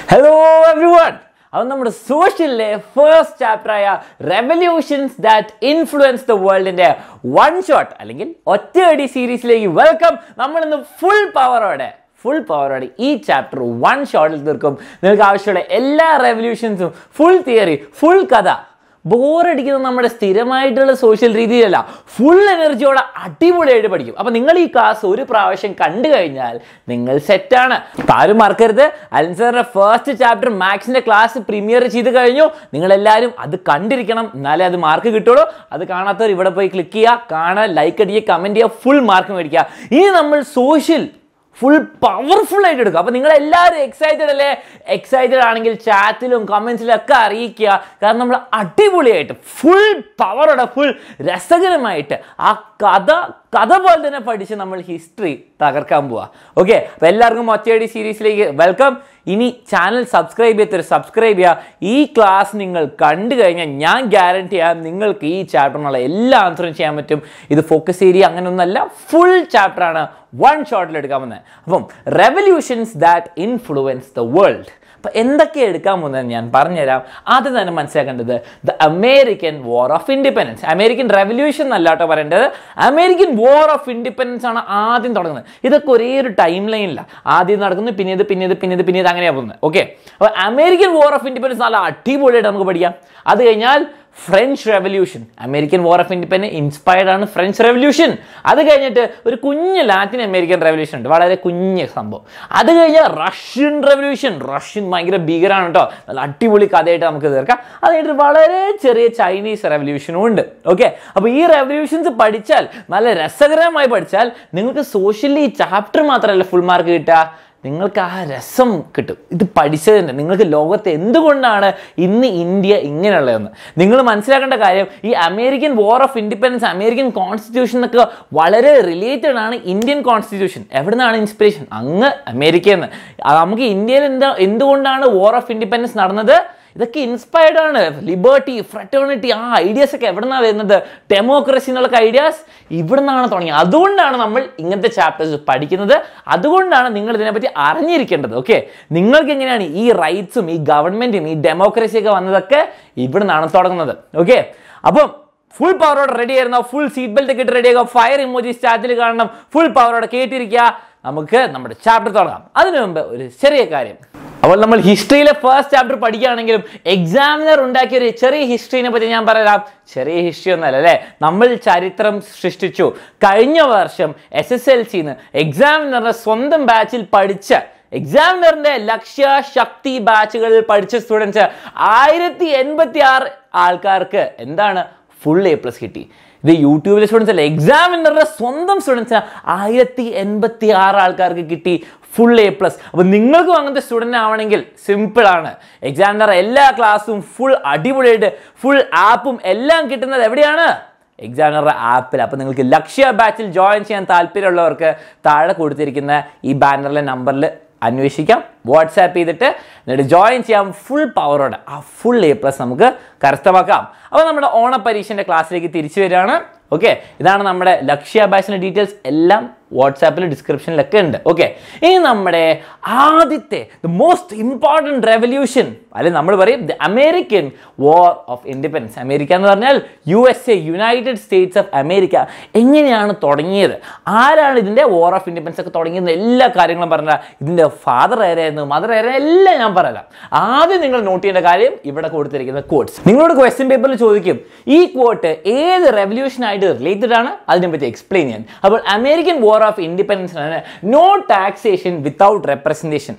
Hello every everyone അത് നമ്മുടെ സോഷ്യലിലെ ഫേസ്റ്റ് ചാപ്റ്ററായ റെവല്യൂഷൻസ് ദാറ്റ് ഇൻഫ്ലുവൻസ് ദ വേൾഡിന്റെ വൺ ഷോട്ട് അല്ലെങ്കിൽ ഒറ്റയടി സീരീസിലേക്ക് വെൽക്കം നമ്മൾ ഇന്ന് ഫുൾ പവറോടെ ഫുൾ പവറോടെ ഈ ചാപ്റ്റർ വൺ ഷോട്ടിൽ തീർക്കും നിങ്ങൾക്ക് ആവശ്യമുള്ള എല്ലാ റെവല്യൂഷൻസും ഫുൾ തിയറി ഫുൾ കഥ ബോറടിക്കുന്ന നമ്മുടെ സ്ഥിരമായിട്ടുള്ള സോഷ്യൽ രീതിയിലല്ല ഫുൾ എനർജിയോടെ അടിപൊളിയായിട്ട് പഠിക്കും അപ്പം നിങ്ങൾ ഈ ക്ലാസ് ഒരു പ്രാവശ്യം കണ്ടു കഴിഞ്ഞാൽ നിങ്ങൾ സെറ്റാണ് അപ്പം ആരും മറക്കരുത് അൻസറിന്റെ ഫസ്റ്റ് ചാപ്റ്റർ മാത്സിന്റെ ക്ലാസ് പ്രീമിയർ ചെയ്ത് കഴിഞ്ഞു നിങ്ങൾ എല്ലാവരും അത് കണ്ടിരിക്കണം എന്നാലേ അത് മാർക്ക് കിട്ടുള്ളൂ അത് കാണാത്തവർ ഇവിടെ പോയി ക്ലിക്ക് ചെയ്യുക കാണാൻ ലൈക്ക് അടിക്കുക കമൻറ്റ് ചെയ്യുക ഫുൾ മാർക്ക് മേടിക്കുക ഇനി നമ്മൾ സോഷ്യൽ ഫുൾ പവർഫുൾ ആയിട്ട് എടുക്കുക അപ്പൊ നിങ്ങൾ എല്ലാവരും എക്സൈറ്റഡ് അല്ലേ എക്സൈറ്റഡ് ആണെങ്കിൽ ചാറ്റിലും കമന്റ്സിലും ഒക്കെ അറിയിക്കുക കാരണം നമ്മൾ അടിപൊളിയായിട്ട് ഫുൾ പവറോടെ ഫുൾ രസകരമായിട്ട് ആ കഥ കഥ പോലെ തന്നെ പഠിച്ച് നമ്മൾ ഹിസ്റ്ററി തകർക്കാൻ പോവാ ഓക്കെ അപ്പൊ എല്ലാവർക്കും ഒറ്റയടി സീരീസിലേക്ക് വെൽക്കം ഇനി ചാനൽ സബ്സ്ക്രൈബ് ചെയ്തൊരു സബ്സ്ക്രൈബ് ചെയ്യുക ഈ ക്ലാസ് നിങ്ങൾ കണ്ടു കഴിഞ്ഞാൽ ഞാൻ ഗ്യാരണ്ടി ചെയ്യാം നിങ്ങൾക്ക് ഈ ചാപ്റ്ററിനുള്ള എല്ലാ ആൻസറും ചെയ്യാൻ പറ്റും ഇത് ഫോക്കസ് ഏരിയ അങ്ങനെയൊന്നല്ല ഫുൾ ചാപ്റ്ററാണ് വൺ ഷോട്ടിൽ എടുക്കാൻ പോകുന്നത് അപ്പം revolutions that influence the world അപ്പം എന്തൊക്കെ എടുക്കാൻ പോകുന്നത് ഞാൻ പറഞ്ഞുതരാം ആദ്യം തന്നെ മനസ്സിലാക്കേണ്ടത് the American war of independence American revolution എന്നല്ല കേട്ടോ പറയേണ്ടത് അമേരിക്കൻ വാർ ഓഫ് ഇൻഡിപെൻഡൻസ് ആണ് ആദ്യം തുടങ്ങുന്നത് ഇതൊക്കെ ഒരേ ഒരു ടൈം ലൈനില്ല ആദ്യം നടക്കുന്നു പിന്നീട് പിന്നീട് പിന്നീട് പിന്നീട് അങ്ങനെയാണ് പോകുന്നത് ഓക്കെ അപ്പോൾ അമേരിക്കൻ വാർ ഓഫ് ഇൻഡിപെൻഡൻസ് നല്ല അടിപൊളിയായിട്ട് നമുക്ക് പഠിക്കാം അത് കഴിഞ്ഞാൽ French revolution American war of independence inspired ആണ് ഫ്രഞ്ച് റെവല്യൂഷൻ അത് കഴിഞ്ഞിട്ട് ഒരു കുഞ്ഞ് ലാറ്റിൻ അമേരിക്കൻ റെവല്യൂഷൻ ഉണ്ട് വളരെ കുഞ്ഞ് സംഭവം അത് കഴിഞ്ഞാൽ റഷ്യൻ റെവല്യൂഷൻ റഷ്യൻ ഭയങ്കര ഭീകരമാണ് കേട്ടോ നല്ല അടിപൊളി കഥയായിട്ട് നമുക്ക് തീർക്കാം അത് കഴിഞ്ഞിട്ട് വളരെ ചെറിയ ചൈനീസ് റെവല്യൂഷനും ഉണ്ട് ഓക്കെ അപ്പോൾ ഈ റെവല്യൂഷൻസ് പഠിച്ചാൽ നല്ല രസകരമായി പഠിച്ചാൽ നിങ്ങൾക്ക് സോഷ്യലി ഈ ചാപ്റ്റർ മാത്രമല്ല ഫുൾ മാർക്ക് കിട്ടുക നിങ്ങൾക്ക് ആ രസം കിട്ടും ഇത് പഠിച്ചതിൻ്റെ നിങ്ങൾക്ക് ലോകത്ത് എന്തുകൊണ്ടാണ് ഇന്ന് ഇന്ത്യ ഇങ്ങനെയുള്ളതെന്ന് നിങ്ങൾ മനസ്സിലാക്കേണ്ട കാര്യം ഈ American war of independence American constitution ഒക്കെ വളരെ റിലേറ്റഡ് ആണ് ഇന്ത്യൻ കോൺസ്റ്റിറ്റ്യൂഷൻ എവിടെ നിന്നാണ് ഇൻസ്പിറേഷൻ അങ്ങ് അമേരിക്കയിൽ നിന്ന് നമുക്ക് ഇന്ത്യയിൽ എന്താ എന്തുകൊണ്ടാണ് വാർ ഓഫ് ഇൻഡിപെൻഡൻസ് നടന്നത് ഇതൊക്കെ ഇൻസ്പയർഡ് ആണ് ലിബർട്ടി ഫ്രറ്റേണിറ്റി ആ ഐഡിയാസ് ഒക്കെ എവിടെ നിന്നാണ് വരുന്നത് ഡെമോക്രസി എന്നുള്ള ഐഡിയാസ് ഇവിടെ നിന്നാണ് തുടങ്ങിയത് അതുകൊണ്ടാണ് നമ്മൾ ഇങ്ങനത്തെ ചാപ്റ്റേഴ്സ് പഠിക്കുന്നത് അതുകൊണ്ടാണ് നിങ്ങൾ ഇതിനെപ്പറ്റി അറിഞ്ഞിരിക്കേണ്ടത് ഓക്കെ നിങ്ങൾക്ക് എങ്ങനെയാണ് ഈ റൈറ്റ്സും ഈ ഗവൺമെന്റും ഈ ഡെമോക്രസി ഒക്കെ വന്നതൊക്കെ ഇവിടെ നിന്നാണ് തുടങ്ങുന്നത് ഓക്കെ അപ്പം ഫുൾ പവറോടെ റെഡി ആയിരുന്നോ ഫുൾ സീറ്റ് ബെൽറ്റ് ഒക്കെ ഇട്ട് റെഡി ആക്കുക ഫയർ ഇമോജി സ്റ്റാറ്റിൽ കാണണം ഫുൾ പവറോടെ കേട്ടിരിക്കുക നമുക്ക് നമ്മുടെ ചാപ്റ്റർ തുടങ്ങാം അതിനു മുമ്പ് ഒരു ചെറിയ കാര്യം അപ്പോൾ നമ്മൾ ഹിസ്റ്ററിയിലെ ഫസ്റ്റ് ചാപ്റ്റർ പഠിക്കുകയാണെങ്കിലും എക്സാമിനർ ഉണ്ടാക്കിയ ഒരു ചെറിയ ഹിസ്റ്ററിനെ പറ്റി ഞാൻ പറയാം ചെറിയ ഹിസ്റ്ററി ഒന്നല്ല അല്ലേ നമ്മൾ ചരിത്രം സൃഷ്ടിച്ചു കഴിഞ്ഞ വർഷം എസ് എസ് എൽ സിന്ന് എക്സാമിനറുടെ സ്വന്തം ബാച്ചിൽ പഠിച്ച എക്സാമിനറിന്റെ ലക്ഷ്യ ശക്തി ബാച്ചുകളിൽ പഠിച്ച സ്റ്റുഡൻസ് ആയിരത്തി എൺപത്തി ആറ് ആൾക്കാർക്ക് എന്താണ് ഫുൾ എ പ്ലസ് കിട്ടി ഇത് യൂട്യൂബിലെ സ്റ്റുഡൻസ് അല്ല എക്സാമിനറുടെ സ്വന്തം സ്റ്റുഡൻസ് ആയിരത്തി എൺപത്തി ആറ് ആൾക്കാർക്ക് കിട്ടി ഫുൾ എ പ്ലസ് അപ്പോൾ നിങ്ങൾക്കും അങ്ങനത്തെ സ്റ്റുഡൻ്റ് ആവണമെങ്കിൽ സിമ്പിൾ ആണ് എക്സാമിനർ എല്ലാ ക്ലാസ്സും ഫുൾ അടിപൊളിയായിട്ട് ഫുൾ ആപ്പും എല്ലാം കിട്ടുന്നത് എവിടെയാണ് എക്സാമിനറുടെ ആപ്പിൽ അപ്പോൾ നിങ്ങൾക്ക് ലക്ഷ്യ ബാച്ചിൽ ജോയിൻ ചെയ്യാൻ താല്പര്യമുള്ളവർക്ക് താഴെ കൊടുത്തിരിക്കുന്ന ഈ ബാനറിലെ നമ്പറിൽ അന്വേഷിക്കാം വാട്സാപ്പ് ചെയ്തിട്ട് എന്നിട്ട് ജോയിൻ ചെയ്യാം ഫുൾ പവറോടെ ആ ഫുൾ എ പ്ലസ് നമുക്ക് കരസ്ഥമാക്കാം അപ്പോൾ നമ്മുടെ ഓണപരീക്ഷൻ്റെ ക്ലാസ്സിലേക്ക് തിരിച്ചു വരികയാണ് ഓക്കെ ഇതാണ് നമ്മുടെ ലക്ഷ്യ ബാച്ചിൻ്റെ ഡീറ്റെയിൽസ് എല്ലാം വാട്സാപ്പിൽ ഡിസ്ക്രിപ്ഷനിലൊക്കെ ഉണ്ട് ഓക്കെ ഇനി നമ്മുടെ ആദ്യത്തെ ദ മോസ്റ്റ് ഇമ്പോർട്ടൻറ്റ് റെവല്യൂഷൻ അല്ലെങ്കിൽ നമ്മൾ പറയും the American war of independence America എന്ന് പറഞ്ഞാൽ U S A United States of America എങ്ങനെയാണ് തുടങ്ങിയത് ആരാണ് ഇതിൻ്റെ വാർ ഓഫ് ഇൻഡിപെൻഡൻസ് ഒക്കെ തുടങ്ങിയത് എല്ലാ കാര്യങ്ങളും പറഞ്ഞാൽ ഇതിൻ്റെ ഫാദർ ആരായിരുന്നു മദർ ആരായിരുന്നു എല്ലാം ഞാൻ പറയാം ആദ്യം നിങ്ങൾ നോട്ട് ചെയ്യേണ്ട കാര്യം ഇവിടെ കൊടുത്തിരിക്കുന്ന കോട്ട്സ് നിങ്ങളോട് ക്വസ്റ്റ്യൻ പേപ്പറിൽ ചോദിക്കും ഈ ക്വോട്ട് ഏത് റെവല്യൂഷനായിട്ട് റിലേറ്റഡ് ആണ് അതിനെപ്പറ്റി എക്സ്പ്ലെയിൻ ചെയ്യാൻ അപ്പോൾ American war of independence no taxation without representation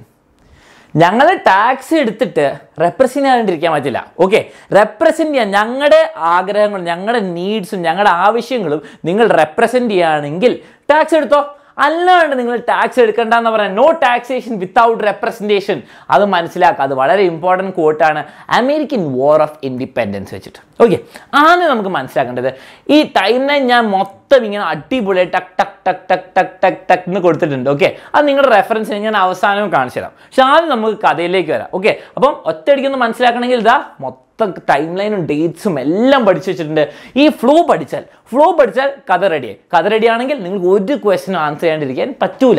ഞങ്ങൾ ടാക്സ് എടുത്തിട്ട് റെപ്രസെൻ്റ് ചെയ്യാണ്ടിരിക്കാൻ പറ്റില്ല ഓക്കെ റെപ്രസെൻ്റ് ചെയ്യാൻ ഞങ്ങളുടെ ആഗ്രഹങ്ങളും ഞങ്ങളുടെ നീഡ്സും ഞങ്ങളുടെ ആവശ്യങ്ങളും നിങ്ങൾ റെപ്രസെൻ്റ് ചെയ്യുകയാണെങ്കിൽ ടാക്സ് എടുത്തോ അല്ലാണ്ട് നിങ്ങൾ ടാക്സ് എടുക്കണ്ട എന്ന് പറയാൻ നോ ടാക്സേഷൻ വിത്തൗട്ട് റെപ്രസെൻറ്റേഷൻ അത് മനസ്സിലാക്കുക അത് വളരെ ഇമ്പോർട്ടൻറ്റ് കോട്ടാണ് അമേരിക്കൻ വാർ ഓഫ് ഇൻഡിപെൻഡൻസ് വെച്ചിട്ട് ഓക്കെ ആദ്യം നമുക്ക് മനസ്സിലാക്കേണ്ടത് ഈ ടൈം ലൈൻ ഞാൻ മൊത്തം ഇങ്ങനെ അടിപൊളി ടക് ടക് ടക് ടക് ടക് ടക് ടക് എന്ന് കൊടുത്തിട്ടുണ്ട് ഓക്കെ അത് നിങ്ങളുടെ റെഫറൻസിന് ഞാൻ അവസാനവും കാണിച്ചു തരാം പക്ഷെ ആദ്യം നമുക്ക് കഥയിലേക്ക് വരാം ഓക്കെ അപ്പം ഒറ്റയടിക്കൊന്ന് മനസ്സിലാക്കണമെങ്കിൽ ഇതാ മൊത്തം ടൈം ലൈനും ഡേറ്റ്സും എല്ലാം പഠിച്ചു വെച്ചിട്ടുണ്ട് ഈ ഫ്ലോ പഠിച്ചാൽ ഫ്ലോ പഠിച്ചാൽ കഥ റെഡിയായി കഥ റെഡി ആണെങ്കിൽ നിങ്ങൾക്ക് ഒരു ക്വസ്റ്റിനും ആൻസർ ചെയ്യാണ്ടിരിക്കാൻ പറ്റൂല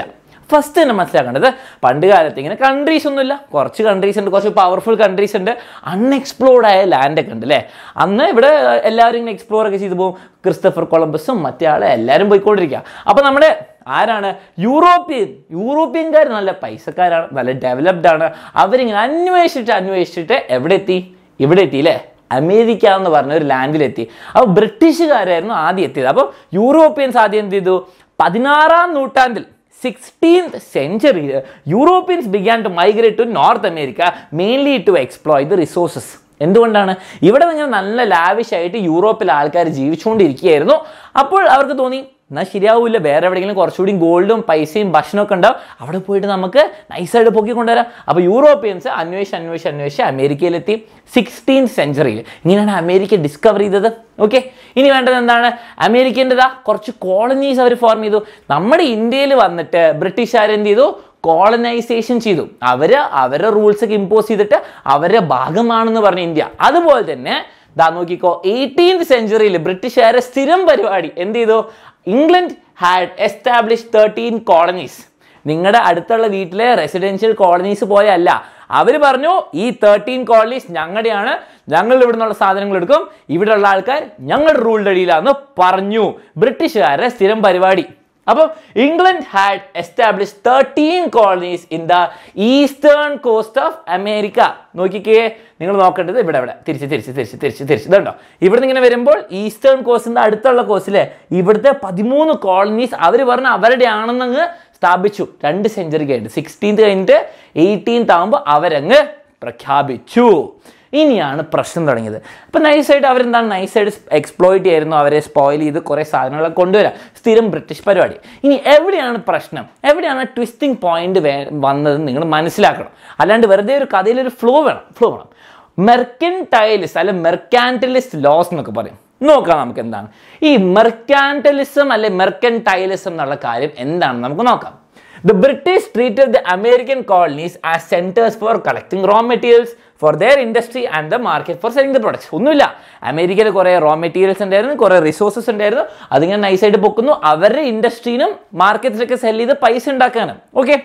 ഫസ്റ്റ് തന്നെ മനസ്സിലാക്കേണ്ടത് പണ്ട് കാലത്ത് ഇങ്ങനെ കൺട്രീസ് ഒന്നുമില്ല കുറച്ച് കൺട്രീസ് ഉണ്ട് കുറച്ച് പവർഫുൾ കൺട്രീസ് ഉണ്ട് അൺഎക്സ്പ്ലോർഡ് ആയ ലാൻഡൊക്കെ ഉണ്ട് അല്ലേ അന്ന് ഇവിടെ എല്ലാവരും ഇങ്ങനെ എക്സ്പ്ലോർ ഒക്കെ ചെയ്തു പോകും ക്രിസ്റ്റഫർ കൊളംബസും മറ്റേ ആളെ എല്ലാവരും പോയിക്കൊണ്ടിരിക്കുക അപ്പോൾ നമ്മുടെ ആരാണ് യൂറോപ്യൻ യൂറോപ്യൻകാർ നല്ല പൈസക്കാരാണ് നല്ല ഡെവലപ്ഡ് ആണ് അവരിങ്ങനെ അന്വേഷിച്ചിട്ട് അന്വേഷിച്ചിട്ട് എവിടെ എത്തി ഇവിടെ എത്തി അല്ലേ അമേരിക്ക എന്ന് പറഞ്ഞ ഒരു ലാൻഡിലെത്തി അപ്പോൾ ബ്രിട്ടീഷുകാരായിരുന്നു ആദ്യം എത്തിയത് അപ്പോൾ യൂറോപ്യൻസ് ആദ്യം എന്ത് ചെയ്തു പതിനാറാം നൂറ്റാണ്ടിൽ സിക്സ്റ്റീൻത് സെഞ്ചുറിയിൽ Europeans began to migrate to North America mainly to exploit the resources എന്തുകൊണ്ടാണ് ഇവിടെ നിങ്ങൾ നല്ല ലാവിഷായിട്ട് യൂറോപ്പിലെ ആൾക്കാർ ജീവിച്ചുകൊണ്ടിരിക്കുകയായിരുന്നു അപ്പോൾ അവർക്ക് തോന്നി എന്നാൽ ശരിയാവില്ല വേറെ എവിടെയെങ്കിലും കുറച്ചുകൂടി ഗോൾഡും പൈസയും ഭക്ഷണമൊക്കെ ഉണ്ടാവും അവിടെ പോയിട്ട് നമുക്ക് നൈസായിട്ട് പൊക്കി കൊണ്ടുവരാം അപ്പോൾ യൂറോപ്യൻസ് അന്വേഷിച്ച് അന്വേഷിച്ച് അന്വേഷിച്ച് അമേരിക്കയിലെത്തി സിക്സ്റ്റീൻ സെഞ്ചുറിയിൽ ഇങ്ങനെയാണ് അമേരിക്ക ഡിസ്കവർ ചെയ്തത് ഓക്കെ ഇനി വേണ്ടത് എന്താണ് അമേരിക്കൻ്റെതാ കുറച്ച് കോളനീസ് അവർ ഫോം ചെയ്തു നമ്മുടെ ഇന്ത്യയിൽ വന്നിട്ട് ബ്രിട്ടീഷുകാർ എന്ത് ചെയ്തു കോളനൈസേഷൻ ചെയ്തു അവർ അവരുടെ റൂൾസ് ഒക്കെ ഇമ്പോസ് ചെയ്തിട്ട് അവരുടെ ഭാഗമാണെന്ന് പറഞ്ഞ ഇന്ത്യ അതുപോലെ തന്നെ ദാ നോക്കിക്കോ എയ്റ്റീൻത് സെഞ്ചുറിയിൽ ബ്രിട്ടീഷുകാരെ സ്ഥിരം പരിപാടി എന്ത് ചെയ്തു England had establish thirteen colonies നിങ്ങളുടെ അടുത്തുള്ള വീട്ടിലെ റെസിഡൻഷ്യൽ കോളനീസ് പോലെ അല്ല അവർ പറഞ്ഞു ഈ തേർട്ടീൻ കോളനീസ് ഞങ്ങളുടെയാണ് ഞങ്ങൾ ഇവിടെ നിന്നുള്ള സാധനങ്ങൾ എടുക്കും ഇവിടെയുള്ള ആൾക്കാർ ഞങ്ങളുടെ റൂളിൻ്റെ അടിയിലാണെന്ന് പറഞ്ഞു ബ്രിട്ടീഷുകാരുടെ സ്ഥിരം പരിപാടി അപ്പം England had establish thirteen colonies in the eastern coast of America നോക്കിക്കേ നിങ്ങൾ നോക്കേണ്ടത് ഇവിടെ ഇവിടെ തിരിച്ച് തിരിച്ച് തിരിച്ച് തിരിച്ച് തിരിച്ച് ഇതുണ്ടോ ഇവിടെ ഇങ്ങനെ വരുമ്പോൾ ഈസ്റ്റേൺ കോസ്റ്റിൻ്റെ അടുത്തുള്ള കോസ്റ്റിലെ ഇവിടുത്തെ പതിമൂന്ന് കോളനീസ് അവർ പറഞ്ഞ അവരുടെ ആണെന്നങ്ങ് സ്ഥാപിച്ചു രണ്ട് സെഞ്ചുറി കഴിഞ്ഞിട്ട് സിക്സ്റ്റീൻത്ത് കഴിഞ്ഞിട്ട് എയ്റ്റീൻത്ത് ആകുമ്പോൾ അവരങ്ങ് പ്രഖ്യാപിച്ചു ഇനിയാണ് പ്രശ്നം തുടങ്ങിയത് അപ്പം നൈസായിട്ട് അവരെന്താണ് നൈസായിട്ട് എക്സ്പ്ലോയിറ്റ് ചെയ്യായിരുന്നു അവരെ സ്പോയിൽ ചെയ്ത് കുറേ സാധനങ്ങളൊക്കെ കൊണ്ടുവരാം സ്ഥിരം ബ്രിട്ടീഷ് പരിപാടി ഇനി എവിടെയാണ് പ്രശ്നം എവിടെയാണ് ട്വിസ്റ്റിംഗ് പോയിന്റ് വേ വന്നതെന്ന് നിങ്ങൾ മനസ്സിലാക്കണം അല്ലാണ്ട് വെറുതെ ഒരു കഥയിലൊരു ഫ്ലോ വേണം ഫ്ലോ വേണം മെർക്കൻടൈലിസ് അല്ലെ മെർക്കാൻറ്റലിസ്റ്റ് ലോസ് എന്നൊക്കെ പറയും നോക്കാം നമുക്ക് എന്താണ് ഈ മെർക്കാൻറ്റലിസം അല്ലെ മെർക്കൻടൈലിസം എന്നുള്ള കാര്യം എന്താണെന്ന് നമുക്ക് നോക്കാം The British treated the American colonies as centers for collecting raw materials for their industry and the market for selling the products. ഒന്നുമില്ല അമേരിക്കയിൽ കുറേ റോ മെറ്റീരിയൽസ് ഉണ്ടായിരുന്നു കുറേ റിസോഴ്സസ് ഉണ്ടായിരുന്നു അതിങ്ങനെ നൈസായിട്ട് പൊക്കുന്നു അവരുടെ ഇൻഡസ്ട്രീനും മാർക്കറ്റിലൊക്കെ സെല് ചെയ്ത് പൈസ ഉണ്ടാക്കാനും okay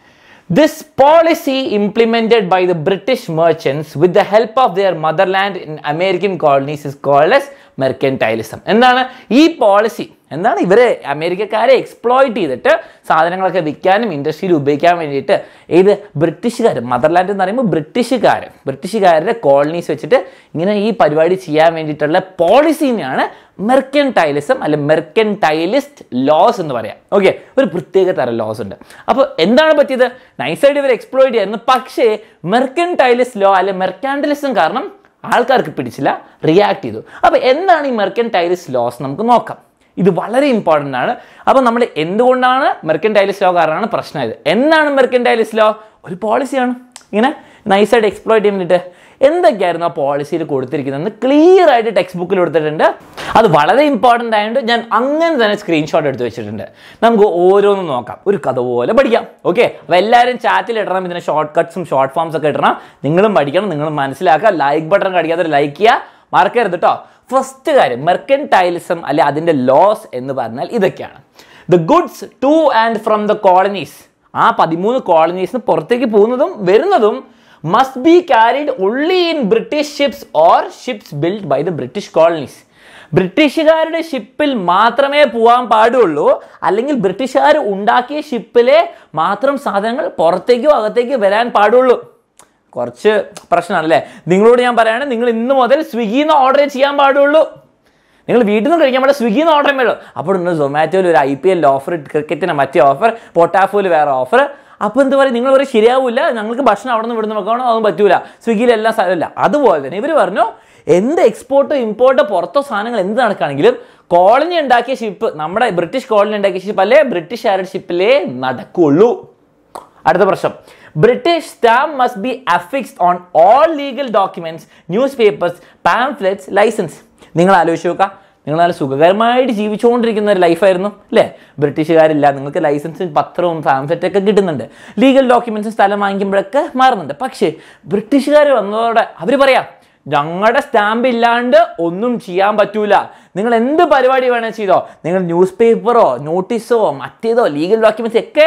This policy implemented by the British merchants with the help of their motherland in American colonies is called as mercantilism. എന്താണ് ഈ പോളിസി എന്താണ് ഇവരെ അമേരിക്കക്കാരെ എക്സ്പ്ലോയിറ്റ് ചെയ്തിട്ട് സാധനങ്ങളൊക്കെ വിൽക്കാനും ഇൻഡസ്ട്രിയിൽ ഉപയോഗിക്കാൻ വേണ്ടിയിട്ട് ഏത് ബ്രിട്ടീഷുകാർ മദർലാൻഡ് എന്ന് പറയുമ്പോൾ ബ്രിട്ടീഷുകാർ ബ്രിട്ടീഷുകാരുടെ കോളനീസ് വെച്ചിട്ട് ഇങ്ങനെ ഈ പരിപാടി ചെയ്യാൻ വേണ്ടിയിട്ടുള്ള പോളിസിനെയാണ് മെർക്കൻടൈലിസം അല്ലെ മെർക്കൻടൈലിസ്റ്റ് ലോസ് എന്ന് പറയാം ഓക്കെ ഒരു പ്രത്യേക തരം ലോസ് ഉണ്ട് അപ്പോൾ എന്താണ് പറ്റിയത് നൈസായിട്ട് ഇവർ എക്സ്പ്ലോയിറ്റ് ചെയ്യായിരുന്നു പക്ഷേ മെർക്കൻടൈലിസ്റ്റ് ലോ അല്ലെ മെർക്കാൻഡലിസം കാരണം ആൾക്കാർക്ക് പിടിച്ചില്ല റിയാക്ട് ചെയ്തു അപ്പോൾ എന്താണ് ഈ മെർക്കൻടൈലിസ്റ്റ് ലോസ് നമുക്ക് നോക്കാം ഇത് വളരെ ഇമ്പോർട്ടൻ്റ് ആണ് അപ്പോൾ നമ്മൾ എന്തുകൊണ്ടാണ് മെർക്കൻടൈലിസ്റ്റ് ലോ കാരണമാണ് പ്രശ്നമായത് എന്താണ് മെർക്കൻടൈലിസ്റ്റ് ലോ ഒരു പോളിസിയാണ് ഇങ്ങനെ നൈസായിട്ട് എക്സ്പ്ലോയിറ്റ് ചെയ്യാൻ വേണ്ടിയിട്ട് എന്തൊക്കെയായിരുന്നു ആ പോളിസിയിൽ കൊടുത്തിരിക്കുന്നതെന്ന് ക്ലിയർ ആയിട്ട് ടെക്സ്റ്റ് ബുക്കിൽ കൊടുത്തിട്ടുണ്ട് അത് വളരെ ഇമ്പോർട്ടൻ്റ് ആയതുകൊണ്ട് ഞാൻ അങ്ങനെ തന്നെ സ്ക്രീൻഷോട്ട് എടുത്ത് വെച്ചിട്ടുണ്ട് നമുക്ക് ഓരോന്നും നോക്കാം ഒരു കഥ പോലെ പഠിക്കാം ഓക്കെ അപ്പോൾ എല്ലാവരും ചാറ്റിൽ ഇടണം ഇതിന് ഷോർട്ട് കട്ട്സും ഷോർട്ട് ഫോംസ് ഒക്കെ ഇടണം നിങ്ങളും പഠിക്കണം നിങ്ങളും മനസ്സിലാക്കുക ലൈക്ക് ബട്ടൺ കടിക്കാതെ ലൈക്ക് ചെയ്യുക മറക്കരുത് കേട്ടോ ഫസ്റ്റ് കാര്യം മെർക്കൻടൈലിസം അല്ലെ അതിൻ്റെ ലോസ് എന്ന് പറഞ്ഞാൽ ഇതൊക്കെയാണ് the goods to and from the colonies ആ പതിമൂന്ന് കോളനീസിന് പുറത്തേക്ക് പോകുന്നതും വരുന്നതും must be carried only in British ships or ships build by the British colonies ബ്രിട്ടീഷുകാരുടെ ഷിപ്പിൽ മാത്രമേ പോകാൻ പാടുള്ളൂ അല്ലെങ്കിൽ ബ്രിട്ടീഷുകാർ ഉണ്ടാക്കിയ ഷിപ്പിലെ മാത്രം സാധനങ്ങൾ പുറത്തേക്കോ അകത്തേക്കോ വരാൻ പാടുള്ളൂ കുറച്ച് പ്രശ്നമാണല്ലേ നിങ്ങളോട് ഞാൻ പറയാണ് നിങ്ങൾ ഇന്ന് മുതൽ സ്വിഗ്ഗിയിൽ നിന്ന് ഓർഡർ ചെയ്യാൻ പാടുള്ളൂ നിങ്ങൾ വീട്ടിൽ നിന്ന് കഴിക്കാൻ പാടില്ല സ്വിഗ്ഗിയിൽ നിന്ന് ഓർഡർ വേണം അപ്പോൾ ഇന്ന് സൊമാറ്റോയിൽ ഒരു ഐ പി എൽ ഓഫർ ക്രിക്കറ്റിന് മറ്റേ ഓഫർ പൊട്ടാഫോയിൽ വേറെ ഓഫർ അപ്പോൾ എന്താ പറയുക നിങ്ങൾ പറയും ശരിയാവില്ല ഞങ്ങൾക്ക് ഭക്ഷണം അവിടെ നിന്ന് ഇവിടുന്ന് വെക്കണം അതൊന്നും പറ്റൂല സ്വിഗ്ഗിയിൽ എല്ലാം സ്ഥലമില്ല അതുപോലെ തന്നെ ഇവർ പറഞ്ഞു എന്ത് എക്സ്പോർട്ടോ ഇമ്പോർട്ടോ പുറത്തോ സാധനങ്ങൾ എന്ത് നടക്കുകയാണെങ്കിലും കോളനി ഉണ്ടാക്കിയ ഷിപ്പ് നമ്മുടെ ബ്രിട്ടീഷ് കോളനി ഉണ്ടാക്കിയ ഷിപ്പ് അല്ലേ ബ്രിട്ടീഷുകാരുടെ ഷിപ്പിലേ നടക്കുള്ളൂ അടുത്ത പ്രശ്നം British stamp must be affixed on all legal documents newspapers pamphlets licence നിങ്ങൾ ആലോചിച്ച് നോക്കുക നിങ്ങൾ നല്ല സുഖകരമായിട്ട് ജീവിച്ചുകൊണ്ടിരിക്കുന്ന ഒരു ലൈഫായിരുന്നു അല്ലേ ബ്രിട്ടീഷുകാരില്ല നിങ്ങൾക്ക് ലൈസൻസും പത്രവും പാംഫ്ലെറ്റ് ഒക്കെ കിട്ടുന്നുണ്ട് ലീഗൽ ഡോക്യുമെന്റ്സും സ്ഥലം വാങ്ങിക്കുമ്പോഴൊക്കെ മാറുന്നുണ്ട് പക്ഷേ ബ്രിട്ടീഷുകാർ വന്നതോടെ അവർ പറയാം ഞങ്ങളുടെ സ്റ്റാമ്പ് ഇല്ലാണ്ട് ഒന്നും ചെയ്യാൻ പറ്റൂല നിങ്ങൾ എന്ത് പരിപാടി വേണേൽ ചെയ്തോ നിങ്ങൾ ന്യൂസ് പേപ്പറോ നോട്ടീസോ മറ്റേതോ ലീഗൽ ഡോക്യുമെന്റ്സ് ഒക്കെ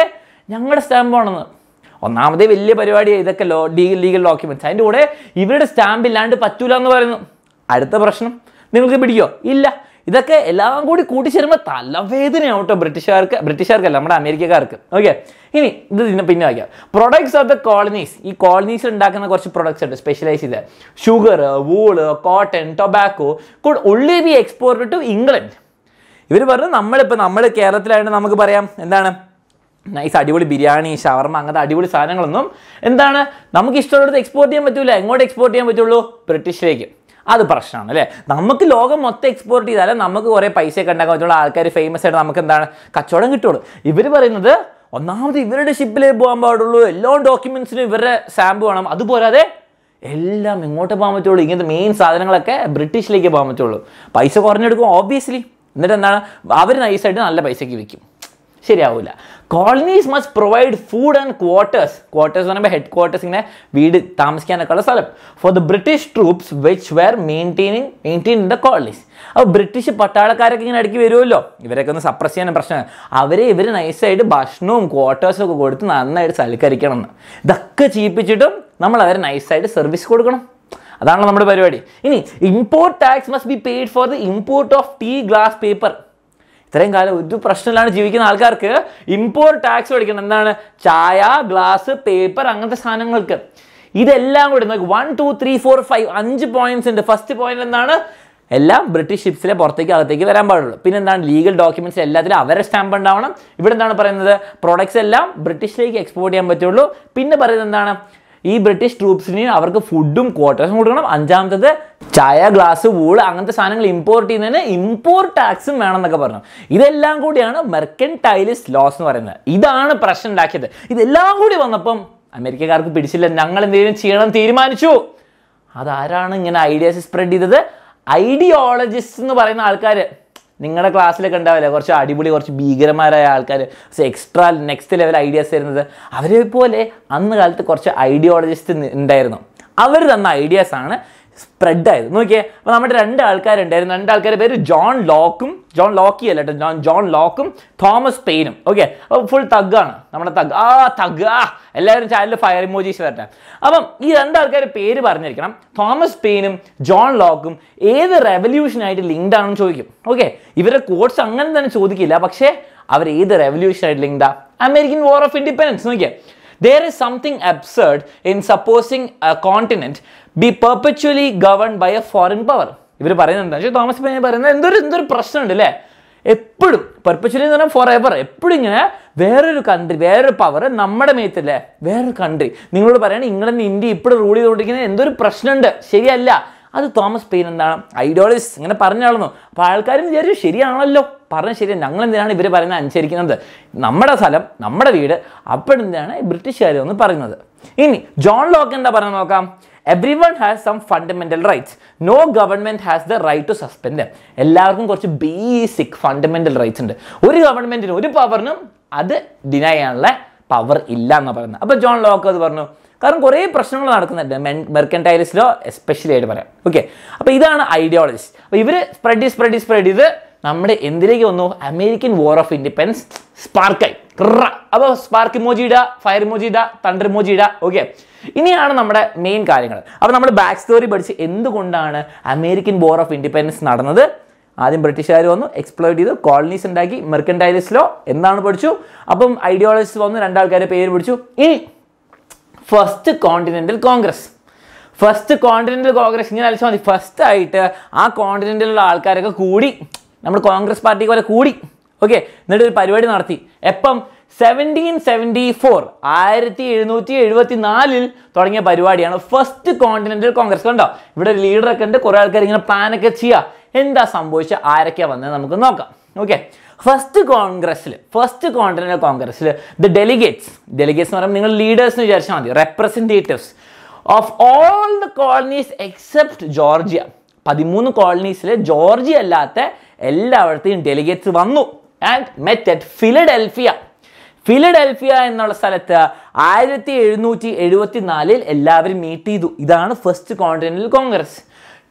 ഞങ്ങളുടെ സ്റ്റാമ്പാണെന്ന് ഒന്നാമതേ വലിയ പരിപാടിയാണ് ഇതൊക്കെ ലോ ലീഗൽ ലീഗൽ ഡോക്യുമെന്റ്സ് അതിൻ്റെ കൂടെ ഇവരുടെ സ്റ്റാമ്പ് ഇല്ലാണ്ട് പറ്റൂല എന്ന് പറയുന്നു അടുത്ത പ്രശ്നം നിങ്ങൾക്ക് പിടിക്കോ ഇല്ല ഇതൊക്കെ എല്ലാം കൂടി കൂട്ടിച്ചേരുമ്പോൾ തലവേദനയാവും കേട്ടോ ബ്രിട്ടീഷുകാർക്ക് ബ്രിട്ടീഷുകാർക്കല്ല നമ്മുടെ അമേരിക്കക്കാർക്ക് ഓക്കെ ഇനി ഇത് ഇതിന് പിന്നെ വയ്ക്കാം പ്രൊഡക്ട്സ് ഓഫ് ദ കോളനീസ് ഈ കോളനീസ് ഉണ്ടാക്കുന്ന കുറച്ച് പ്രൊഡക്ട്സ് ഉണ്ട് സ്പെഷ്യലൈസ് ചെയ്ത് sugar wool cotton tobacco could only be export to England ഇവർ പറഞ്ഞു നമ്മളിപ്പോൾ നമ്മൾ കേരളത്തിലായിട്ട് നമുക്ക് പറയാം എന്താണ് നൈസ് അടിപൊളി ബിരിയാണി ഷവർമ അങ്ങനത്തെ അടിപൊളി സാധനങ്ങളൊന്നും എന്താണ് നമുക്ക് ഇഷ്ടമുള്ളത് എക്സ്പോർട്ട് ചെയ്യാൻ പറ്റൂല എങ്ങോട്ട് എക്സ്പോർട്ട് ചെയ്യാൻ പറ്റുള്ളൂ ബ്രിട്ടീഷിലേക്ക് അത് പ്രശ്നമാണ് അല്ലേ നമുക്ക് ലോകം മൊത്തം എക്സ്പോർട്ട് ചെയ്താലേ നമുക്ക് കുറേ പൈസയൊക്കെ ഉണ്ടാക്കാൻ പറ്റുള്ള ആൾക്കാർ ഫേമസ് ആയിട്ട് നമുക്ക് എന്താണ് കച്ചവടം കിട്ടുള്ളൂ ഇവർ പറയുന്നത് ഒന്നാമത് ഇവരുടെ ഷിപ്പിലേ പോകാൻ പാടുള്ളൂ എല്ലാ ഡോക്യുമെന്റ്സിനും ഇവരുടെ സാമ്പ് വേണം അതുപോരാതെ എല്ലാം എങ്ങോട്ട് പോകാൻ പറ്റുള്ളൂ ഇങ്ങനത്തെ മെയിൻ സാധനങ്ങളൊക്കെ ബ്രിട്ടീഷിലേക്ക് പോകാൻ പറ്റുള്ളൂ പൈസ കുറഞ്ഞെടുക്കും ഓബിയസ്ലി എന്നിട്ട് എന്താണ് അവർ നൈസായിട്ട് നല്ല പൈസയ്ക്ക് വിൽക്കും ശരിയാവില്ല colonies must provide food and quarters quarters എന്ന് പറയുമ്പോൾ ഹെഡ് ക്വാർട്ടേഴ്സ് ഇങ്ങനെ വീട് താമസിക്കാനൊക്കെ ഉള്ള സ്ഥലം for the British troops which were maintaining maintain the colonies അപ്പോൾ ബ്രിട്ടീഷ് പട്ടാളക്കാരൊക്കെ ഇങ്ങനെ ഇടയ്ക്ക് വരുമല്ലോ ഇവരൊക്കെ ഒന്ന് സപ്രസ് ചെയ്യാൻ പ്രശ്നമാണ് അവരെ ഇവർ നൈസായിട്ട് ഭക്ഷണവും ക്വാർട്ടേഴ്സും ഒക്കെ കൊടുത്ത് നന്നായിട്ട് സൽക്കരിക്കണം എന്ന് ഇതൊക്കെ ചെയ്യിപ്പിച്ചിട്ടും നമ്മൾ അവരെ നൈസായിട്ട് സർവീസ് കൊടുക്കണം അതാണ് നമ്മുടെ പരിപാടി ഇനി import tax must be paid for the import of tea glass paper ഇത്രയും കാലം ഒരു പ്രശ്നമില്ലാണ്ട് ജീവിക്കുന്ന ആൾക്കാർക്ക് ഇമ്പോർട്ട് ടാക്സ് മേടിക്കണം എന്താണ് ചായ ഗ്ലാസ് പേപ്പർ അങ്ങനത്തെ സാധനങ്ങൾക്ക് ഇതെല്ലാം കൂടി നോക്കി one two three four five അഞ്ച് പോയിന്റ്സ് ഉണ്ട് ഫസ്റ്റ് പോയിന്റ് എന്താണ് എല്ലാം ബ്രിട്ടീഷ് ഷിപ്സിലെ പുറത്തേക്ക് അകത്തേക്ക് വരാൻ പാടുള്ളൂ പിന്നെ എന്താണ് ലീഗൽ ഡോക്യുമെന്റ്സ് എല്ലാത്തിലും അവരുടെ സ്റ്റാമ്പ് ഉണ്ടാവണം ഇവിടെ എന്താണ് പറയുന്നത് പ്രോഡക്ട്സ് എല്ലാം ബ്രിട്ടീഷിലേക്ക് എക്സ്പോർട്ട് ചെയ്യാൻ പറ്റുള്ളൂ പിന്നെ പറയുന്നത് എന്താണ് ഈ ബ്രിട്ടീഷ് ട്രൂപ്സിന് അവർക്ക് ഫുഡും ക്വാർട്ടേഴ്സും കൊടുക്കണം അഞ്ചാമത്തത് ചായ ഗ്ലാസ് വൂള് അങ്ങനത്തെ സാധനങ്ങൾ ഇമ്പോർട്ട് ചെയ്യുന്നതിന് ഇമ്പോർട്ട് ടാക്സും വേണം എന്നൊക്കെ പറഞ്ഞു ഇതെല്ലാം കൂടിയാണ് മെർക്കൻടൈലിസ് ലോസ് എന്ന് പറയുന്നത് ഇതാണ് പ്രശ്നം ഉണ്ടാക്കിയത് ഇതെല്ലാം കൂടി വന്നപ്പം അമേരിക്കക്കാർക്ക് പിടിച്ചില്ല ഞങ്ങൾ എന്തെങ്കിലും ചെയ്യണം തീരുമാനിച്ചു അതാരാണ് ഇങ്ങനെ ഐഡിയാസ് സ്പ്രെഡ് ചെയ്തത് ഐഡിയോളജിസ്റ്റ് എന്ന് പറയുന്ന ആൾക്കാർ നിങ്ങളുടെ ക്ലാസ്സിലൊക്കെ ഉണ്ടാവില്ലേ കുറച്ച് അടിപൊളി കുറച്ച് ഭീകരന്മാരായ ആൾക്കാർ എക്സ്ട്രാ നെക്സ്റ്റ് ലെവൽ ഐഡിയാസ് തരുന്നത് അവരെ പോലെ അന്ന് കാലത്ത് കുറച്ച് ഐഡിയോളജിസ്റ്റ് ഉണ്ടായിരുന്നു അവർ തന്ന ഐഡിയാസ് ആണ് സ്പ്രെഡ് ആയത് നോക്കിയേ അപ്പോൾ നമ്മുടെ രണ്ട് ആൾക്കാരുണ്ടായിരുന്നു രണ്ട് ആൾക്കാരുടെ പേര് ജോൺ ലോക്കും ജോൺ ലോക്കി അല്ല കേട്ടോ ജോൺ ജോൺ ലോക്കും തോമസ് പെയിനും ഓക്കെ അപ്പോൾ ഫുൾ തഗ്ഗാണ് നമ്മുടെ തഗ് ആ തഗ് ആ എല്ലാവരും ചാനലിൽ ഫയർ ഇമോജീസ് വരട്ടെ അപ്പം ഈ രണ്ട് ആൾക്കാരുടെ പേര് പറഞ്ഞിരിക്കണം തോമസ് പെയിനും ജോൺ ലോക്കും ഏത് റെവല്യൂഷനായിട്ട് ലിങ്ക്ഡ് ആണെന്ന് ചോദിക്കും ഓക്കെ ഇവരുടെ കോഴ്സ് അങ്ങനെ തന്നെ ചോദിക്കില്ല പക്ഷേ അവർ ഏത് റെവല്യൂഷനായിട്ട് ലിങ്ക്ഡാ അമേരിക്കൻ വാർ ഓഫ് ഇൻഡിപെൻഡൻസ് നോക്കിയേ there is something absurd in supposing a continent be perpetually governed by a foreign power ഇവർ പറയുന്നുണ്ട് പക്ഷേ തോമസ് പെയിൻ പറയുന്നത് എന്തൊരു എന്തൊരു പ്രശ്നമുണ്ട് അല്ലേ എപ്പോഴും പെർപ്പച്വലി എന്ന് പറഞ്ഞാൽ ഫോർ എവർ എപ്പോഴും ഇങ്ങനെ വേറൊരു കൺട്രി വേറൊരു പവർ നമ്മുടെ മേത്തല്ലേ വേറൊരു കൺട്രി നിങ്ങളോട് പറയണേ ഇംഗ്ലണ്ട് ഇന്ത്യ ഇപ്പോഴും റൂൾ ചെയ്തുകൊണ്ടിരിക്കുന്നത് എന്തൊരു പ്രശ്നമുണ്ട് ശരിയല്ല അത് തോമസ് പെയിൻ എന്താണ് ഐഡിയോളജിസ്റ്റ് ഇങ്ങനെ പറഞ്ഞാളന്നു അപ്പോൾ ആൾക്കാരും വിചാരിച്ചു ശരിയാണല്ലോ പറഞ്ഞ ശരി ഞങ്ങൾ എന്തിനാണ് ഇവർ പറയുന്നത് അനുസരിക്കുന്നത് നമ്മുടെ സ്ഥലം നമ്മുടെ വീട് അപ്പോഴെന്താണ് ബ്രിട്ടീഷുകാർ എന്ന് പറയുന്നത് ഇനി ജോൺ ലോക്ക് എന്താ പറയുന്നത് നോക്കാം everyone has some fundamental rights no government has the right to suspend എല്ലാവർക്കും കുറച്ച് ബേസിക് ഫണ്ടമെന്റൽ റൈറ്റ്സ് ഉണ്ട് ഒരു ഗവൺമെന്റിനും ഒരു പവറിനും അത് ഡിനൈ ചെയ്യാനുള്ള പവർ ഇല്ല എന്നാണ് പറയുന്നത് അപ്പോൾ ജോൺ ലോക്ക് അത് പറഞ്ഞു കാരണം കുറേ പ്രശ്നങ്ങൾ നടക്കുന്നുണ്ട് മെൻ മെർക്കൻറ്റൈലിസിലോ എസ്പെഷ്യലി ആയിട്ട് പറയാം ഓക്കെ അപ്പോൾ ഇതാണ് ഐഡിയോളജി അപ്പോൾ ഇവർ സ്പ്രെഡ് ചെയ്ത് സ്പ്രെഡ് ചെയ്ത് സ്പ്രെഡ് ചെയ്ത് നമ്മുടെ എന്തിലേക്ക് വന്നു അമേരിക്കൻ വാർ ഓഫ് ഇൻഡിപെൻഡൻസ് സ്പാർക്കായി അപ്പോൾ സ്പാർക്ക് ഇമോജി ഇടുക ഫയർ ഇമോജി ഇടുക തണ്ടർ ഇമോജി ഇടുക ഓക്കെ ഇനിയാണ് നമ്മുടെ മെയിൻ കാര്യങ്ങൾ അപ്പോൾ നമ്മൾ ബാക്ക് സ്റ്റോറി പഠിച്ച് എന്തുകൊണ്ടാണ് അമേരിക്കൻ വാർ ഓഫ് ഇൻഡിപെൻഡൻസ് നടന്നത് ആദ്യം ബ്രിട്ടീഷുകാർ വന്നു എക്സ്പ്ലോയിറ്റ് ചെയ്തു കോളനീസ് ഉണ്ടാക്കി മെർക്കൻറ്റൈലിസിലോ എന്താണ് പഠിച്ചു അപ്പം ഐഡിയോളജിസ്റ്റ് വന്നു രണ്ടാൾക്കാരെ പേര് പിടിച്ചു ഇനി first continental congress first continental congress ഇങ്ങനെ അലച്ചാൽ മതി ഫസ്റ്റ് ആയിട്ട് ആ കോണ്ടിനെന്റിലുള്ള ആൾക്കാരൊക്കെ കൂടി നമ്മൾ കോൺഗ്രസ് പാർട്ടിക്ക് പോലെ കൂടി ഓക്കെ എന്നിട്ട് ഒരു പരിപാടി നടത്തി എപ്പം സെവൻറ്റീൻ സെവൻറ്റി ഫോർ ആയിരത്തി എഴുന്നൂറ്റി എഴുപത്തി നാലിൽ തുടങ്ങിയ പരിപാടിയാണ് ഫസ്റ്റ് കോണ്ടിനെന്റൽ കോൺഗ്രസ് കണ്ടോ ഇവിടെ ഒരു ലീഡറൊക്കെ ഉണ്ട് കുറേ ആൾക്കാർ ഇങ്ങനെ പ്ലാനൊക്കെ ചെയ്യുക എന്താ സംഭവിച്ച ആരൊക്കെയാണ് വന്നത് നമുക്ക് നോക്കാം ഓക്കെ ഫസ്റ്റ് കോൺഗ്രസ്സിൽ ഫസ്റ്റ് കോണ്ടിനെന്റൽ കോൺഗ്രസ്സിൽ ദ ഡെലിഗേറ്റ്സ് ഡെലിഗേറ്റ്സ് എന്ന് പറയുമ്പോൾ നിങ്ങൾ ലീഡേഴ്സ് എന്ന് വിചാരിച്ചാൽ മതി representatives of all the colonies except Georgia പതിമൂന്ന് കോളനീസിൽ ജോർജിയ അല്ലാത്ത എല്ലായിടത്തെയും ഡെലിഗേറ്റ്സ് വന്നു and met at Philadelphia Philadelphia എന്നുള്ള സ്ഥലത്ത് ആയിരത്തി എഴുന്നൂറ്റി എഴുപത്തി നാലിൽ എല്ലാവരും മീറ്റ് ചെയ്തു ഇതാണ് first continental congress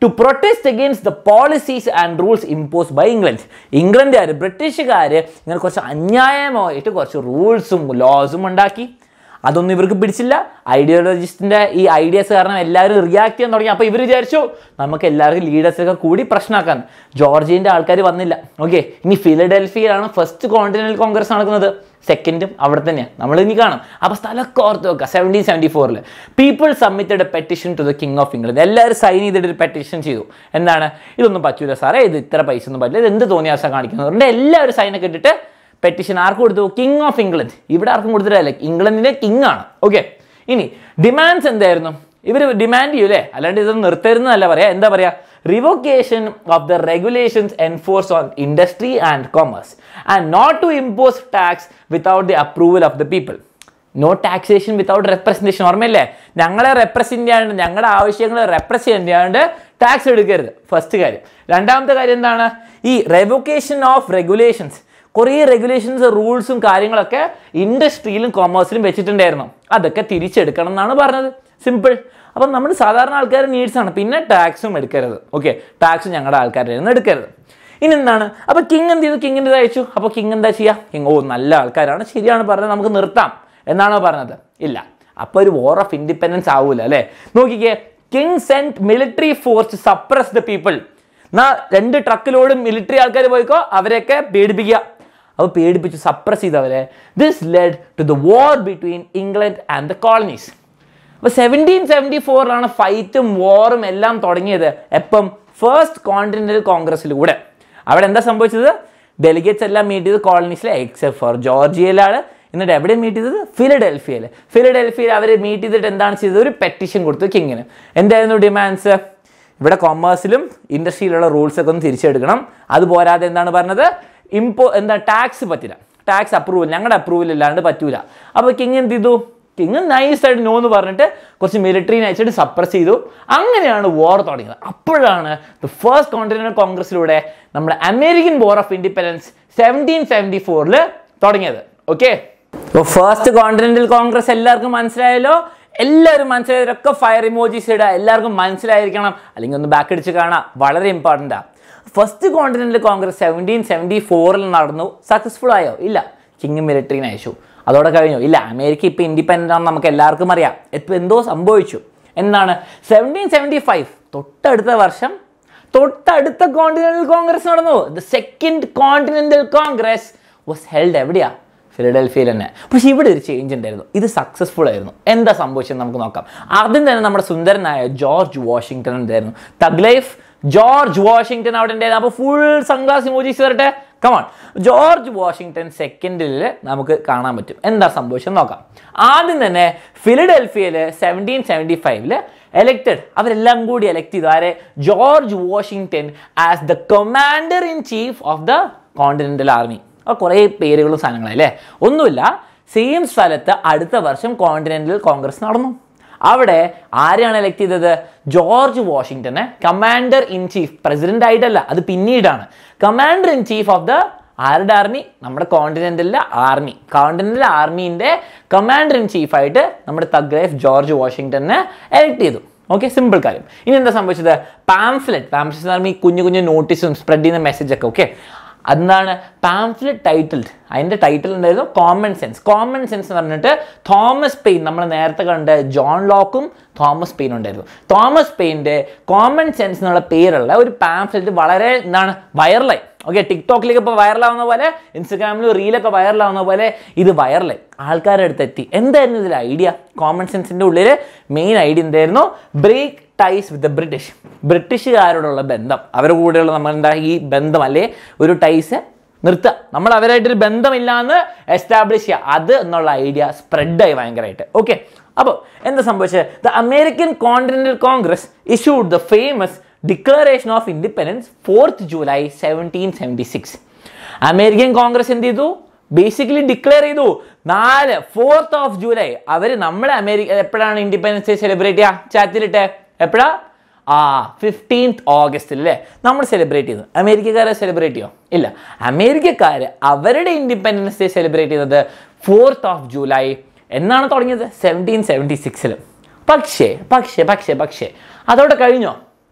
to protest against the policies and rules impose by England ഇംഗ്ലണ്ടുകാർ ബ്രിട്ടീഷുകാർ ഇങ്ങനെ കുറച്ച് അന്യായമായിട്ട് കുറച്ച് റൂൾസും ലോസും ഉണ്ടാക്കി അതൊന്നും ഇവർക്ക് പിടിച്ചില്ല ഐഡിയോളജിസ്റ്റിന്റെ ഈ ഐഡിയാസ് കാരണം എല്ലാവരും റിയാക്ട് ചെയ്യാൻ തുടങ്ങി അപ്പോൾ ഇവർ വിചാരിച്ചു നമുക്ക് എല്ലാവർക്കും ലീഡേഴ്സൊക്കെ കൂടി പ്രശ്നമാക്കാൻ ജോർജിയൻ്റെ ആൾക്കാർ വന്നില്ല ഓക്കെ ഇനി ഫിലഡൽഫിയയിലാണ് ഫസ്റ്റ് കോണ്ടിനൽ കോൺഗ്രസ് നടക്കുന്നത് സെക്കൻഡും അവിടെ തന്നെയാണ് നമ്മൾ ഇനി കാണും അപ്പോൾ സ്ഥലമൊക്കെ ഓർത്ത് വെക്കുക സെവൻറ്റീൻ സെവൻറ്റി ഫോറിൽ people submitted a petition to the king of England എല്ലാവരും സൈൻ ചെയ്തിട്ട് ഒരു പെറ്റീഷൻ ചെയ്തു എന്താണ് ഇതൊന്നും പറ്റൂല സാറേ ഇത് ഇത്ര പൈസ ഒന്നും പറ്റില്ല ഇത് എന്ത് തോന്നിയാസം കാണിക്കുന്നത് അതുകൊണ്ട് എല്ലാവരും സൈനൊക്കെ ഇട്ടിട്ട് പെറ്റീഷൻ ആർക്ക് കൊടുത്തു കിങ് ഓഫ് ഇംഗ്ലണ്ട് ഇവിടെ ആർക്കും കൊടുത്തിട്ടല്ല ഇംഗ്ലണ്ടിന്റെ കിങ് ആണ് ഓക്കെ ഇനി ഡിമാൻഡ്സ് എന്തായിരുന്നു ഇവർ ഡിമാൻഡ് ചെയ്യൂലേ അല്ലാണ്ട് ഇത് നിർത്തരുന്നതല്ല പറയാ എന്താ പറയാ revocation of the regulations enforce on industry and commerce and not to impose tax without the approval of the people no taxation without representation ഓർമ്മയില്ലേ ഞങ്ങളെ റെപ്രസെൻ്റ് ചെയ്യാണ്ട് ഞങ്ങളുടെ ആവശ്യങ്ങൾ റെപ്രസെൻ്റ് ചെയ്യാണ്ട് ടാക്സ് എടുക്കരുത് ഫസ്റ്റ് കാര്യം രണ്ടാമത്തെ കാര്യം എന്താണ് ഈ റെവൊക്കേഷൻ ഓഫ് റെഗുലേഷൻസ് കുറേ റെഗുലേഷൻസ് റൂൾസും കാര്യങ്ങളൊക്കെ ഇൻഡസ്ട്രിയിലും കൊമേഴ്സിലും വെച്ചിട്ടുണ്ടായിരുന്നു അതൊക്കെ തിരിച്ചെടുക്കണം എന്നാണ് പറഞ്ഞത് സിമ്പിൾ അപ്പം നമ്മൾ സാധാരണ ആൾക്കാരുടെ നീഡ്സ് ആണ് പിന്നെ ടാക്സും എടുക്കരുത് ഓക്കെ ടാക്സ് ഞങ്ങളുടെ ആൾക്കാരുടെ നിന്ന് എടുക്കരുത് ഇനി എന്താണ് അപ്പോൾ കിങ് എന്ത് ചെയ്തു കിങ്ങിൻ്റെ ഇത് അയച്ചു അപ്പോൾ കിങ് എന്താ ചെയ്യുക കിങ് ഓ നല്ല ആൾക്കാരാണ് ശരിയാണ് പറഞ്ഞത് നമുക്ക് നിർത്താം എന്നാണോ പറഞ്ഞത് ഇല്ല അപ്പോൾ ഒരു വാർ ഓഫ് ഇൻഡിപെൻഡൻസ് ആവൂല അല്ലേ നോക്കിക്കേ king sent military force suppress the people എന്നാ രണ്ട് ട്രക്കിലോടും മിലിറ്ററി ആൾക്കാർ പോയിക്കോ അവരെയൊക്കെ പേടിപ്പിക്കുക അപ്പോൾ പേടിപ്പിച്ചു സപ്രസ് ചെയ്തവരെ this led to the war between England and the colonies അപ്പോൾ സെവൻറ്റീൻ സെവൻറ്റി ഫോറിലാണ് ഫൈറ്റും വാറും എല്ലാം തുടങ്ങിയത് എപ്പം ഫസ്റ്റ് കോണ്ടിനെൻ്റൽ കോൺഗ്രസ്സിലൂടെ അവിടെ എന്താ സംഭവിച്ചത് ഡെലിഗേറ്റ്സ് എല്ലാം മീറ്റ് ചെയ്ത് കോളനീസിലെ എക്സെപ്റ്റ് ഫോർ ജോർജിയയിലാണ് എന്നിട്ട് എവിടെ മീറ്റ് ചെയ്തത് ഫിലഡൽഫിയയിൽ ഫിലഡൽഫിയയിൽ അവർ മീറ്റ് ചെയ്തിട്ട് എന്താണ് ചെയ്തത് ഒരു പെറ്റീഷൻ കൊടുത്തു കിങ്ങിന് എന്തായിരുന്നു ഡിമാൻഡ്സ് ഇവിടെ കൊമേഴ്സിലും ഇൻഡസ്ട്രിയിലുള്ള റൂൾസ് ഒക്കെ ഒന്ന് തിരിച്ചെടുക്കണം അത് പോരാതെ എന്താണ് പറഞ്ഞത് ഇമ്പോ എന്താ ടാക്സ് പറ്റില്ല ടാക്സ് അപ്രൂവൽ ഞങ്ങളുടെ അപ്രൂവൽ ഇല്ലാണ്ട് പറ്റൂല അപ്പോൾ കിങ് എന്ത് ചെയ്തു കിങ് നൈസായിട്ട് നോ എന്ന് പറഞ്ഞിട്ട് കുറച്ച് മിലിറ്ററിനെ അയച്ചിട്ട് സപ്രസ് ചെയ്തു അങ്ങനെയാണ് വാർ തുടങ്ങിയത് അപ്പോഴാണ് ദ ഫസ്റ്റ് കോണ്ടിനെൻ്റൽ കോൺഗ്രസിലൂടെ നമ്മുടെ American war of independence seventeen seventy ഫോറിൽ തുടങ്ങിയത് ഓക്കെ അപ്പോൾ ഫസ്റ്റ് കോണ്ടിനെൻ്റൽ കോൺഗ്രസ് എല്ലാവർക്കും മനസ്സിലായല്ലോ എല്ലാവരും മനസ്സിലായവരൊക്കെ ഫയർ ഇമോജീസ് ഇടുക എല്ലാവർക്കും മനസ്സിലായിരിക്കണം അല്ലെങ്കിൽ ഒന്ന് ബാക്ക് അടിച്ച് കാണാം വളരെ ഇമ്പോർട്ടൻ്റാണ് first continental congress seventeen seventy ഫോറിൽ നടന്നു സക്സസ്ഫുൾ ആയോ ഇല്ല കിങ് മിലിറ്ററിനെ അയച്ചു അതോടെ കഴിഞ്ഞു ഇല്ല അമേരിക്ക ഇപ്പോൾ ഇൻഡിപെൻഡൻ്റ് ആണെന്ന് നമുക്ക് എല്ലാവർക്കും അറിയാം ഇപ്പോൾ എന്തോ സംഭവിച്ചു എന്താണ് സെവൻറ്റീൻ സെവൻറ്റി ഫൈവ് തൊട്ടടുത്ത വർഷം തൊട്ടടുത്ത കോണ്ടിനെൻ്റൽ കോൺഗ്രസ് നടന്നു the second continental congress was held എവിടെയാ ഫിലഡൽഫിയയിൽ തന്നെ പക്ഷേ ഇവിടെ ഒരു ചേഞ്ച് ഉണ്ടായിരുന്നു ഇത് സക്സസ്ഫുൾ ആയിരുന്നു എന്താ സംഭവിച്ചത് നമുക്ക് നോക്കാം ആദ്യം തന്നെ നമ്മുടെ സുന്ദരനായ ജോർജ് വാഷിങ്ടൺ ഉണ്ടായിരുന്നു തഗ് ലൈഫ് ജോർജ് വാഷിങ്ടൺ അവിടെ ഉണ്ടായിരുന്നു അപ്പോൾ ഫുൾ സൺഗ്ലാസ് ഇമോജീസ് വരട്ടെ കമാൺ ജോർജ് വാഷിങ്ടൺ സെക്കൻഡിൽ നമുക്ക് കാണാൻ പറ്റും എന്താ സംഭവിച്ചത് നോക്കാം ആദ്യം തന്നെ ഫിലഡൽഫിയയിൽ സെവൻറ്റീൻ സെവൻറ്റി ഫൈവില് എലക്റ്റഡ് അവരെല്ലാം കൂടി എലക്ട് ചെയ്തു ആരെ George Washington as the commander in chief of the continental army ആ കുറേ പേരുകളും സാധനങ്ങളല്ലേ ഒന്നുമില്ല സെയിം സ്ഥലത്ത് അടുത്ത വർഷം കോണ്ടിനെൻ്റൽ കോൺഗ്രസ് നടന്നു അവിടെ ആരെയാണ് എലക്ട് ചെയ്തത് ജോർജ് വാഷിങ്ടനെ കമാൻഡർ ഇൻ ചീഫ് പ്രസിഡന്റ് ആയിട്ടല്ല അത് പിന്നീടാണ് commander in chief of the ആരുടെ ആർമി നമ്മുടെ കോണ്ടിനെന്റലിലെ ആർമി കോണ്ടിനെന്റൽ ആർമീൻ്റെ കമാൻഡർ ഇൻ ചീഫ് ആയിട്ട് നമ്മുടെ തഗ്രേഫ് ജോർജ് വാഷിങ്ടനെ എലക്ട് ചെയ്തു ഓക്കെ സിമ്പിൾ കാര്യം ഇനി എന്താ സംഭവിച്ചത് പാംഫ്ലെറ്റ് പാംഫ്ലെറ്റ് എന്ന് പറയുമ്പോൾ ഈ കുഞ്ഞു കുഞ്ഞു നോട്ടീസും സ്പ്രെഡ് ചെയ്യുന്ന മെസ്സേജ് ഒക്കെ ഓക്കെ എന്താണ് പാംഫ്ലെറ്റ് ടൈറ്റിൽഡ് അതിൻ്റെ ടൈറ്റിൽ ഉണ്ടായിരുന്നു കോമൺ സെൻസ് കോമൺ സെൻസ് എന്ന് പറഞ്ഞിട്ട് തോമസ് പെയിൻ നമ്മൾ നേരത്തെ കണ്ട ജോൺ ലോക്കും തോമസ് പെയിൻ ഉണ്ടായിരുന്നു തോമസ് പെയിൻ്റെ കോമൺ സെൻസ് എന്നുള്ള പേരുള്ള ഒരു പാംഫ്ലെറ്റ് വളരെ എന്താണ് വൈറലായി ഓക്കെ ടിക്ടോക്കിലേക്ക് ഇപ്പോൾ വൈറലാവുന്ന പോലെ ഇൻസ്റ്റഗ്രാമിൽ റീലൊക്കെ വൈറലാവുന്ന പോലെ ഇത് വൈറലായി ആൾക്കാരുടെ അടുത്ത് എത്തി എന്തായിരുന്നു ഇതിൽ ഐഡിയ കോമൺ സെൻസിൻ്റെ ഉള്ളിൽ മെയിൻ ഐഡിയ എന്തായിരുന്നു break ties with the British ബ്രിട്ടീഷുകാരോടുള്ള ബന്ധം അവരുടെ കൂടെയുള്ള നമ്മളുടെ ഈ ബന്ധം അല്ലേ ഒരു ടൈസ് നിർത്തുക നമ്മൾ അവരായിട്ടൊരു ബന്ധമില്ലാന്ന് എസ്റ്റാബ്ലിഷ് ചെയ്യുക അത് എന്നുള്ള ഐഡിയ സ്പ്രെഡായി ഭയങ്കരമായിട്ട് ഓക്കെ അപ്പോൾ എന്താ സംഭവിച്ചത് the American continental congress issued the famous declaration of independence fourth July seventeen seventy six American congress എന്ത് ചെയ്തു ബേസിക്കലി ഡിക്ലെയർ ചെയ്തു നാല് ഫോർത്ത് ഓഫ് ജൂലൈ അവർ നമ്മുടെ അമേരിക്ക എപ്പോഴാണ് ഇൻഡിപെൻഡൻസ് ഡേ സെലിബ്രേറ്റ് ചെയ്യുക ചാറ്റിലിട്ടെ എപ്പോഴാ ആ ഫിഫ്റ്റീൻത്ത് ഓഗസ്റ്റിൽ അല്ലേ നമ്മൾ സെലിബ്രേറ്റ് ചെയ്തു അമേരിക്കക്കാരെ സെലിബ്രേറ്റ് ചെയ്യോ ഇല്ല അമേരിക്കക്കാർ അവരുടെ ഇൻഡിപെൻഡൻസ് ഡേ സെലിബ്രേറ്റ് ചെയ്തത് ഫോർത്ത് ഓഫ് ജൂലൈ എന്നാണ് തുടങ്ങിയത് സെവൻറ്റീൻ സെവൻറ്റി സിക്സിൽ പക്ഷേ പക്ഷേ പക്ഷേ പക്ഷേ അതോടെ കഴിഞ്ഞോ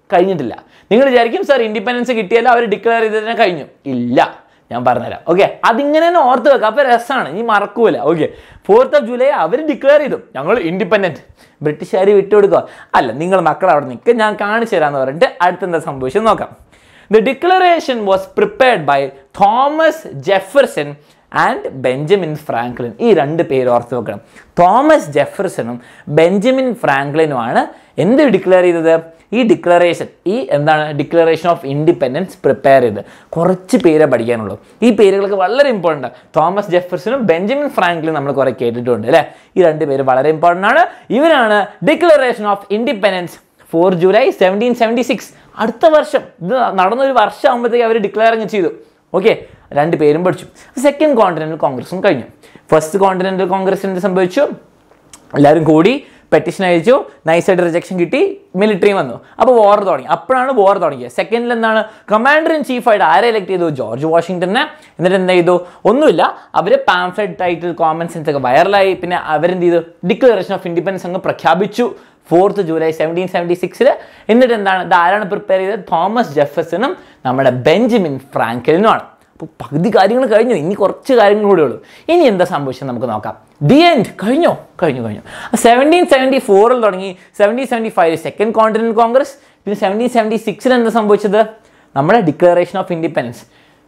കഴിഞ്ഞിട്ടില്ല നിങ്ങൾ വിചാരിക്കും സാർ ഇൻഡിപെൻഡൻസ് കിട്ടിയാലും അവർ ഡിക്ലെയർ ചെയ്തതിനെ കഴിഞ്ഞു ഇല്ല ഞാൻ പറഞ്ഞുതരാം ഓക്കെ അതിങ്ങനെ തന്നെ ഓർത്ത് വെക്കാം അപ്പോൾ രസമാണ് ഇനി മറക്കൂല ഓക്കെ ഫോർത്ത് ഓഫ് ജൂലൈ അവർ ഡിക്ലെയർ ചെയ്തു ഞങ്ങൾ ഇൻഡിപെൻഡൻറ്റ് ബ്രിട്ടീഷുകാർ വിട്ടുകൊടുക്കുക അല്ല നിങ്ങൾ മക്കൾ അവിടെ നിൽക്കുക ഞാൻ കാണിച്ചു തരാമെന്ന് പറഞ്ഞിട്ട് അടുത്തെന്താ സംഭവിച്ചത് നോക്കാം the declaration was prepared by Thomas Jefferson and Benjamin Franklin ഈ രണ്ട് പേര് ഓർത്ത് വെക്കണം തോമസ് ജെഫർസണും ബെഞ്ചമിൻ ഫ്രാങ്ക്ലിനുമാണ് എന്ത് ഡിക്ലെയർ ചെയ്തത് ഈ ഡിക്ലറേഷൻ ഈ എന്താണ് ഡിക്ലറേഷൻ ഓഫ് ഇൻഡിപെൻഡൻസ് പ്രിപ്പയർ ചെയ്ത് കുറച്ച് പേരെ പഠിക്കാനുള്ളൂ ഈ പേരുകളൊക്കെ വളരെ ഇമ്പോർട്ടൻ്റ് ആണ് തോമസ് ജെഫർസണും ബെഞ്ചമിൻ ഫ്രാങ്ക്ലിനും നമ്മൾ കുറേ കേട്ടിട്ടുണ്ട് അല്ലേ ഈ രണ്ട് പേര് വളരെ ഇമ്പോർട്ടൻ്റ് ആണ് ഇവരാണ് declaration of independence four July seventeen seventy six അടുത്ത വർഷം ഇത് നടന്നൊരു വർഷം ആകുമ്പോഴത്തേക്ക് അവർ ഡിക്ലെയർ അങ്ങ് ചെയ്തു ഓക്കെ രണ്ട് പേരും പഠിച്ചു സെക്കൻഡ് കോണ്ടിനെൻ്റൽ കോൺഗ്രസും കഴിഞ്ഞു ഫസ്റ്റ് കോണ്ടിനെൻ്റൽ കോൺഗ്രസ് എന്ത് സംഭവിച്ചു എല്ലാവരും കൂടി പെറ്റീഷൻ അയച്ചു നൈസായിട്ട് റിജക്ഷൻ കിട്ടി മിലിറ്ററി വന്നു അപ്പോൾ വാർ തുടങ്ങി അപ്പോഴാണ് വാർ തുടങ്ങിയത് സെക്കൻഡിൽ എന്താണ് കമാൻഡർ ഇൻ ചീഫായിട്ട് ആരെ എലക്ട് ചെയ്തു ജോർജ് വാഷിങ്ടനെ എന്നിട്ട് എന്താ ചെയ്തു ഒന്നുമില്ല അവർ പാംഫ്ലെറ്റ് ടൈറ്റിൽ കോമൺ സെൻസ് ഒക്കെ വൈറലായി പിന്നെ അവരെന്ത് ചെയ്തു ഡിക്ലറേഷൻ ഓഫ് ഇൻഡിപെൻഡൻസ് അങ്ങ് പ്രഖ്യാപിച്ചു ഫോർത്ത് ജൂലൈ സെവൻറ്റീൻ സെവൻറ്റി സിക്സിൽ എന്നിട്ട് എന്താണ് ഇത് ആരാണ് പ്രിപ്പയർ ചെയ്തത് തോമസ് ജെഫസനും നമ്മുടെ ബെഞ്ചമിൻ ഫ്രാങ്കലിനുമാണ് അപ്പോൾ പകുതി കാര്യങ്ങൾ കഴിഞ്ഞു ഇനി കുറച്ച് കാര്യങ്ങൾ കൂടെ ഉള്ളൂ ഇനി എന്താ സംഭവിച്ചത് നമുക്ക് നോക്കാം ദി എൻഡ് കഴിഞ്ഞോ കഴിഞ്ഞു കഴിഞ്ഞു സെവൻറ്റീൻ സെവൻറ്റി ഫോറിൽ തുടങ്ങി seventeen seventy five second continental congress പിന്നെ സെവൻറ്റീൻ സെവൻറ്റി സിക്സിൽ എന്താ സംഭവിച്ചത് നമ്മുടെ ഡിക്ലറേഷൻ ഓഫ് ഇൻഡിപെൻഡൻസ്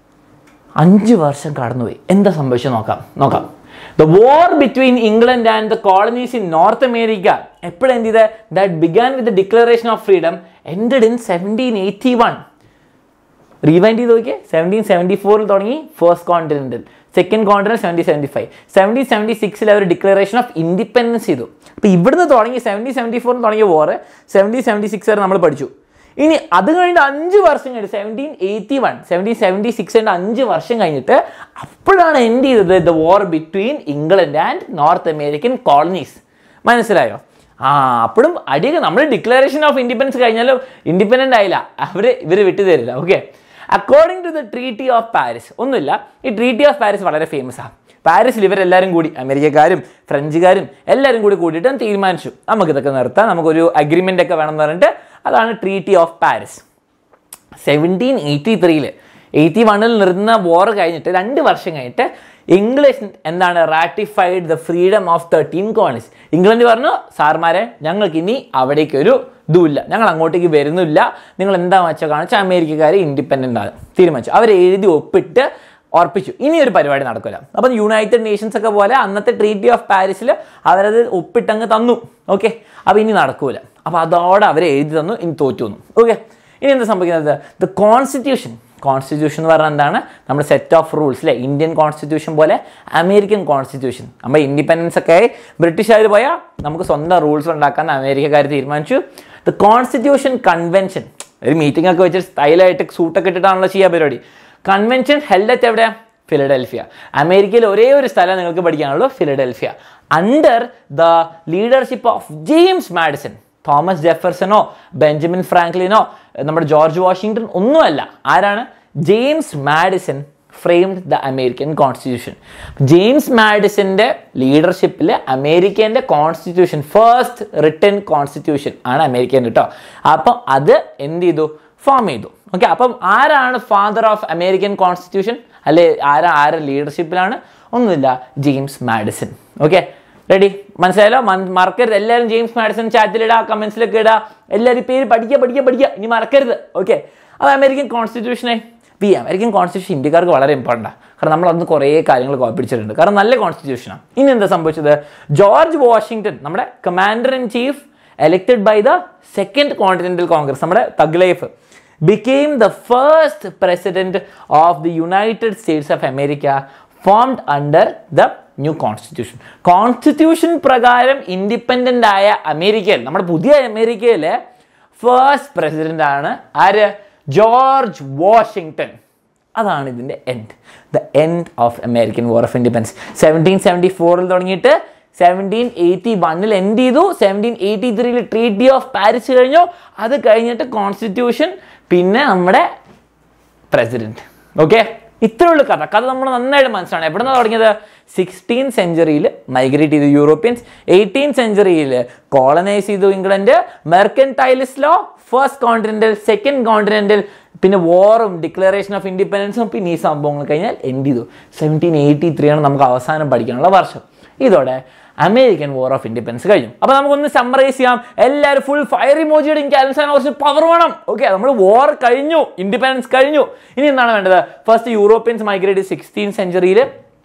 അഞ്ച് വർഷം കടന്നുപോയി എന്താ സംഭവിച്ചത് നോക്കാം നോക്കാം the war between England and the colonies in North America എപ്പോഴും എന്ത് ചെയ്തത് that began with the declaration of freedom ended in seventeen eighty one rewind ചെയ്ത് നോക്കിയേ സെവൻറ്റീൻ സെവൻറ്റി ഫോറിൽ തുടങ്ങി first continental second continent seventeen seventy five seventeen seventy സിക്സിൽ അവർ declaration of independence ചെയ്തു അപ്പോൾ ഇവിടുന്ന് തുടങ്ങി സെവൻറ്റീൻ സെവൻറ്റി ഫോറിൽ തുടങ്ങിയ വാർ സെവൻറ്റീൻ സെവൻറ്റി സിക്സ് വരെ നമ്മൾ പഠിച്ചു ഇനി അത് കഴിഞ്ഞിട്ട് അഞ്ച് വർഷം കഴിഞ്ഞിട്ട് seventeen eighty one seventeen seventy സിക്സിൻ്റെ അഞ്ച് വർഷം കഴിഞ്ഞിട്ട് അപ്പോഴാണ് എൻഡ് ചെയ്തത് the war between England and North American colonies മനസ്സിലായോ ആ അപ്പോഴും അടിയൊക്കെ നമ്മൾ ഡിക്ലറേഷൻ ഓഫ് ഇൻഡിപെൻഡൻസ് കഴിഞ്ഞാലും ഇൻഡിപെൻഡൻ്റ് ആയില്ല അവർ ഇവർ വിട്ടുതരില്ല okay according to the treaty of Paris ഒന്നുമില്ല ഈ ട്രീറ്റി ഓഫ് പാരീസ് വളരെ ഫേമസ് ആണ് പാരീസിൽ ഇവരെല്ലാവരും കൂടി അമേരിക്കക്കാരും ഫ്രഞ്ചുകാരും എല്ലാവരും കൂടി കൂടിയിട്ട് തീരുമാനിച്ചു നമുക്കിതൊക്കെ നിർത്താം നമുക്കൊരു അഗ്രിമെൻ്റ് ഒക്കെ വേണം എന്ന് പറഞ്ഞിട്ട് അതാണ് treaty of Paris seventeen eighty ത്രീയിൽ എയ്റ്റി വണ്ണിൽ നിർന്ന വാർ കഴിഞ്ഞിട്ട് രണ്ട് വർഷം കഴിഞ്ഞിട്ട് ഇംഗ്ലീഷ് എന്താണ് ratified the freedom of thirteen colonies England പറഞ്ഞു സാർമാരെ ഞങ്ങൾക്ക് ഇനി അവിടേക്ക് ഒരു ഇതുമില്ല ഞങ്ങൾ അങ്ങോട്ടേക്ക് വരുന്നില്ല നിങ്ങൾ എന്താ വെച്ചാൽ കാണിച്ചാൽ അമേരിക്കക്കാർ ഇൻഡിപെൻഡൻ്റ് ആണ് തീരുമാനിച്ചു അവർ എഴുതി ഒപ്പിട്ട് ഉറപ്പിച്ചു ഇനി ഒരു പരിപാടി നടക്കില്ല അപ്പം യുണൈറ്റഡ് നേഷൻസ് ഒക്കെ പോലെ അന്നത്തെ ട്രീറ്റി ഓഫ് പാരീസിൽ അവരത് ഒപ്പിട്ടങ്ങ് തന്നു ഓക്കെ അപ്പോൾ ഇനി നടക്കൂല അപ്പോൾ അതോടെ അവർ എഴുതി തന്നു ഇനി തോറ്റു വന്നു ഓക്കെ ഇനി എന്താ സംഭവിക്കുന്നത് ദ കോൺസ്റ്റിറ്റ്യൂഷൻ കോൺസ്റ്റിറ്റ്യൂഷൻ എന്ന് പറഞ്ഞാൽ എന്താണ് നമ്മുടെ സെറ്റ് ഓഫ് റൂൾസ് അല്ലേ ഇന്ത്യൻ കോൺസ്റ്റിറ്റ്യൂഷൻ പോലെ അമേരിക്കൻ കോൺസ്റ്റിറ്റ്യൂഷൻ നമ്മൾ ഇൻഡിപെൻഡൻസ് ഒക്കെ ആയി ബ്രിട്ടീഷുകാർ പോയാൽ നമുക്ക് സ്വന്തം റൂൾസ് ഉണ്ടാക്കാൻ അമേരിക്കക്കാർ തീരുമാനിച്ചു ദ കോൺസ്റ്റിറ്റ്യൂഷൻ കൺവെൻഷൻ ഒരു മീറ്റിംഗ് ഒക്കെ വെച്ച് സ്റ്റൈലായിട്ട് സൂട്ടൊക്കെ ഇട്ടിട്ടാണല്ലോ ചെയ്യാൻ പരിപാടി കൺവെൻഷൻ ഹെൽഡ് അറ്റ് എവിടെ ഫിലഡൽഫിയ അമേരിക്കയിൽ ഒരേ ഒരു സ്ഥലം നിങ്ങൾക്ക് പഠിക്കാനുള്ളൂ Philadelphia under the leadership of James Madison Thomas ജെഫർസനോ ബെഞ്ചമിൻ ഫ്രാങ്ക്ലിനോ നമ്മുടെ ജോർജ് വാഷിങ്ടൺ ഒന്നുമല്ല ആരാണ് James Madison framed the American constitution James മാഡിസന്റെ ലീഡർഷിപ്പിൽ അമേരിക്കൻ്റെ കോൺസ്റ്റിറ്റ്യൂഷൻ ഫസ്റ്റ് റിട്ടേൺ കോൺസ്റ്റിറ്റ്യൂഷൻ ആണ് അമേരിക്കൻ കേട്ടോ അപ്പം അത് എന്ത് ചെയ്തു ഫോം ചെയ്തു ഓക്കെ അപ്പം ആരാണ് ഫാദർ ഓഫ് അമേരിക്കൻ കോൺസ്റ്റിറ്റ്യൂഷൻ അല്ലെ ആരാ ആരുടെ ലീഡർഷിപ്പിലാണ് ഒന്നുമില്ല ജെയിംസ് മാഡിസൺ ഓക്കെ റെഡി മനസ്സിലായല്ലോ മറക്കരുത് എല്ലാവരും ജെയിംസ് മാഡിസൺ ചാറ്റിലിടുക കമൻസിലൊക്കെ ഇടുക എല്ലാവരും പേര് പഠിക്കുക പഠിക്കുക പഠിക്കുക ഇനി മറക്കരുത് ഓക്കെ അത് അമേരിക്കൻ കോൺസ്റ്റിറ്റ്യൂഷനെ ഈ അമേരിക്കൻ കോൺസ്റ്റിറ്റ്യൂഷൻ ഇന്ത്യക്കാർക്ക് വളരെ ഇമ്പോർട്ടൻ്റ് ആണ് കാരണം നമ്മൾ അന്ന് കുറേ കാര്യങ്ങൾ കോപ്പിടിച്ചിട്ടുണ്ട് കാരണം നല്ല കോൺസ്റ്റിറ്റ്യൂഷനാണ് ഇനി എന്താ സംഭവിച്ചത് ജോർജ് വാഷിങ്ടൺ നമ്മുടെ commander in chief elected by the second continental congress നമ്മുടെ thug life became the first president of the United States of America formed under the new constitution constitution പ്രകാരം ഇൻഡിപെൻഡൻ്റ് ആയ അമേരിക്കയിൽ നമ്മുടെ പുതിയ അമേരിക്കയിലെ ഫസ്റ്റ് പ്രസിഡന്റ് ആണ് ആര് ജോർജ് വാഷിങ്ടൺ അതാണ് ഇതിൻ്റെ end the end of American war of independence seventeen seventy ഫോറിൽ തുടങ്ങിയിട്ട് സെവൻറ്റീൻ എയ്റ്റി വണ്ണിൽ എൻഡ് ചെയ്തു സെവൻറ്റീൻ എയ്റ്റി ത്രീയിൽ ട്രീറ്റി ഓഫ് പാരീസ് കഴിഞ്ഞു അത് കഴിഞ്ഞിട്ട് കോൺസ്റ്റിറ്റ്യൂഷൻ പിന്നെ നമ്മുടെ പ്രസിഡന്റ് ഓക്കെ ഇത്രേ ഉള്ളൂ കഥ കഥ നമ്മൾ നന്നായിട്ട് മനസ്സിലാണ് എവിടെ നിന്നാണ് തുടങ്ങിയത് സിക്സ്റ്റീൻ സെഞ്ചുറിയിൽ മൈഗ്രേറ്റ് ചെയ്തു യൂറോപ്യൻസ് എയ്റ്റീൻ സെഞ്ചുറിയിൽ കോളനൈസ് ചെയ്തു England mercantilist law first continental second continental പിന്നെ വാറും ഡിക്ലറേഷൻ ഓഫ് ഇൻഡിപെൻഡൻസും പിന്നെ ഈ സംഭവങ്ങൾ കഴിഞ്ഞാൽ എൻഡ് ചെയ്തു സെവൻറ്റീൻ എയ്റ്റി ത്രീ ആണ് നമുക്ക് അവസാനം പഠിക്കാനുള്ള വർഷം ഇതോടെ അമേരിക്കൻ വാർ ഓഫ് ഇൻഡിപെൻഡൻസ് കഴിഞ്ഞു അപ്പൊ നമുക്കൊന്ന് സമ്മറൈസ് ചെയ്യാം എല്ലാവരും ഫുൾ ഫയർ ഇമോജിയുടെ ക്യാൻസറിന് കുറച്ച് പവർ വേണം ഓക്കെ നമ്മൾ വാർ കഴിഞ്ഞു ഇൻഡിപെൻഡൻസ് കഴിഞ്ഞു ഇനി എന്താണ് വേണ്ടത് ഫസ്റ്റ് യൂറോപ്യൻസ് മൈഗ്രേറ്റ് സിക്സ്റ്റീൻ സെഞ്ചുറിയിൽ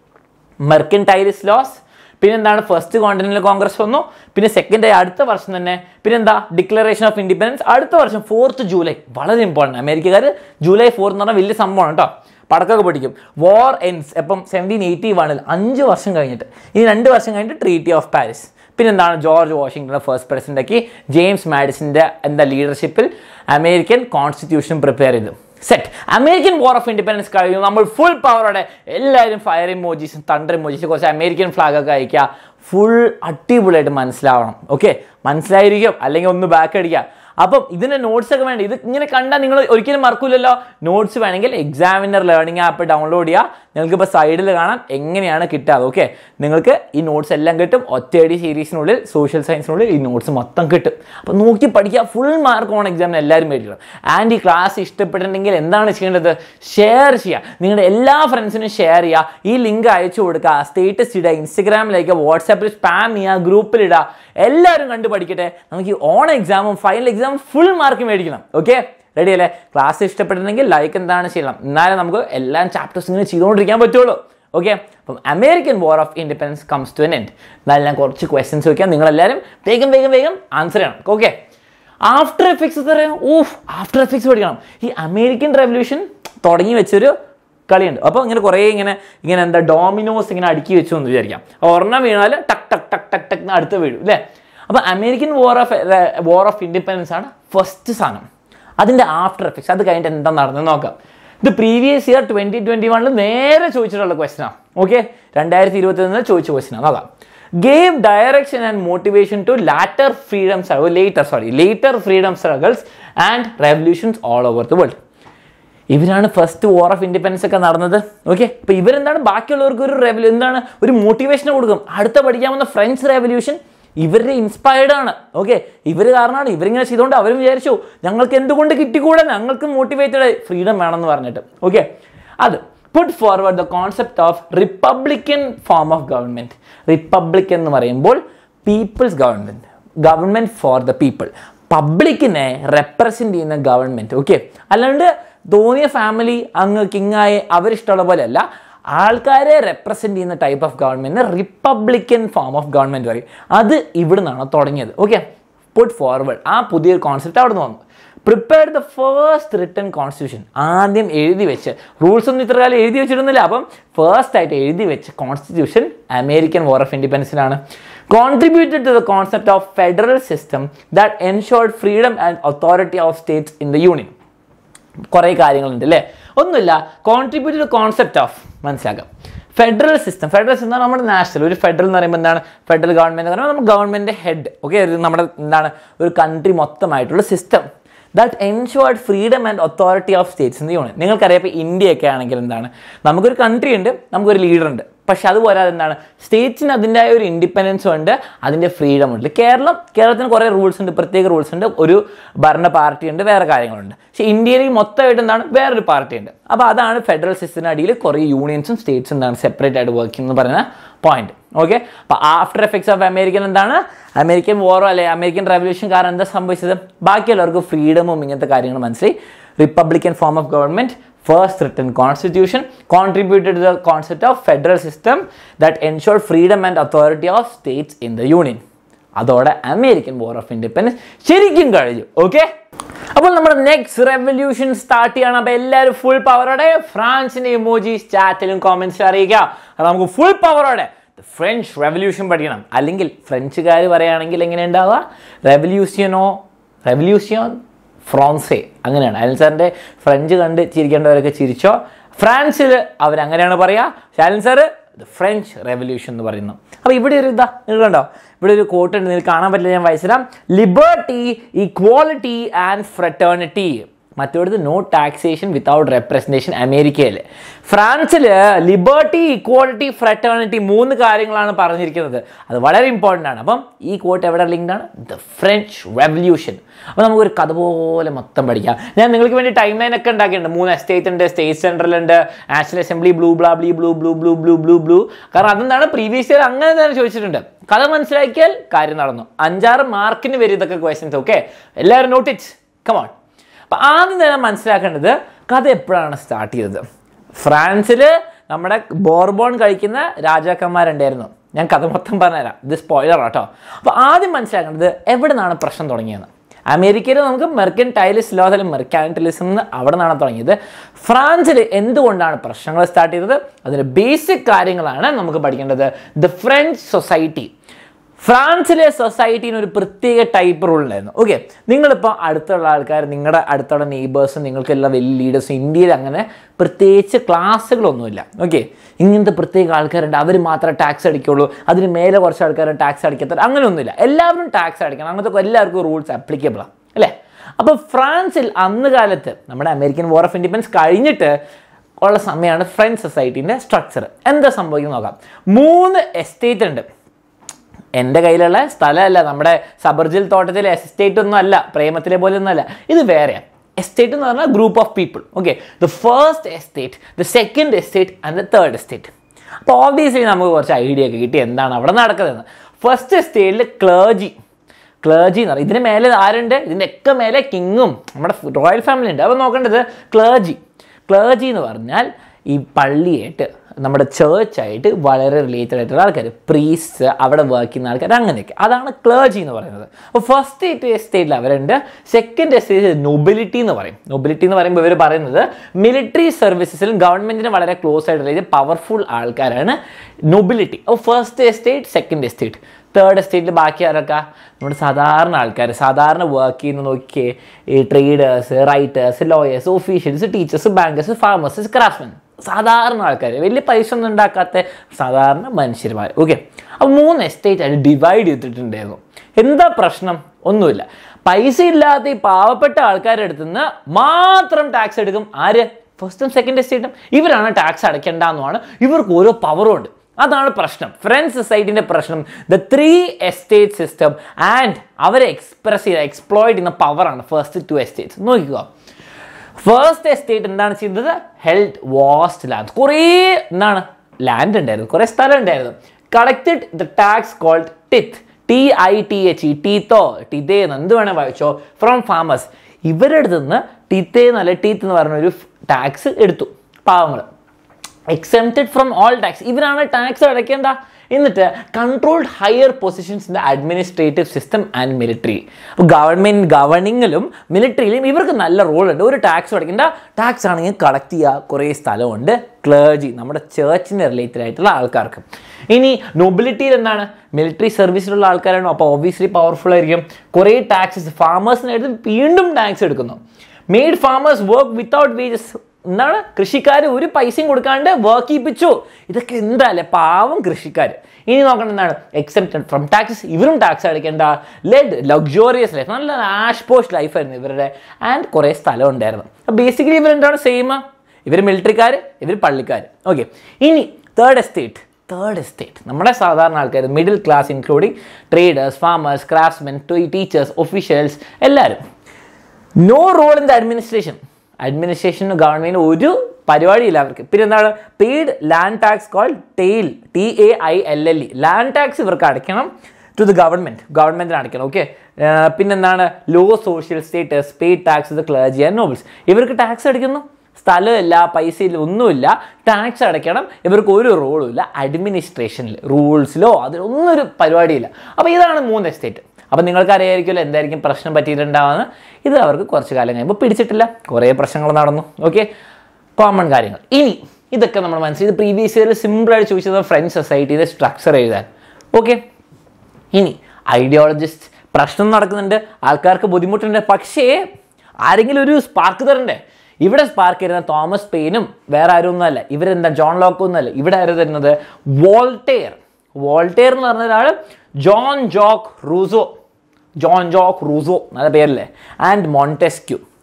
മെർക്കൻടൈലിസ് ലോസ് പിന്നെ എന്താണ് ഫസ്റ്റ് കോണ്ടിനെന്റൽ കോൺഗ്രസ് വന്നു പിന്നെ സെക്കൻഡ് അടുത്ത വർഷം തന്നെ പിന്നെ എന്താ ഡിക്ലറേഷൻ ഓഫ് ഇൻഡിപെൻഡൻസ് അടുത്ത വർഷം ഫോർത്ത് ജൂലൈ വളരെ ഇമ്പോർട്ടൻ്റ് അമേരിക്കക്കാർ ജൂലൈ ഫോർത്ത് എന്ന് പറഞ്ഞാൽ വലിയ സംഭവമാണ് കേട്ടോ പടക്കൊക്കെ പഠിക്കും വാർ എൻസ് എപ്പം സെവൻറ്റീൻ എയ്റ്റി വണ്ണിൽ അഞ്ച് വർഷം കഴിഞ്ഞിട്ട് ഇനി രണ്ട് വർഷം കഴിഞ്ഞിട്ട് ട്രീറ്റി ഓഫ് പാരീസ് പിന്നെ എന്താണ് ജോർജ് വാഷിംഗ്ടൺ ഫസ്റ്റ് പ്രസിഡന്റ് ആക്കി ജെയിംസ് മാഡിസിന്റെ എന്താ ലീഡർഷിപ്പിൽ അമേരിക്കൻ കോൺസ്റ്റിറ്റ്യൂഷൻ പ്രിപ്പയർ ചെയ്തു set American war of independence കഴിഞ്ഞു നമ്മൾ ഫുൾ പവറോടെ എല്ലാവരും ഫയർ ഇമോജീസും തണ്ടർ ഇമോജീസും കുറച്ച് അമേരിക്കൻ ഫ്ലാഗ് ഒക്കെ അയക്കുക ഫുൾ അടിപൊളിയായിട്ട് മനസ്സിലാവണം ഓക്കെ മനസ്സിലായിരിക്കും അല്ലെങ്കിൽ ഒന്ന് ബാക്ക് അടിക്കുക അപ്പം ഇതിന്റെ നോട്ട്സ് ഒക്കെ വേണ്ട ഇത് ഇങ്ങനെ കണ്ടാൽ നിങ്ങൾ ഒരിക്കലും മറക്കൂലല്ലോ നോട്ട്സ് വേണമെങ്കിൽ എക്സാമിനർ ലേണിംഗ് ആപ്പ് ഡൗൺലോഡ് ചെയ്യുക നിങ്ങൾക്ക് ഇപ്പോൾ സൈഡിൽ കാണാം എങ്ങനെയാണ് കിട്ടാതെ ഓക്കെ നിങ്ങൾക്ക് ഈ നോട്ട്സ് എല്ലാം കിട്ടും ഒറ്റയടി സീരീസിനുള്ളിൽ സോഷ്യൽ സയൻസിനുള്ളിൽ ഈ നോട്ട്സ് മൊത്തം കിട്ടും അപ്പോൾ നോക്കി പഠിക്കുക ഫുൾ മാർക്ക് ഓൺ എക്സാമിന് എല്ലാവരും മേടിക്കണം ആൻഡ് ഈ ക്ലാസ് ഇഷ്ടപ്പെട്ടിട്ടുണ്ടെങ്കിൽ എന്താണ് ചെയ്യേണ്ടത് ഷെയർ ചെയ്യുക നിങ്ങളുടെ എല്ലാ ഫ്രണ്ട്സിനും ഷെയർ ചെയ്യുക ഈ ലിങ്ക് അയച്ചു കൊടുക്കുക സ്റ്റേറ്റസ് ഇടുക ഇൻസ്റ്റഗ്രാമിലേക്ക് വാട്സാപ്പിൽ സ്പാം ചെയ്യുക ഗ്രൂപ്പിലിടുക എല്ലാവരും കണ്ടു പഠിക്കട്ടെ നമുക്ക് ഈ ഓൺ എക്സാമും ഫൈനൽ എക്സാമും ഫുൾ മാർക്ക് മേടിക്കണം ഓക്കെ റെഡി അല്ലേ ക്ലാസ് ഇഷ്ടപ്പെട്ടിട്ടുണ്ടെങ്കിൽ ലൈക്ക് എന്താണ് ചെയ്യണം എന്നാലേ നമുക്ക് എല്ലാ ചാപ്റ്റേഴ്സ് ഇങ്ങനെ ചെയ്തുകൊണ്ടിരിക്കാൻ പറ്റുള്ളൂ ഓക്കെ അപ്പം American war of independence comes to എൻ എൻഡ് എന്നാലും ഞാൻ കുറച്ച് ക്വസ്റ്റ്യൻസ് വയ്ക്കാം നിങ്ങളെല്ലാവരും വേഗം വേഗം വേഗം ആൻസർ ചെയ്യണം ഓക്കെ ആഫ്റ്റർ എഫക്ട്സ് പറയാം ഓഫ് ആഫ്റ്റർ എഫക്ട്സ് പഠിക്കണം ഈ അമേരിക്കൻ റെവല്യൂഷൻ തുടങ്ങി വെച്ചൊരു കളിയുണ്ട് അപ്പോൾ ഇങ്ങനെ കുറേ ഇങ്ങനെ ഇങ്ങനെ എന്താ ഡോമിനോസ് ഇങ്ങനെ അടുക്കി വെച്ചു എന്ന് വിചാരിക്കാം ഒരെണ്ണം വീണാൽ ടക്ക് ടക്ക് ടക്ക് ടക്ക് ടക്ക് എന്ന് അടുത്ത് വീഴും അല്ലേ അപ്പോൾ American war of war of independence ആണ് ഫസ്റ്റ് സാധനം അതിൻ്റെ ആഫ്റ്റർ എഫക്ട്സ് അത് കഴിഞ്ഞിട്ട് എന്താ നടന്നത് നോക്കാം ഇത് പ്രീവിയസ് ഇയർ ട്വൻറ്റി ട്വൻറ്റി വണ്ണിൽ നേരെ ചോദിച്ചിട്ടുള്ള ക്വസ്റ്റനാണ് ഓക്കെ രണ്ടായിരത്തി ഇരുപത്തി ഒന്ന് ചോദിച്ച ക്വസ്റ്റനാണ് നോക്കാം gave direction and motivation to latter freedom later sorry later freedom struggles and revolutions all over the world ഇവരാണ് ഫസ്റ്റ് വാർ ഓഫ് ഇൻഡിപെൻഡൻസ് ഒക്കെ നടന്നത് ഓക്കെ അപ്പോൾ ഇവരെന്താണ് ബാക്കിയുള്ളവർക്ക് ഒരു റെവല്യൂ എന്താണ് ഒരു മോട്ടിവേഷൻ കൊടുക്കും അടുത്ത പഠിക്കാവുന്ന ഫ്രഞ്ച് റെവല്യൂഷൻ ഇവരുടെ ഇൻസ്പയർഡ് ആണ് ഓക്കെ ഇവർ കാരണമാണ് ഇവരിങ്ങനെ ചെയ്തുകൊണ്ട് അവരും വിചാരിച്ചു ഞങ്ങൾക്ക് എന്തുകൊണ്ട് കിട്ടിക്കൂടെ ഞങ്ങൾക്ക് മോട്ടിവേറ്റഡ് ഫ്രീഡം വേണമെന്ന് പറഞ്ഞിട്ട് ഓക്കെ അത് put forward the concept of republican form of government republic എന്ന് പറയുമ്പോൾ people's government government for the people പബ്ലിക്കിനെ റെപ്രസെൻ്റ് ചെയ്യുന്ന ഗവൺമെൻറ് ഓക്കെ അല്ലാണ്ട് തോന്നിയ ഫാമിലി അങ്ങ് കിങ്ങായി അവരിഷ്ടമുള്ള പോലെ അല്ല ആൾക്കാരെ റെപ്രസെൻ്റ് ചെയ്യുന്ന type of government republican form of government പറയും അത് ഇവിടെ നിന്നാണ് തുടങ്ങിയത് ഓക്കെ പുട്ട് ഫോർവേഡ് ആ പുതിയൊരു കോൺസെപ്റ്റ് അവിടെ നിന്ന് വന്നു prepare the first written constitution ആദ്യം എഴുതി വെച്ച് റൂൾസ് ഒന്നും ഇത്ര കാലം എഴുതി വെച്ചിരുന്നില്ല അപ്പം ഫസ്റ്റ് ആയിട്ട് എഴുതി വെച്ച കോൺസ്റ്റിറ്റ്യൂഷൻ അമേരിക്കൻ വാർ ഓഫ് ഇൻഡിപെൻഡൻസിനാണ് contributed to the concept of federal system that ensured freedom and authority of states in the union കുറേ കാര്യങ്ങളുണ്ട് അല്ലേ ഒന്നുമില്ല കോൺട്രിബ്യൂട്ട് ടു കോൺസെപ്റ്റ് ഓഫ് മനസ്സിലാക്കാം ഫെഡറൽ സിസ്റ്റം ഫെഡറൽ സിസ്റ്റം എന്നാൽ നമ്മുടെ നാഷണൽ ഒരു ഫെഡറൽ എന്ന് പറയുമ്പോൾ എന്താണ് ഫെഡറൽ ഗവൺമെൻറ് എന്ന് പറയുമ്പോൾ നമ്മുടെ ഗവൺമെൻറ് ഹെഡ് ഓക്കെ നമ്മുടെ എന്താണ് ഒരു കൺട്രി മൊത്തമായിട്ടുള്ള system that ensured freedom and authority of states എന്ന് യൂണിയൻ നിങ്ങൾക്കറിയാം ഇപ്പോൾ ഇന്ത്യയൊക്കെ ആണെങ്കിൽ എന്താണ് നമുക്കൊരു കൺട്രി ഉണ്ട് നമുക്കൊരു ലീഡർ ഉണ്ട് പക്ഷെ അതുപോലെ എന്താണ് സ്റ്റേറ്റ്സിന് അതിൻ്റെ ഒരു ഇൻഡിപെൻഡൻസും ഉണ്ട് അതിൻ്റെ ഫ്രീഡം ഉണ്ട് കേരളം കേരളത്തിന് കുറേ റൂൾസ് ഉണ്ട് പ്രത്യേക റൂൾസ് ഉണ്ട് ഒരു ഭരണ പാർട്ടി ഉണ്ട് വേറെ കാര്യങ്ങളുണ്ട് പക്ഷേ ഇന്ത്യയിൽ മൊത്തമായിട്ട് എന്താണ് വേറൊരു പാർട്ടി ഉണ്ട് അപ്പോൾ അതാണ് ഫെഡറൽ സിസ്റ്റത്തിന് അടിയിൽ കുറേ യൂണിയൻസും സ്റ്റേറ്റ്സും എന്താണ് സെപ്പറേറ്റ് ആയിട്ട് വർക്ക് ചെയ്യുന്നത് പറയുന്ന പോയിന്റ് ഓക്കെ അപ്പോൾ ആഫ്റ്റർ എഫക്ട്സ് ഓഫ് അമേരിക്കൻ എന്താണ് അമേരിക്കൻ വാറോ അല്ലെ അമേരിക്കൻ റെവല്യൂഷൻ കാരണം എന്താ സംഭവിച്ചത് ബാക്കിയുള്ളവർക്ക് ഫ്രീഡമും ഇങ്ങനത്തെ കാര്യങ്ങൾ മനസ്സിലായി republican form of government first written constitution contributed to the concept of federal system that ensure freedom and authority of states in the union അതോടെ അമേരിക്കൻ വാർ ഓഫ് ഇൻഡിപെൻഡൻസ് ശരിക്കും കഴിഞ്ഞു ഓക്കെ അപ്പോൾ നമ്മുടെ നെക്സ്റ്റ് റെവല്യൂഷൻ സ്റ്റാർട്ട് ചെയ്യണം അപ്പോൾ എല്ലാവരും full പവറോടെ ഫ്രാൻസിന്റെ emojis ചാറ്റിലും കോമെന്റ്സിലും അറിയിക്കാം അത് നമുക്ക് ഫുൾ പവറോടെ ഫ്രഞ്ച് റെവല്യൂഷൻ പഠിക്കണം അല്ലെങ്കിൽ ഫ്രഞ്ചുകാർ പറയുകയാണെങ്കിൽ എങ്ങനെ ഉണ്ടാവുക റെവല്യൂഷനോ റെവല്യൂഷൻ ഫ്രോൺസേ അങ്ങനെയാണ് അയൽ സാറിൻ്റെ ഫ്രഞ്ച് കണ്ട് ചിരിക്കേണ്ടവരൊക്കെ ചിരിച്ചോ ഫ്രാൻസിൽ അവരങ്ങനെയാണ് പറയുക ശാലൻ സാറ് ഫ്രഞ്ച് റെവല്യൂഷൻ എന്ന് പറയുന്നു അപ്പോൾ ഇവിടെ ഒരു ഇതാ നിങ്ങൾ കണ്ടോ ഇവിടെ ഒരു കോട്ട് ഉണ്ട് നിങ്ങൾക്ക് കാണാൻ പറ്റില്ല ഞാൻ വായിച്ചുതരാം ലിബർട്ടി ഈക്വാളിറ്റി ആൻഡ് ഫ്രറ്റേണിറ്റി മറ്റോടത്ത് നോ ടാക്സേഷൻ വിത്തൗട്ട് റെപ്രസെൻറ്റേഷൻ അമേരിക്കയിൽ ഫ്രാൻസിൽ ലിബർട്ടി ഇക്വാളിറ്റി ഫ്രറ്റേണിറ്റി മൂന്ന് കാര്യങ്ങളാണ് പറഞ്ഞിരിക്കുന്നത് അത് വളരെ ഇമ്പോർട്ടൻ്റ് ആണ് അപ്പം ഈ കോട്ട് എവിടെ ലിങ്ക്ഡ് ആണ് ദ ഫ്രഞ്ച് റെവല്യൂഷൻ അപ്പോൾ നമുക്കൊരു കഥ പോലെ മൊത്തം പഠിക്കാം ഞാൻ നിങ്ങൾക്ക് വേണ്ടി ടൈം ലൈൻ ഒക്കെ ഉണ്ടാക്കിയിട്ടുണ്ട് മൂന്ന് എസ്റ്റേറ്റ് ഉണ്ട് സ്റ്റേറ്റ് സെൻട്രലുണ്ട് നാഷണൽ അസംബ്ലി ബ്ലൂ ബ്ലാ ബ്ലീ ബ്ലൂ ബ്ലൂ ബ്ലൂ ബ്ലൂ ബ്ലൂ ബ്ലൂ കാരണം അതെന്താണ് പ്രീവിയസ് ഇയർ അങ്ങനെ തന്നെ ചോദിച്ചിട്ടുണ്ട് കഥ മനസ്സിലാക്കിയാൽ കാര്യം നടന്നു അഞ്ചാറ് മാർക്കിന് വരും ഇതൊക്കെ ക്വസ്റ്റ്യൻസ് ഓക്കെ എല്ലാവരും നോട്ടിച്ച് കമോൺ അപ്പം ആദ്യം തന്നെ മനസ്സിലാക്കേണ്ടത് കഥ എപ്പോഴാണ് സ്റ്റാർട്ട് ചെയ്തത് ഫ്രാൻസിൽ നമ്മുടെ ബോർബോൺ കഴിക്കുന്ന രാജാക്കന്മാരുണ്ടായിരുന്നു ഞാൻ കഥ മൊത്തം പറഞ്ഞുതരാം ഇത് സ്പോയിലർ കേട്ടോ അപ്പോൾ ആദ്യം മനസ്സിലാക്കേണ്ടത് എവിടെ നിന്നാണ് പ്രശ്നം തുടങ്ങിയത് അമേരിക്കയിൽ നമുക്ക് മെർക്കൻറ്റൈലിസ് ലോ അല്ലെങ്കിൽ മെർക്കാൻറ്റലിസം എന്ന് അവിടെ നിന്നാണ് തുടങ്ങിയത് ഫ്രാൻസിൽ എന്തുകൊണ്ടാണ് പ്രശ്നങ്ങൾ സ്റ്റാർട്ട് ചെയ്തത് അതിൻ്റെ ബേസിക് കാര്യങ്ങളാണ് നമുക്ക് പഠിക്കേണ്ടത് ദ ഫ്രഞ്ച് സൊസൈറ്റി ഫ്രാൻസിലെ സൊസൈറ്റിന് ഒരു പ്രത്യേക ടൈപ്പ് റൂൾ ഉണ്ടായിരുന്നു ഓക്കെ നിങ്ങളിപ്പോൾ അടുത്തുള്ള ആൾക്കാർ നിങ്ങളുടെ അടുത്തുള്ള നെയ്ബേഴ്സും നിങ്ങൾക്കെല്ലാം വലിയ ലീഡേഴ്സും ഇന്ത്യയിൽ അങ്ങനെ പ്രത്യേകിച്ച് ക്ലാസ്സുകളൊന്നുമില്ല ഓക്കെ ഇങ്ങനത്തെ പ്രത്യേക ആൾക്കാരുണ്ട് അവർ മാത്രമേ ടാക്സ് അടിക്കുള്ളൂ അതിന് മേലെ കുറച്ച് ആൾക്കാർ ടാക്സ് അടിക്കാത്ത അങ്ങനെയൊന്നുമില്ല എല്ലാവരും ടാക്സ് അടിക്കണം അങ്ങനത്തെ എല്ലാവർക്കും റൂൾസ് ആപ്ലിക്കബിളാണ് അല്ലേ അപ്പോൾ ഫ്രാൻസിൽ അന്ന് കാലത്ത് നമ്മുടെ അമേരിക്കൻ വാർ ഓഫ് ഇൻഡിപെൻഡൻസ് കഴിഞ്ഞിട്ട് ഉള്ള സമയമാണ് ഫ്രഞ്ച് സൊസൈറ്റീൻ്റെ സ്ട്രക്ചർ എന്താ സംഭവിക്കുന്നത് നോക്കാം മൂന്ന് എസ്റ്റേറ്റ് ഉണ്ട് എൻ്റെ കയ്യിലുള്ള സ്ഥലമല്ല നമ്മുടെ സബർജിൽ തോട്ടത്തിലെ എസ്റ്റേറ്റ് ഒന്നും അല്ല പ്രേമത്തിലെ പോലെ ഒന്നും അല്ല ഇത് വേറെയാണ് എസ്റ്റേറ്റ് എന്ന് പറഞ്ഞാൽ group of people okay the first estate the second estate and the third estate അപ്പോൾ ഓബിയസ്ലി നമുക്ക് കുറച്ച് ഐഡിയ ഒക്കെ കിട്ടി എന്താണ് അവിടെ നടക്കുന്നത് ഫസ്റ്റ് എസ്റ്റേറ്റിൽ ക്ലേജി ക്ലേജി എന്ന് പറയും ഇതിന് മേലെ ആരുണ്ട് ഇതിൻ്റെ ഒക്കെ മേലെ കിങ്ങും നമ്മുടെ റോയൽ ഫാമിലി ഉണ്ട് അപ്പോൾ നോക്കേണ്ടത് ക്ലേജി ക്ലേജി എന്ന് പറഞ്ഞാൽ ഈ പള്ളിയായിട്ട് നമ്മുടെ ചേർച്ചായിട്ട് വളരെ റിലേറ്റഡ് ആയിട്ടുള്ള ആൾക്കാർ പ്രീസ്റ്റ് അവിടെ വർക്ക് ചെയ്യുന്ന ആൾക്കാർ അങ്ങനെയൊക്കെ അതാണ് ക്ലേജി എന്ന് പറയുന്നത് അപ്പോൾ ഫസ്റ്റ് എസ്റ്റേറ്റിൽ അവരുണ്ട് സെക്കൻഡ് എസ്റ്റേറ്റ് നൊബിലിറ്റി എന്ന് പറയും നൊബിലിറ്റി എന്ന് പറയുമ്പോൾ ഇവർ പറയുന്നത് മിലിറ്ററി സർവീസസിലും ഗവൺമെൻറ്റിന് വളരെ ക്ലോസ് ആയിട്ട് റിലേറ്റ് പവർഫുൾ ആൾക്കാരാണ് നൊബിലിറ്റി അപ്പോൾ first estate second estate third എസ്റ്റേറ്റിൽ ബാക്കി ആരൊക്കെ നമ്മുടെ സാധാരണ ആൾക്കാർ സാധാരണ വർക്ക് ചെയ്യുന്ന നോക്കിയേ ഈ traders writers lawyers officials teachers bankers farmers craftsmen സാധാരണ ആൾക്കാർ വലിയ പൈസ ഒന്നും ഉണ്ടാക്കാത്ത സാധാരണ മനുഷ്യന്മാർ ഓക്കെ അപ്പോൾ മൂന്ന് എസ്റ്റേറ്റ് ആയിട്ട് ഡിവൈഡ് ചെയ്തിട്ടുണ്ടായിരുന്നു എന്താ പ്രശ്നം ഒന്നുമില്ല പൈസ ഇല്ലാത്ത ഈ പാവപ്പെട്ട ആൾക്കാരുടെ അടുത്ത് നിന്ന് മാത്രം ടാക്സ് എടുക്കും ആര് ഫസ്റ്റും സെക്കൻഡ് എസ്റ്റേറ്റും ഇവരാണ് ടാക്സ് അടയ്ക്കേണ്ടെന്നുമാണ് ഇവർക്ക് ഓരോ പവറും ഉണ്ട് അതാണ് പ്രശ്നം ഫ്രഞ്ച് സൊസൈറ്റിൻ്റെ പ്രശ്നം the three estate system and അവരെ എക്സ്പ്രസ് ചെയ്ത എക്സ്പ്ലോയിഡ് ചെയ്യുന്ന പവറാണ് ഫസ്റ്റ് ടു എസ്റ്റേറ്റ്സ് നോക്കുക ഫസ്റ്റ് എസ്റ്റേറ്റ് എന്താണ് ചെയ്തത് ഹെൽഡ് വാസ്റ്റ് ലാൻഡ് കുറേ എന്താണ് ലാൻഡ് ഉണ്ടായിരുന്നു കുറേ സ്ഥലം ഉണ്ടായിരുന്നു collected the tax called tithe T I T H E ടീത്തോ ടിതേ എന്ന് എന്ത് വേണേൽ വായിച്ചോ ഫ്രം ഫാമേഴ്സ് ഇവരുടെ അടുത്ത് നിന്ന് ടിത്തേ എന്നല്ല ടീത്ത് എന്ന് പറഞ്ഞ ഒരു ടാക്സ് എടുത്തു പാവങ്ങൾ എക്സെംപ്റ്റഡ് ഫ്രം ഓൾ ടാക്സ് ഇവരാണ് ടാക്സ് അടയ്ക്കേണ്ട എന്നിട്ട് controlled higher positions in the administrative system and military അപ്പോൾ ഗവൺമെൻറ് ഗവർണിങ്ങിലും മിലിറ്ററിയിലും ഇവർക്ക് നല്ല റോൾ ഉണ്ട് ഒരു ടാക്സ് അടയ്ക്കേണ്ട ടാക്സ് ആണെങ്കിൽ കളക്ട് ചെയ്യുക കുറേ സ്ഥലമുണ്ട് ക്ലേജി നമ്മുടെ ചേർച്ചിന് റിലേറ്റഡ് ആയിട്ടുള്ള ആൾക്കാർക്ക് ഇനി നൊബിലിറ്റിയിൽ എന്താണ് മിലിറ്ററി സർവീസിലുള്ള ആൾക്കാരാണ് അപ്പോൾ ഒബിയസ്ലി പവർഫുൾ ആയിരിക്കും കുറേ ടാക്സസ് ഫാമേഴ്സിനായിട്ട് വീണ്ടും ടാക്സ് എടുക്കുന്നു made farmers work without wages എന്താണ് കൃഷിക്കാർ ഒരു പൈസയും കൊടുക്കാണ്ട് വർക്ക് ചെയ്യിപ്പിച്ചു ഇതൊക്കെ എന്താല്ലേ പാവം കൃഷിക്കാർ ഇനി നോക്കണം എന്താണ് എക്സെപ്റ്റഡ് ഫ്രം ടാക്സസ് ഇവരും ടാക്സ് അടയ്ക്കേണ്ട ലെഡ് ലക്സോറിയസ് ലൈഫ് നല്ല ആഷ് പോസ്റ്റ് ലൈഫായിരുന്നു ഇവരുടെ ആൻഡ് കുറേ സ്ഥലം ഉണ്ടായിരുന്നു ബേസിക്കലി ഇവരെന്താണ് സെയിം ഇവർ മിലിറ്ററിക്കാർ ഇവർ പള്ളിക്കാർ ഓക്കെ ഇനി തേർഡ് എസ്റ്റേറ്റ് തേർഡ് എസ്റ്റേറ്റ് നമ്മുടെ സാധാരണ ആൾക്കാർ middle class including traders farmers craftsmen teachers officials എല്ലാവരും no role in the administration അഡ്മിനിസ്ട്രേഷനും ഗവൺമെൻറ് ഒരു പരിപാടിയില്ല അവർക്ക് പിന്നെ എന്താണ് paid land tax call taille T A I L L E land tax ഇവർക്ക് അടയ്ക്കണം ടു ദി ഗവൺമെൻറ് ഗവൺമെൻറ്റിന് അടയ്ക്കണം ഓക്കെ പിന്നെന്താണ് low social status paid tax the clergy and nobles ഇവർക്ക് ടാക്സ് അടിക്കുന്നു സ്ഥലമില്ല പൈസയില്ല ഒന്നുമില്ല ടാക്സ് അടയ്ക്കണം ഇവർക്ക് ഒരു റോളും ഇല്ല അഡ്മിനിസ്ട്രേഷനിൽ റൂൾസിലോ അതിലൊന്നും ഒരു പരിപാടിയില്ല അപ്പോൾ ഇതാണ് മൂന്ന് എസ്റ്റേറ്റ് അപ്പോൾ നിങ്ങൾക്ക് അറിയായിരിക്കുമല്ലോ എന്തായിരിക്കും പ്രശ്നം പറ്റിയിട്ടുണ്ടാവുന്നത് ഇത് അവർക്ക് കുറച്ച് കാലം കഴിയുമ്പോൾ പിടിച്ചിട്ടില്ല കുറേ പ്രശ്നങ്ങൾ നടന്നു ഓക്കെ കോമൺ കാര്യങ്ങൾ ഇനി ഇതൊക്കെ നമ്മൾ മനസ്സിലായി ഇത് പ്രീവിയസ് ഇയറിൽ സിമ്പിളായിട്ട് ചോദിച്ചത് ഫ്രഞ്ച് സൊസൈറ്റിയുടെ സ്ട്രക്ചർ എഴുതാൻ ഓക്കെ ഇനി ഐഡിയോളജിസ്റ്റ് പ്രശ്നം നടക്കുന്നുണ്ട് ആൾക്കാർക്ക് ബുദ്ധിമുട്ടുണ്ട് പക്ഷേ ആരെങ്കിലും ഒരു സ്പാർക്ക് തരണ്ടേ ഇവിടെ സ്പാർക്ക് തരുന്ന തോമസ് പെയിനും വേറെ ആരും ഒന്നുമല്ല ഇവരെന്താ ജോൺ ലോക്കും ഒന്നുമല്ല ഇവിടെ ആരും തരുന്നത് വോൾട്ടെയർ വോൾട്ടെയർ എന്ന് പറഞ്ഞ ഒരാൾ Jean Jacques Rousseau Jean Jacques Rousseau നല്ല പേരല്ലേ ആൻഡ് മോണ്ടെസ്ക്യൂ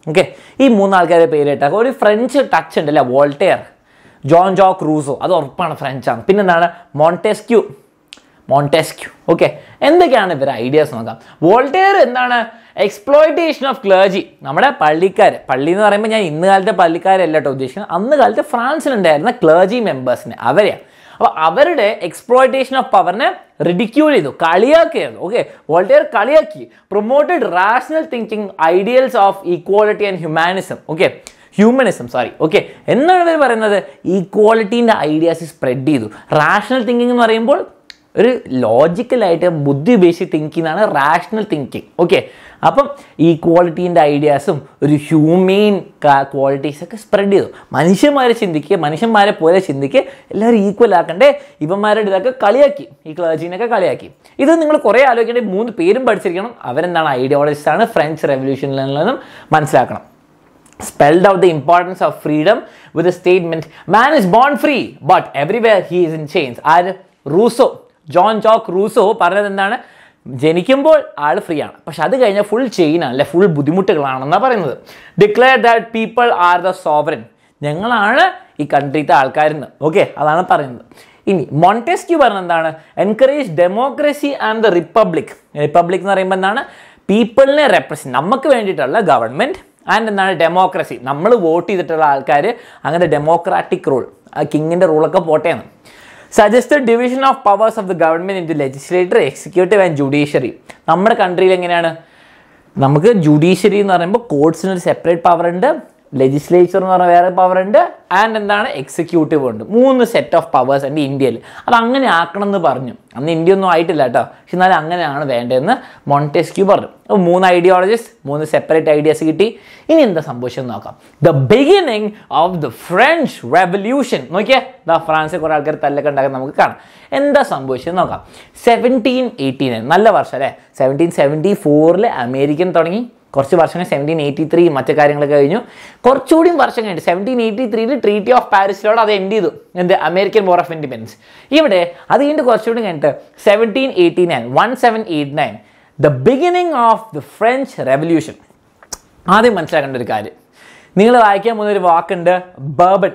ഓക്കെ ഈ മൂന്ന് ആൾക്കാരുടെ പേര് കേട്ടാൽ ഒരു ഫ്രഞ്ച് ടച്ച് ഉണ്ട് അല്ലേ വോൾട്ടെയർ ജോൺ ജോക്ക് റൂസോ അത് ഉറപ്പാണ് ഫ്രഞ്ചാണ് പിന്നെന്താണ് മോണ്ടെസ്ക്യൂ മോണ്ടെസ്ക്യൂ ഓക്കെ എന്തൊക്കെയാണ് ഇവരുടെ ഐഡിയാസ് നോക്കാം വോൾട്ടെയർ എന്താണ് എക്സ്പ്ലോയിറ്റേഷൻ ഓഫ് ക്ലേജി നമ്മുടെ പള്ളിക്കാർ പള്ളി എന്ന് പറയുമ്പോൾ ഞാൻ ഇന്ന് കാലത്തെ പള്ളിക്കാരല്ല കേട്ടോ ഉദ്ദേശിക്കുന്നത് അന്ന് കാലത്ത് ഫ്രാൻസിലുണ്ടായിരുന്ന ക്ലേജി മെമ്പേഴ്സിനെ അവരെയാണ് അപ്പോൾ അവരുടെ എക്സ്പ്ലോയിറ്റേഷൻ ഓഫ് പവറിനെ റിഡിക്യൂൾ ചെയ്തു കളിയാക്കിയായിരുന്നു ഓക്കെ വോൾട്ടെയർ കളിയാക്കി promoted rational thinking ideals of equality and humanism okay humanism sorry okay എന്നാണ് ഇവർ പറയുന്നത് ഈക്വാളിറ്റീൻ്റെ ഐഡിയാസ് സ്പ്രെഡ് ചെയ്തു റാഷണൽ തിങ്കിങ് എന്ന് പറയുമ്പോൾ ഒരു ലോജിക്കലായിട്ട് ബുദ്ധി ഉപയോഗിച്ച് തിങ്കിങ്ങാണ് റാഷണൽ തിങ്കിങ് ഓക്കെ അപ്പം ഈക്വാളിറ്റീൻ്റെ ഐഡിയാസും ഒരു ഹ്യൂമെയിൻ ക്വാളിറ്റീസൊക്കെ സ്പ്രെഡ് ചെയ്തു മനുഷ്യന്മാരെ ചിന്തിക്കുക മനുഷ്യന്മാരെ പോലെ ചിന്തിക്കുക എല്ലാവരും ഈക്വൽ ആക്കണ്ടേ ഇവന്മാരുടെ ഇതൊക്കെ കളിയാക്കി ഈ ക്ലർജീനൊക്കെ കളിയാക്കി ഇത് നിങ്ങൾ കുറേ ആലോചിക്കേണ്ട മൂന്ന് പേരും പഠിച്ചിരിക്കണം അവരെന്താണ് ഐഡിയോളജിസ്റ്റ് ആണ് ഫ്രഞ്ച് റെവല്യൂഷനിൽ നിന്നും മനസ്സിലാക്കണം spelled out the importance of freedom with a statement man is born free but everywhere he is in chains ആര് റൂസോ ജോൺ ജോക്ക് റൂസോ പറഞ്ഞത് എന്താണ് ജനിക്കുമ്പോൾ ആൾ ഫ്രീ ആണ് പക്ഷെ അത് കഴിഞ്ഞാൽ ഫുൾ ചെയിൻ ആണ് അല്ലെ ഫുൾ ബുദ്ധിമുട്ടുകളാണെന്നാണ് പറയുന്നത് declare that people are the sovereign ഞങ്ങളാണ് ഈ കൺട്രിത്തെ ആൾക്കാരെന്ന് ഓക്കെ അതാണ് പറയുന്നത് ഇനി മോണ്ടെസ്ക്യൂ പറഞ്ഞ എന്താണ് encourage democracy and the republic republic എന്ന് പറയുമ്പോൾ എന്താണ് പീപ്പിളിനെ റെപ്രസെൻറ്റ് നമുക്ക് വേണ്ടിയിട്ടുള്ള ഗവൺമെൻറ് ആൻഡ് എന്താണ് ഡെമോക്രസി നമ്മൾ വോട്ട് ചെയ്തിട്ടുള്ള ആൾക്കാർ അങ്ങനെ ഡെമോക്രാറ്റിക് റൂൾ ആ കിങ്ങിൻ്റെ റൂളൊക്കെ പോട്ടെയാണ് suggested division of powers of the government into legislator executive and judiciary നമ്മുടെ കൺട്രിയിൽ എങ്ങനെയാണ് നമുക്ക് ജുഡീഷ്യറി എന്ന് പറയുമ്പോൾ കോർട്സിന് ഒരു സെപ്പറേറ്റ് പവർ ഉണ്ട് ലെജിസ്ലേച്ചർ എന്ന് പറഞ്ഞാൽ വേറെ പവർ ഉണ്ട് ആൻഡ് എന്താണ് എക്സിക്യൂട്ടീവ് ഉണ്ട് മൂന്ന് സെറ്റ് ഓഫ് പവേഴ്സ് ഉണ്ട് ഇന്ത്യയിൽ അത് അങ്ങനെ ആക്കണം എന്ന് പറഞ്ഞു അന്ന് ഇന്ത്യ ഒന്നും ആയിട്ടില്ല കേട്ടോ പക്ഷെ എന്നാലും അങ്ങനെയാണ് വേണ്ടതെന്ന് മോണ്ടെസ്ക്യൂ പറഞ്ഞു അപ്പോൾ മൂന്ന് ഐഡിയോളജീസ് മൂന്ന് സെപ്പറേറ്റ് ഐഡിയാസ് കിട്ടി ഇനി എന്താ സംഭവിച്ചത് നോക്കാം the beginning of the French revolution നോക്കിയേ ദാ ഫ്രാൻസിൽ കുറേ ആൾക്കാർ തല്ലൊക്കെ ഉണ്ടാക്കാൻ നമുക്ക് കാണാം എന്താ സംഭവിച്ചത് നോക്കാം സെവൻറ്റീൻ എയ്റ്റി നയൻ നല്ല വർഷം അല്ലേ സെവൻറ്റീൻ സെവൻറ്റി ഫോറിൽ അമേരിക്കൻ തുടങ്ങി കുറച്ച് വർഷങ്ങൾ സെവൻറ്റീൻ എയ്റ്റി ത്രീ മറ്റു കാര്യങ്ങളൊക്കെ കഴിഞ്ഞു കുറച്ചുകൂടി വർഷം കഴിഞ്ഞു സെവൻറ്റീൻ എയ്റ്റി ത്രീയിൽ ട്രീറ്റി ഓഫ് പാരീസിലോട് അത് എൻഡ് ചെയ്തു എന്ത് അമേരിക്കൻ വാർ ഓഫ് ഇൻഡിപെൻഡൻസ് ഇവിടെ അത് കഴിഞ്ഞിട്ട് കുറച്ചുകൂടി കഴിഞ്ഞിട്ട് seventeen eighty nine one seven eight nine the beginning of the French revolution ആദ്യം മനസ്സിലാക്കേണ്ട ഒരു കാര്യം നിങ്ങൾ വായിക്കാൻ പോകുന്ന ഒരു വാക്കുണ്ട് ബേബൺ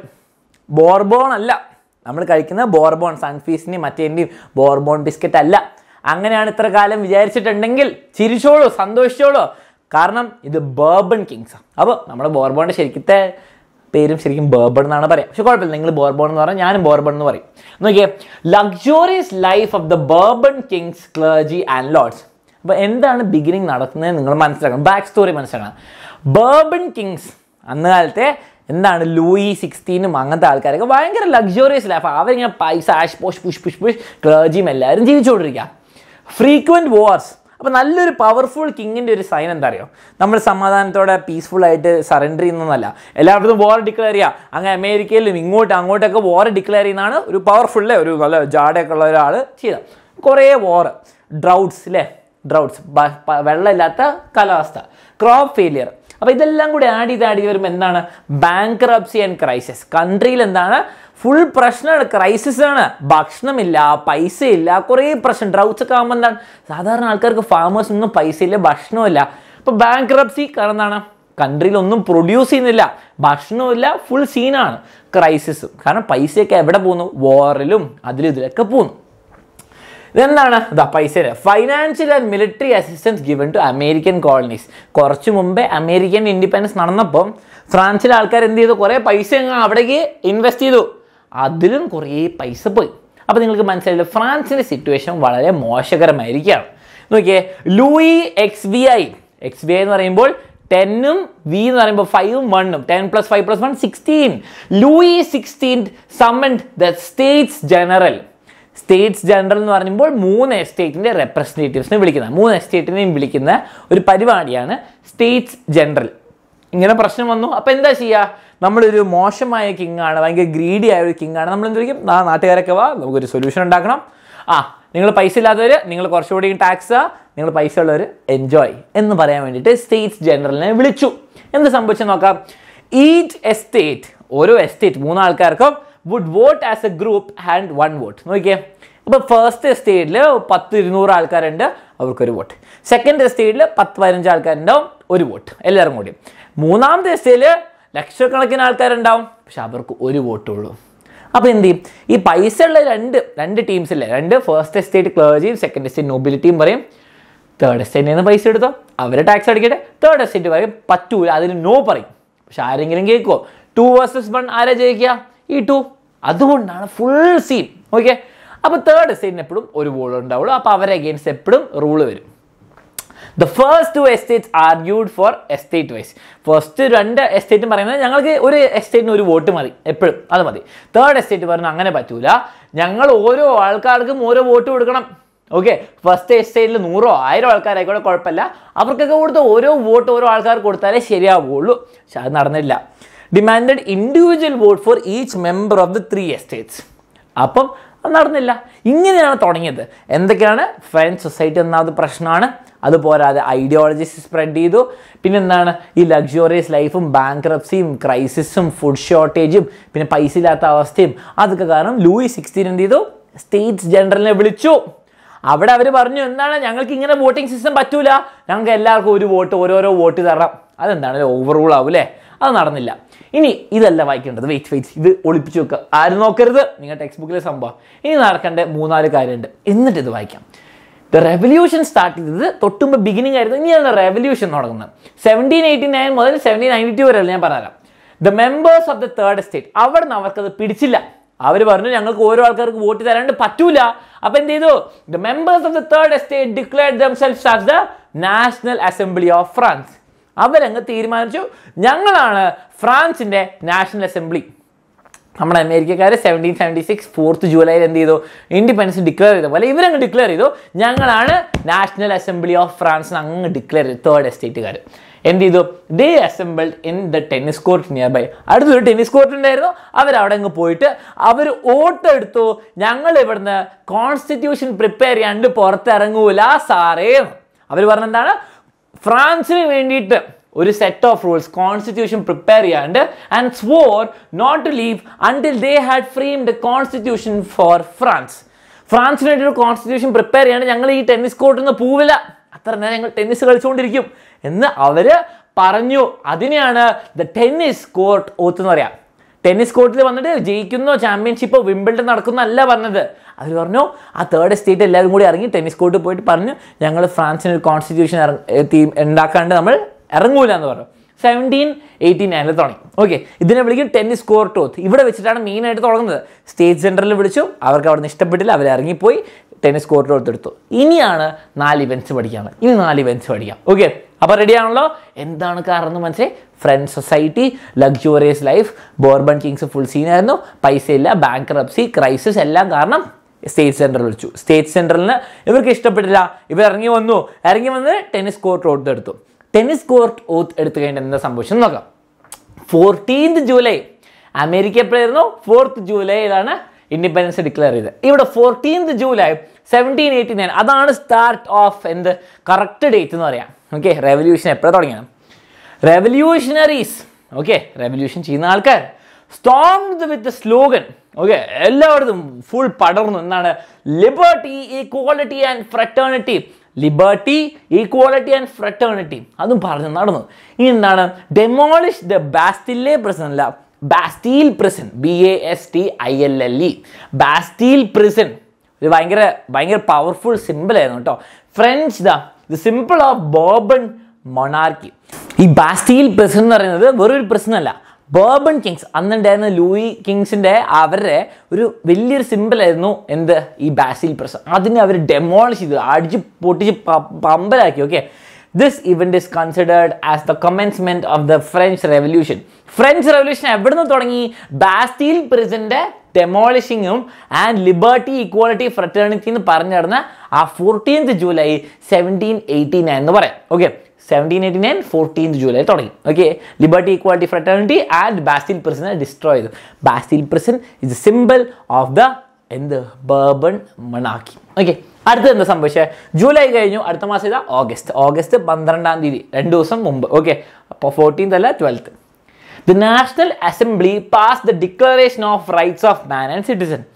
ബോർബോൺ അല്ല നമ്മൾ കഴിക്കുന്ന ബോർബോൺ സൺഫീസിൻ്റെയും മറ്റേൻ്റെയും ബോർബോൺ ബിസ്ക്കറ്റ് അല്ല അങ്ങനെയാണ് ഇത്ര കാലം വിചാരിച്ചിട്ടുണ്ടെങ്കിൽ ചിരിച്ചോളൂ സന്തോഷിച്ചോളൂ കാരണം ഇത് ബേർബൺ കിങ്സ് അപ്പോൾ നമ്മുടെ ബോർബോണിൻ്റെ ശരിക്കത്തെ പേരും ശരിക്കും ബോർബൺ എന്നാണ് പറയാം പക്ഷെ കുഴപ്പമില്ല നിങ്ങൾ ബോർബോൺ എന്ന് പറഞ്ഞാൽ ഞാനും ബോർബൺ എന്ന് പറയും നോക്കിയേ luxurious life of the Bourbon kings clergy and lords അപ്പോൾ എന്താണ് ബിഗിനിങ് നടക്കുന്നത് നിങ്ങൾ മനസ്സിലാക്കണം ബാക്ക് സ്റ്റോറി മനസ്സിലാക്കണം ബേർബൺ കിങ്സ് അന്ന് കാലത്തെ എന്താണ് ലൂയി സിക്സ്റ്റീനും അങ്ങനത്തെ ആൾക്കാരൊക്കെ ഭയങ്കര ലക്ഷറിയസ് ലൈഫ് അവരിങ്ങനെ പൈസ ആഷ് പോഷ് പുഷ് പുഷ് പുഷ് ക്ലർജിയും എല്ലാവരും ജീവിച്ചുകൊണ്ടിരിക്കുക ഫ്രീക്വൻറ്റ് വാർസ് അപ്പോൾ നല്ലൊരു പവർഫുൾ കിങ്ങിൻ്റെ ഒരു സൈൻ എന്താ അറിയോ നമ്മൾ സമാധാനത്തോടെ പീസ്ഫുൾ ആയിട്ട് സറണ്ടർ ചെയ്യുന്നതല്ല എല്ലായിടത്തും വാർ ഡിക്ലെയർ ചെയ്യുക അങ്ങനെ അമേരിക്കയിലും ഇങ്ങോട്ട് അങ്ങോട്ടൊക്കെ വാർ ഡിക്ലെയർ ചെയ്യുന്നതാണ് ഒരു പവർഫുള്ളേ ഒരു നല്ല ജാടയൊക്കെ ഉള്ള ഒരാൾ ചെയ്തത് കുറേ വാർ ഡ്രൗട്ട്സ് അല്ലേ ഡ്രൗട്ട്സ് വെള്ളമില്ലാത്ത കാലാവസ്ഥ ക്രോപ്പ് ഫെയിലിയർ അപ്പോൾ ഇതെല്ലാം കൂടി ആഡ് ചെയ്ത് ആഡ് ചെയ്ത് വരുമ്പോൾ എന്താണ് ബാങ്ക്രപ്സി ആൻഡ് ക്രൈസിസ് കൺട്രിയിൽ എന്താണ് ഫുൾ പ്രശ്നമാണ് ക്രൈസിസ് ആണ് ഭക്ഷണമില്ല പൈസ ഇല്ല കുറേ പ്രശ്നം ഡ്രൗട്ട്സ് ഒക്കെ ആകുമ്പോൾ എന്താണ് സാധാരണ ആൾക്കാർക്ക് ഫാമേഴ്സ് ഒന്നും പൈസ ഇല്ല ഭക്ഷണമില്ല അപ്പോൾ ബാങ്ക്രപ്സി കാരണം എന്താണ് കൺട്രിയിൽ ഒന്നും പ്രൊഡ്യൂസ് ചെയ്യുന്നില്ല ഭക്ഷണമില്ല ഫുൾ സീനാണ് ക്രൈസിസും കാരണം പൈസയൊക്കെ എവിടെ പോകുന്നു വാറിലും അതിലും ഇതിലൊക്കെ പോകുന്നു ഇതെന്താണ് ഇതാ പൈസ financial and military assistance given to American colonies കുറച്ച് മുമ്പേ അമേരിക്കൻ ഇൻഡിപെൻഡൻസ് നടന്നപ്പം ഫ്രാൻസിലെ ആൾക്കാർ എന്ത് ചെയ്തു കുറേ പൈസ അങ്ങ് അവിടേക്ക് ഇൻവെസ്റ്റ് ചെയ്തു അതിലും കുറേ പൈസ പോയി അപ്പോൾ നിങ്ങൾക്ക് മനസ്സിലായില്ല ഫ്രാൻസിൻ്റെ സിറ്റുവേഷൻ വളരെ മോശകരമായിരിക്കുകയാണ് നോക്കിയേ Louis X V I X V I എന്ന് പറയുമ്പോൾ ടെന്നും വി എന്ന് പറയുമ്പോൾ ഫൈവും വണ്ണും ten plus five plus one sixteen Louis sixteen summoned the States General States General എന്ന് പറയുമ്പോൾ മൂന്ന് എസ്റ്റേറ്റിൻ്റെ റെപ്രസെൻറ്റേറ്റീവ്സിനെ വിളിക്കുന്ന മൂന്ന് എസ്റ്റേറ്റിനെയും വിളിക്കുന്ന ഒരു പരിപാടിയാണ് സ്റ്റേറ്റ്സ് ജനറൽ ഇങ്ങനെ പ്രശ്നം വന്നു അപ്പോൾ എന്താ ചെയ്യുക നമ്മളൊരു മോശമായ കിങ് ആണ് ഭയങ്കര ഗ്രീഡി ആയ ഒരു കിങ് ആണ് നമ്മൾ എന്ത് വിളിക്കും ആ നാട്ടുകാരൊക്കെ വാ നമുക്കൊരു സൊല്യൂഷൻ ഉണ്ടാക്കണം ആ നിങ്ങൾ പൈസ ഇല്ലാത്തവർ നിങ്ങൾ കുറച്ചുകൂടി ടാക്സ് നിങ്ങൾ പൈസ ഉള്ളവർ എൻജോയ് എന്ന് പറയാൻ വേണ്ടിയിട്ട് സ്റ്റേറ്റ്സ് ജനറലിനെ വിളിച്ചു എന്ത് സംഭവിച്ചു നോക്കാം ഈച്ച് എസ്റ്റേറ്റ് ഓരോ എസ്റ്റേറ്റ് മൂന്ന് ആൾക്കാർക്കും would vote as a group and one vote നോക്കിയേ ഇപ്പോൾ ഫസ്റ്റ് എസ്റ്റേറ്റിൽ പത്ത് ഇരുന്നൂറ് ആൾക്കാരുണ്ട് അവർക്കൊരു വോട്ട് സെക്കൻഡ് എസ്റ്റേറ്റിൽ പത്ത് പതിനഞ്ച് ആൾക്കാരുണ്ടാവും ഒരു വോട്ട് എല്ലാവരും കൂടി മൂന്നാമത്തെ എസ്റ്റേറ്റിൽ ലക്ഷക്കണക്കിന് ആൾക്കാരുണ്ടാവും പക്ഷെ അവർക്ക് ഒരു വോട്ടേ ഉള്ളൂ അപ്പോൾ എന്ത് ചെയ്യും ഈ പൈസ ഉള്ള രണ്ട് രണ്ട് ടീംസ് ഇല്ലേ രണ്ട് ഫസ്റ്റ് എസ്റ്റേറ്റ് ക്ലേർജിയും സെക്കൻഡ് എസ്റ്റേറ്റ് നോബിലിറ്റിയും പറയും തേർഡ് എസ്റ്റേറ്റിൽ നിന്ന് പൈസ എടുത്തോ അവർ ടാക്സ് അടിക്കട്ടെ തേർഡ് എസ്റ്റേറ്റ് പറയും പറ്റൂല അതിന് നോ പറയും പക്ഷെ ആരെങ്കിലും കേൾക്കുമോ ടു വേഴ്സസ് വൺ ആരാ ജയിക്കുക ഈ ടു അതുകൊണ്ടാണ് ഫുൾ സീൻ ഓക്കെ അപ്പോൾ തേർഡ് എസ്റ്റേറ്റിന് എപ്പോഴും ഒരു ബോൾ ഉണ്ടാവുള്ളൂ അപ്പോൾ അവരെ അഗേൻസ്റ്റ് എപ്പോഴും റൂള് വരും the first two estates argued for estate wise first രണ്ട് എസ്റ്റേറ്റും പറയുന്നത് ഞങ്ങൾക്ക് ഒരു എസ്റ്റേറ്റിന് ഒരു വോട്ട് മതി എപ്പോഴും അത് മതി തേർഡ് എസ്റ്റേറ്റ് പറഞ്ഞു അങ്ങനെ പറ്റൂല ഞങ്ങൾ ഓരോ ആൾക്കാർക്കും ഓരോ വോട്ട് കൊടുക്കണം ഓക്കെ ഫസ്റ്റ് എസ്റ്റേറ്റിൽ നൂറോ ആയിരം ആൾക്കാരായിക്കോട്ടെ കുഴപ്പമില്ല അവർക്കൊക്കെ കൊടുത്ത ഓരോ വോട്ട് ഓരോ ആൾക്കാർക്ക് കൊടുത്താലേ ശരിയാവുള്ളൂ പക്ഷെ അത് നടന്നില്ല demanded individual vote for each member of the three estates അപ്പം അത് നടന്നില്ല ഇങ്ങനെയാണ് തുടങ്ങിയത് എന്തൊക്കെയാണ് ഫ്രഞ്ച് സൊസൈറ്റി ഒന്നാമത് പ്രശ്നമാണ് അതുപോരാതെ ഐഡിയോളജീസ് സ്പ്രെഡ് ചെയ്തു പിന്നെന്താണ് ഈ ലക്ഷറിയസ് ലൈഫും ബാങ്ക്രപ്സിയും ക്രൈസിസും ഫുഡ് ഷോർട്ടേജും പിന്നെ പൈസ ഇല്ലാത്ത അവസ്ഥയും അതൊക്കെ കാരണം ലൂയി സിക്സ്റ്റീൻ എന്ത് ചെയ്തു സ്റ്റേറ്റ്സ് ജനറലിനെ വിളിച്ചു അവിടെ അവർ പറഞ്ഞു എന്താണ് ഞങ്ങൾക്ക് ഇങ്ങനെ വോട്ടിംഗ് സിസ്റ്റം പറ്റൂല ഞങ്ങൾക്ക് എല്ലാവർക്കും ഒരു വോട്ട് ഓരോരോ വോട്ട് തരണം അതെന്താണ് ഓവർ റൂൾ ആവും അല്ലേ അത് നടന്നില്ല ഇനി ഇതല്ല വായിക്കേണ്ടത് വെയിറ്റ് വെയിറ്റ് ഇത് ഒളിപ്പിച്ച് വെക്കുക ആരും നോക്കരുത് നിങ്ങൾ ടെക്സ്റ്റ് ബുക്കിലെ സംഭവം ഇനി നടക്കേണ്ട മൂന്നാല് കാര്യമുണ്ട് എന്നിട്ട് ഇത് വായിക്കാം ദ റെവല്യൂഷൻ സ്റ്റാർട്ട് ചെയ്തത് തൊട്ടുമ്പ് ബിഗിനിങ് ആയിരുന്നു ഇനിയാണ് റെവല്യൂഷൻ തുടങ്ങുന്നത് സെവൻറ്റീൻ എയ്റ്റി നയൻ മുതൽ സെവൻറ്റീൻ നയൻറ്റി ടു വരെ ഞാൻ പറഞ്ഞുതരാം the members of the third estate അവിടെ നിന്ന് അവർക്കത് പിടിച്ചില്ല അവർ പറഞ്ഞു ഞങ്ങൾക്ക് ഓരോ ആൾക്കാർക്ക് വോട്ട് തരാണ്ട് പറ്റൂല അപ്പൊ എന്ത് ചെയ്തു the members of the third estate declared themselves as the National Assembly of France അവരങ്ങ് തീരുമാനിച്ചു ഞങ്ങളാണ് ഫ്രാൻസിന്റെ നാഷണൽ അസംബ്ലി നമ്മുടെ അമേരിക്കക്കാർ സെവൻറ്റീൻ സെവൻറ്റി സിക്സ് ഫോർത്ത് ജൂലൈയിൽ എന്ത് ചെയ്തു ഇൻഡിപെൻഡൻസ് ഡിക്ലെയർ ചെയ്ത പോലെ ഇവരങ്ങ് ഡിക്ലെയർ ചെയ്തു ഞങ്ങളാണ് നാഷണൽ അസംബ്ലി ഓഫ് ഫ്രാൻസ് അങ്ങ് ഡിക്ലെയർ ചെയ്തു തേർഡ് എസ്റ്റേറ്റുകാർ എന്ത് ചെയ്തു they assembled in the tennis court near by അടുത്തൊരു ടെന്നീസ് കോർട്ട് ഉണ്ടായിരുന്നു അവരവിടെ അങ്ങ് പോയിട്ട് അവർ വോട്ട് എടുത്തു ഞങ്ങൾ ഇവിടുന്ന് കോൺസ്റ്റിറ്റ്യൂഷൻ പ്രിപ്പയർ ചെയ്യാണ്ട് പുറത്തിറങ്ങൂല സാറേ അവർ പറഞ്ഞെന്താണ് ഫ്രാൻസിന് വേണ്ടിയിട്ട് ഒരു set of rules constitution prepare ചെയ്യാണ്ട് and swore not to leave until they had framed constitution for France ഫ്രാൻസിന് വേണ്ടി ഒരു കോൺസ്റ്റിറ്റ്യൂഷൻ പ്രിപ്പയർ ചെയ്യാണ്ട് ഞങ്ങൾ ഈ ടെന്നീസ് കോർട്ടിൽ നിന്ന് പോവില്ല അത്ര നേരം ഞങ്ങൾ ടെന്നീസ് കളിച്ചുകൊണ്ടിരിക്കും എന്ന് അവര് പറഞ്ഞു അതിനെയാണ് ദ ടെന്നീസ് കോർട്ട് ഓത്ത് എന്ന് പറയാം ടെന്നീസ് കോർട്ടിൽ വന്നിട്ട് ജയിക്കുന്നോ ചാമ്പ്യൻഷിപ്പോ വിംബിൾഡൺ നടക്കുന്നല്ല പറഞ്ഞത് അവർ പറഞ്ഞു ആ തേർഡ് എസ്റ്റേറ്റ് എല്ലാവരും കൂടി ഇറങ്ങി ടെന്നീസ് കോർട്ടിൽ പോയിട്ട് പറഞ്ഞു ഞങ്ങൾ ഫ്രാൻസിന് ഒരു കോൺസ്റ്റിറ്റ്യൂഷൻ ഉണ്ടാക്കാണ്ട് നമ്മൾ ഇറങ്ങൂല എന്ന് പറഞ്ഞു സെവൻറ്റീൻ എയ്റ്റീൻ നയനിൽ തുടങ്ങി ഓക്കെ ഇതിനെ വിളിക്കും ടെന്നീസ് കോർട്ട് ഓത്ത് ഇവിടെ വെച്ചിട്ടാണ് മെയിൻ ആയിട്ട് തുടങ്ങുന്നത് സ്റ്റേറ്റ് സെൻറ്ററിൽ വിളിച്ചു അവർക്ക് അവിടെ നിന്ന് ഇഷ്ടപ്പെട്ടില്ല അവർ ഇറങ്ങിപ്പോയി ടെന്നീസ് കോർട്ട് ഓത്ത് എടുത്തു ഇനിയാണ് നാല് ഇവൻറ്റ്സ് പഠിക്കാൻ ഇനി നാല് ഇവൻറ്റ്സ് പഠിക്കാം ഓക്കെ അപ്പോൾ റെഡി ആണല്ലോ എന്താണ് കാരണം എന്ന് മനസ്സിലായി French society luxurious life Bourbon kings full സീനായിരുന്നു പൈസ ഇല്ല ബാങ്ക് റബ്സി ക്രൈസിസ് എല്ലാം കാരണം സ്റ്റേറ്റ് സെൻറ്ററിൽ വിളിച്ചു സ്റ്റേറ്റ് സെൻറ്ററിന് ഇവർക്ക് ഇഷ്ടപ്പെട്ടില്ല ഇവർ ഇറങ്ങി വന്നു ഇറങ്ങി വന്ന് ടെന്നീസ് കോർട്ട് ഓത്ത് എടുത്തു ടെന്നീസ് കോർട്ട് ഓത്ത് എടുത്തു കഴിഞ്ഞിട്ട് എന്താ സംഭവിച്ചത് നോക്കാം ഫോർട്ടീൻത് ജൂലൈ അമേരിക്ക എപ്പോഴായിരുന്നു ഫോർത്ത് ജൂലൈയിലാണ് ഇൻഡിപെൻഡൻസ് ഡിക്ലെയർ ചെയ്തത് ഇവിടെ fourteenth July seventeen eighty nine അതാണ് സ്റ്റാർട്ട് ഓഫ് എന്ത് കറക്റ്റ് ഡേറ്റ് എന്ന് പറയാം ഓക്കെ റെവല്യൂഷൻ എപ്പോഴാണ് തുടങ്ങിയത് റെവല്യൂഷണറീസ് ഓക്കെ റെവല്യൂഷൻ ചെയ്യുന്ന ആൾക്കാർ സ്റ്റോങ് വിത്ത് സ്ലോഗൻ ഓക്കെ എല്ലായിടത്തും ഫുൾ പടർന്നു എന്താണ് liberty equality and fraternity liberty equality and fraternity അതും പറഞ്ഞു നടന്നു ഇനി എന്താണ് ഡെമോളിഷ് ദ ബാസ്റ്റിലെ പ്രസൻ അല്ല Bastille prison B A S T I L L E Bastille prison ഇത് ഭയങ്കര ഭയങ്കര പവർഫുൾ സിമ്പിൾ ആയിരുന്നു കേട്ടോ French the the symbol of Bourbon monarchy ഈ ബാസ്റ്റീൽ പ്രസൻ എന്ന് പറയുന്നത് വെറൊരു പ്രസൻ അല്ല ബോബൺ കിങ്സ് അന്നുണ്ടായിരുന്ന ലൂയി കിങ്സിന്റെ അവരുടെ ഒരു വലിയൊരു സിമ്പിൾ ആയിരുന്നു എന്ത് ഈ ബാസ്റ്റീൽ പ്രസൻ അതിനെ അവർ ഡെമോളിഷ് ചെയ്തു അടിച്ച് പൊട്ടിച്ച് പ- പമ്പലാക്കി okay this event is considered as the commencement of the French revolution French revolution എവിടെ നിന്ന് തുടങ്ങി ബാസ്റ്റീൽ പ്രിസന്റെ ഡെമോളിഷിങ്ങും ആൻഡ് ലിബർട്ടി ഈക്വാലിറ്റി ഫ്രറ്റേണിറ്റി എന്ന് പറഞ്ഞു നടന്ന ആ fourteenth July seventeen eighty nine എന്ന് പറയാം okay seventeen eighty nine fourteenth July തുടങ്ങി okay liberty equality fraternity and Bastille പ്രിസനെ ഡിസ്ട്രോയ് ചെയ്തു Bastille prison is a symbol of the എന്ത് ബർബൺ മണാക്കി ഓക്കെ അടുത്ത എന്താ സംഭവിച്ചത് ജൂലൈ കഴിഞ്ഞു അടുത്ത മാസം ഇതാ ഓഗസ്റ്റ് ഓഗസ്റ്റ് പന്ത്രണ്ടാം തീയതി രണ്ട് ദിവസം മുമ്പ് ഓക്കെ അപ്പോൾ ഫോർട്ടീൻത് അല്ല twelfth the National Assembly pass the declaration of rights of man and citizen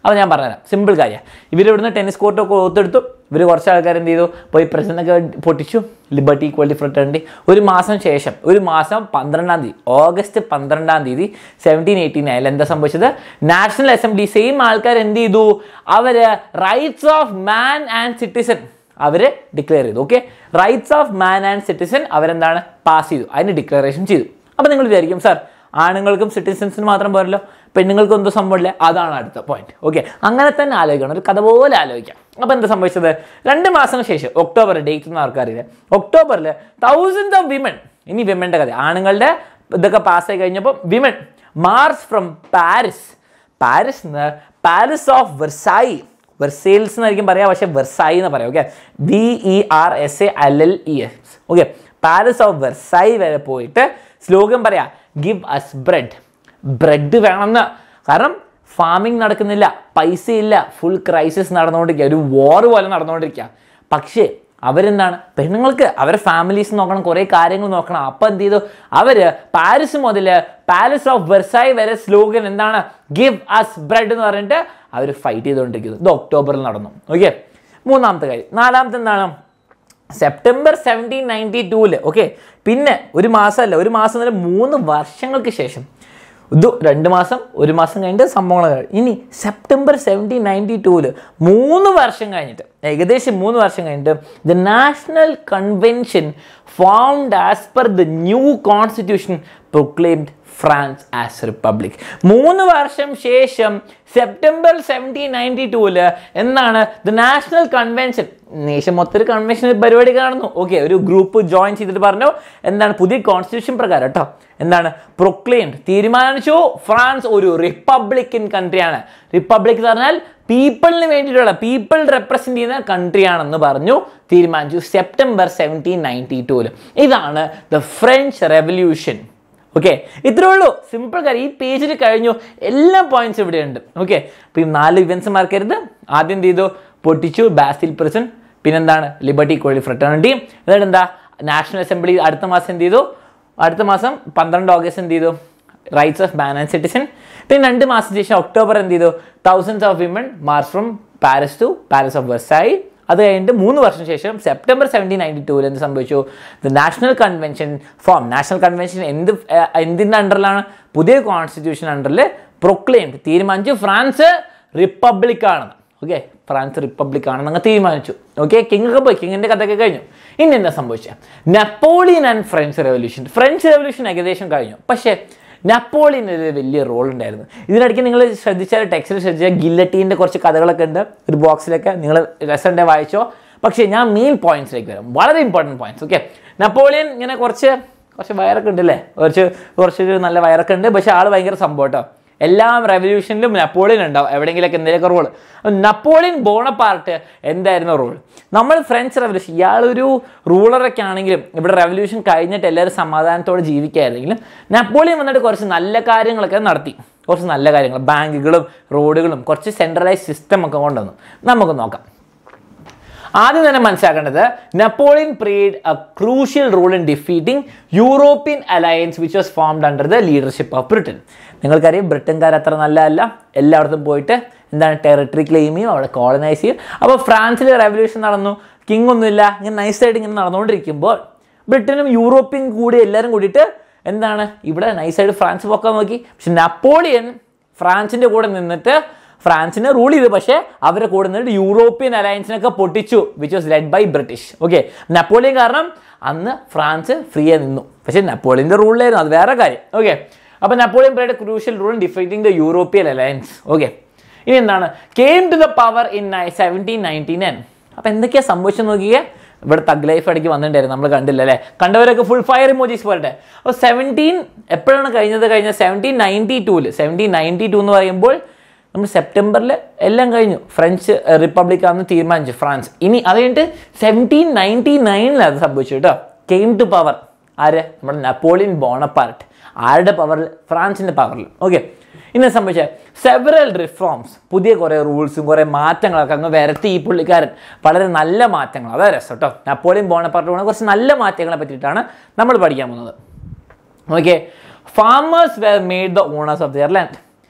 അപ്പോൾ ഞാൻ പറഞ്ഞുതരാം സിമ്പിൾ കാര്യം ഇവർ ഇവിടുന്ന് ടെന്നീസ് കോർട്ടൊക്കെ ഒത്തെടുത്തു ഇവർ കുറച്ച് ആൾക്കാർ എന്ത് ചെയ്തു പോയി പ്രസിഡൻ്റൊക്കെ പൊട്ടിച്ചു ലിബർട്ടി ഈക്വാലിറ്റി ഫ്രട്ടേണിറ്റി ഒരു മാസം ശേഷം ഒരു മാസം പന്ത്രണ്ടാം തീയതി ഓഗസ്റ്റ് പന്ത്രണ്ടാം തീയതി സെവൻറ്റീൻ എയ്റ്റീൻ ആയാലും എന്താ സംഭവിച്ചത് നാഷണൽ അസംബ്ലി സെയിം ആൾക്കാർ എന്ത് ചെയ്തു അവർ rights of man and citizen അവർ ഡിക്ലെയർ ചെയ്തു okay rights of man and citizen അവരെന്താണ് പാസ് ചെയ്തു അതിന് ഡിക്ലറേഷൻ ചെയ്തു അപ്പോൾ നിങ്ങൾ വിചാരിക്കും സാർ ആണുങ്ങൾക്കും സിറ്റിസൺസിന് മാത്രം പോരല്ലോ പെണ്ണുങ്ങൾക്കും എന്തോ സംഭവമില്ല അതാണ് അടുത്ത പോയിന്റ് ഓക്കെ അങ്ങനെ തന്നെ ആലോചിക്കണം ഒരു കഥ പോലെ ആലോചിക്കാം അപ്പോൾ എന്താ സംഭവിച്ചത് രണ്ട് മാസങ്ങൾക്ക് ശേഷം ഒക്ടോബർ ഡേറ്റ് ഒന്നും ആർക്കറിയില്ല ഒക്ടോബറിൽ തൗസൻഡ് ഓഫ് വിമൻ ഇനി വിമൻ്റെ കഥ ആണുങ്ങളുടെ ഇതൊക്കെ പാസ്സായി കഴിഞ്ഞപ്പോൾ women march from Paris Paris palace of Versailles Versailles എന്നായിരിക്കും പറയാം പക്ഷേ വെർസായി എന്ന് പറയാം okay V E R S A L L E S okay palace of Versailles വരെ പോയിട്ട് സ്ലോഗൻ പറയാ ഗിവ് അസ് ബ്രെഡ് ബ്രെഡ് വേണമെന്ന് കാരണം ഫാമിംഗ് നടക്കുന്നില്ല പൈസ ഇല്ല ഫുൾ ക്രൈസിസ് നടന്നുകൊണ്ടിരിക്കുക ഒരു വാർ പോലെ നടന്നുകൊണ്ടിരിക്കുക പക്ഷേ അവരെന്താണ് പെണ്ണുങ്ങൾക്ക് അവരെ ഫാമിലീസ് നോക്കണം കുറേ കാര്യങ്ങൾ നോക്കണം അപ്പം എന്ത് ചെയ്തു അവർ പാരീസ് മുതൽ പാലസ് ഓഫ് വെർസായി വരെ സ്ലോഗൻ എന്താണ് ഗിവ് അസ് ബ്രെഡ് എന്ന് പറഞ്ഞിട്ട് അവർ ഫൈറ്റ് ചെയ്തുകൊണ്ടിരിക്കുന്നത് ഇത് ഒക്ടോബറിൽ നടന്നു ഓക്കെ മൂന്നാമത്തെ കാര്യം നാലാമത്തെ എന്താണ് സെപ്റ്റംബർ സെവൻറ്റീൻ നയൻറ്റി ടൂല് ഓക്കെ പിന്നെ ഒരു മാസമല്ല ഒരു മാസം എന്നല്ല മൂന്ന് വർഷങ്ങൾക്ക് ശേഷം ഇത് രണ്ട് മാസം ഒരു മാസം കഴിഞ്ഞിട്ട് സംഭവങ്ങൾ കഴിഞ്ഞു ഇനി സെപ്റ്റംബർ സെവൻറ്റീൻ നയൻറ്റി ടൂല് മൂന്ന് വർഷം കഴിഞ്ഞിട്ട് ഏകദേശം മൂന്ന് വർഷം കഴിഞ്ഞിട്ട് the National Convention formed as per the new constitution proclaimed France as republic മൂന്ന് വർഷം ശേഷം സെപ്റ്റംബർ സെവൻറ്റീൻ നയൻറ്റി ടൂല് എന്താണ് ദ നാഷണൽ കൺവെൻഷൻ നേഷൻ മൊത്തം ഒരു കൺവെൻഷൻ പരിപാടി കാണുന്നു ഓക്കെ ഒരു ഗ്രൂപ്പ് ജോയിൻ ചെയ്തിട്ട് പറഞ്ഞു എന്താണ് പുതിയ കോൺസ്റ്റിറ്റ്യൂഷൻ പ്രകാരം കേട്ടോ എന്താണ് പ്രൊക്ലെയിംഡ് തീരുമാനിച്ചു ഫ്രാൻസ് ഒരു റിപ്പബ്ലിക്കൻ കൺട്രിയാണ് റിപ്പബ്ലിക് എന്ന് പറഞ്ഞാൽ പീപ്പിളിന് വേണ്ടിയിട്ടുള്ള പീപ്പിൾ റെപ്രസെന്റ് ചെയ്യുന്ന കൺട്രിയാണെന്ന് പറഞ്ഞു തീരുമാനിച്ചു സെപ്റ്റംബർ സെവൻറ്റീൻ നയൻറ്റി ടൂല് ഇതാണ് ദ ഫ്രഞ്ച് റെവല്യൂഷൻ ഓക്കെ ഇത്രേ ഉള്ളൂ സിമ്പിൾ കാര്യം ഈ പേജിൽ കഴിഞ്ഞു എല്ലാ പോയിന്റ്സ് ഇവിടെ ഉണ്ട് ഓക്കെ അപ്പോൾ ഈ നാല് ഇവൻറ്റ്സ് മറക്കരുത് ആദ്യം എന്ത് ചെയ്തു പൊട്ടിച്ചു ബാസിൽ പ്രസൻ പിന്നെന്താണ് ലിബർട്ടി കോളി ഫ്രട്ടേണിറ്റി എന്നിട്ട് എന്താ നാഷണൽ അസംബ്ലി അടുത്ത മാസം എന്ത് ചെയ്തു അടുത്ത മാസം പന്ത്രണ്ട് ഓഗസ്റ്റ് എന്ത് ചെയ്തു rights of man and citizen പിന്നെ രണ്ട് മാസം ശേഷം ഒക്ടോബർ എന്ത് ചെയ്തു thousands of women march from Paris to palace of Versailles അത് കഴിഞ്ഞിട്ട് മൂന്ന് വർഷം ശേഷം സെപ്റ്റംബർ സെവൻറ്റീൻ നയൻറ്റി ടൂവിൽ എന്ത് സംഭവിച്ചു the National Convention form National Convention എന്ത് ഏർ, എന്തിൻ്റെ അണ്ടറിലാണ് പുതിയ കോൺസ്റ്റിറ്റ്യൂഷൻ അണ്ടറിൽ പ്രൊക്ലെയിംഡ് തീരുമാനിച്ചു ഫ്രാൻസ് റിപ്പബ്ലിക് ആണെന്ന് ഓക്കെ ഫ്രാൻസ് റിപ്പബ്ലിക് ആണെന്ന് അങ്ങ് തീരുമാനിച്ചു ഓക്കെ കിങ് ഒക്കെ പോയി കിങ്ങിൻ്റെ കഥയൊക്കെ കഴിഞ്ഞു ഇനി എന്താ സംഭവിച്ചത് Napoleon and French revolution French revolution ഏകദേശം കഴിഞ്ഞു പക്ഷേ നെപ്പോളിയന് ഒരു വലിയ റോൾ ഉണ്ടായിരുന്നു ഇതിനിടയ്ക്ക് നിങ്ങൾ ശ്രദ്ധിച്ചാൽ ടെക്സ്റ്റിൽ ശ്രദ്ധിച്ചാൽ ഗില്ലറ്റീൻ്റെ കുറച്ച് കഥകളൊക്കെ ഉണ്ട് ഒരു ബോക്സിലൊക്കെ നിങ്ങൾ രസമുണ്ടെ വായിച്ചോ പക്ഷേ ഞാൻ മെയിൻ പോയിന്റ്സിലേക്ക് വരാം വളരെ ഇമ്പോർട്ടൻറ്റ് പോയിന്റ്സ് ഓക്കെ നെപ്പോളിയൻ ഇങ്ങനെ കുറച്ച് കുറച്ച് വയറൊക്കെ ഉണ്ട് അല്ലേ കുറച്ച് കുറച്ചൊരു നല്ല വയറൊക്കെ ഉണ്ട് പക്ഷേ ആൾ ഭയങ്കര സംഭവം കേട്ടോ എല്ലാ റെവല്യൂഷനിലും നെപ്പോളിയൻ ഉണ്ടാവും എവിടെയെങ്കിലൊക്കെ എന്തെങ്കിലുമൊക്കെ റോൾ നെപ്പോളിയൻ ബോണപ്പാർട്ട് എന്തായിരുന്നു റോൾ നമ്മൾ ഫ്രഞ്ച് റെവല്യൂഷൻ ഇയാളൊരു റൂളറൊക്കെ ആണെങ്കിലും ഇവിടെ റെവല്യൂഷൻ കഴിഞ്ഞിട്ട് എല്ലാവരും സമാധാനത്തോടെ ജീവിക്കായിരുന്നെങ്കിലും നെപ്പോളിയൻ വന്നിട്ട് കുറച്ച് നല്ല കാര്യങ്ങളൊക്കെ നടത്തി കുറച്ച് നല്ല കാര്യങ്ങൾ ബാങ്കുകളും റോഡുകളും കുറച്ച് സെൻട്രലൈസ് സിസ്റ്റം ഒക്കെ കൊണ്ടുവന്നു നമുക്ക് നോക്കാം ആദ്യം തന്നെ മനസ്സിലാക്കേണ്ടത് Napoleon played a crucial role in defeating European alliance which was formed under the leadership of Britain നിങ്ങൾക്കറിയാം ബ്രിട്ടൻകാർ അത്ര നല്ലതല്ല എല്ലായിടത്തും പോയിട്ട് എന്താണ് ടെറിട്ടറി ക്ലെയിം ചെയ്യും അവിടെ കോളനൈസ് ചെയ്യും അപ്പോൾ ഫ്രാൻസിൽ റെവല്യൂഷൻ നടന്നു കിങ് ഒന്നുമില്ല ഇങ്ങനെ നൈസായിട്ട് ഇങ്ങനെ നടന്നുകൊണ്ടിരിക്കുമ്പോൾ ബ്രിട്ടനും യൂറോപ്യൻ കൂടി എല്ലാവരും കൂടിയിട്ട് എന്താണ് ഇവിടെ നൈസായിട്ട് ഫ്രാൻസ് പൊക്കാൻ നോക്കി പക്ഷെ നെപ്പോളിയൻ ഫ്രാൻസിൻ്റെ കൂടെ നിന്നിട്ട് ഫ്രാൻസിനെ റൂൾ ചെയ്തു പക്ഷേ അവരെ കൂടെ നിന്നിട്ട് യൂറോപ്യൻ അലയൻസിനൊക്കെ പൊട്ടിച്ചു which was led by British okay Napoleon കാരണം അന്ന് ഫ്രാൻസ് ഫ്രീ ആയി നിന്നു പക്ഷേ നെപ്പോളിയൻ്റെ റൂളിലായിരുന്നു അത് വേറെ കാര്യം ഓക്കെ അപ്പോൾ Napoleon played crucial role in defeating the European alliance okay ഇനി എന്താണ് came to the power in seventeen ninety nine അപ്പോൾ എന്തൊക്കെയാണ് സംഭവിച്ചത് നോക്കിയേ ഇവിടെ തഗ് ലൈഫ് ഇടയ്ക്ക് വന്നിട്ടുണ്ടായിരുന്നു നമ്മൾ കണ്ടില്ല അല്ലേ കണ്ടവരൊക്കെ ഫുൾ ഫയർ ഇമോജീസ് പോരട്ടെ അപ്പോൾ സെവൻറ്റീൻ എപ്പോഴാണ് കഴിഞ്ഞത് കഴിഞ്ഞ സെവൻറ്റീൻ നയൻറ്റി ടൂല് സെവൻറ്റീൻ നയൻറ്റി ടു എന്ന് പറയുമ്പോൾ നമ്മൾ സെപ്റ്റംബറിൽ എല്ലാം കഴിഞ്ഞു ഫ്രഞ്ച് റിപ്പബ്ലിക് ആണെന്ന് തീരുമാനിച്ചു ഫ്രാൻസ് ഇനി അത് കഴിഞ്ഞിട്ട് സെവൻറ്റീൻ നയൻറ്റി നയനിൽ അത് സംഭവിച്ചു കേട്ടോ കെയിം ടു പവർ ആര് നമ്മുടെ നെപ്പോളിയൻ ബോണപ്പാർട്ട് ആരുടെ പവറിൽ ഫ്രാൻസിൻ്റെ പവറിൽ ഓക്കെ ഇന്ന് സംഭവിച്ച സെവറൽ റിഫോംസ് പുതിയ കുറേ റൂൾസും കുറേ മാറ്റങ്ങളൊക്കെ അങ്ങ് വരുത്തി ഈ പുള്ളിക്കാരൻ വളരെ നല്ല മാറ്റങ്ങൾ അതാ രസം കേട്ടോ നെപ്പോളിയൻ ബോണപ്പാർട്ട് പോണ കുറച്ച് നല്ല മാറ്റങ്ങളെ പറ്റിയിട്ടാണ് നമ്മൾ പഠിക്കാൻ പോകുന്നത് okay farmers were made the owners of their land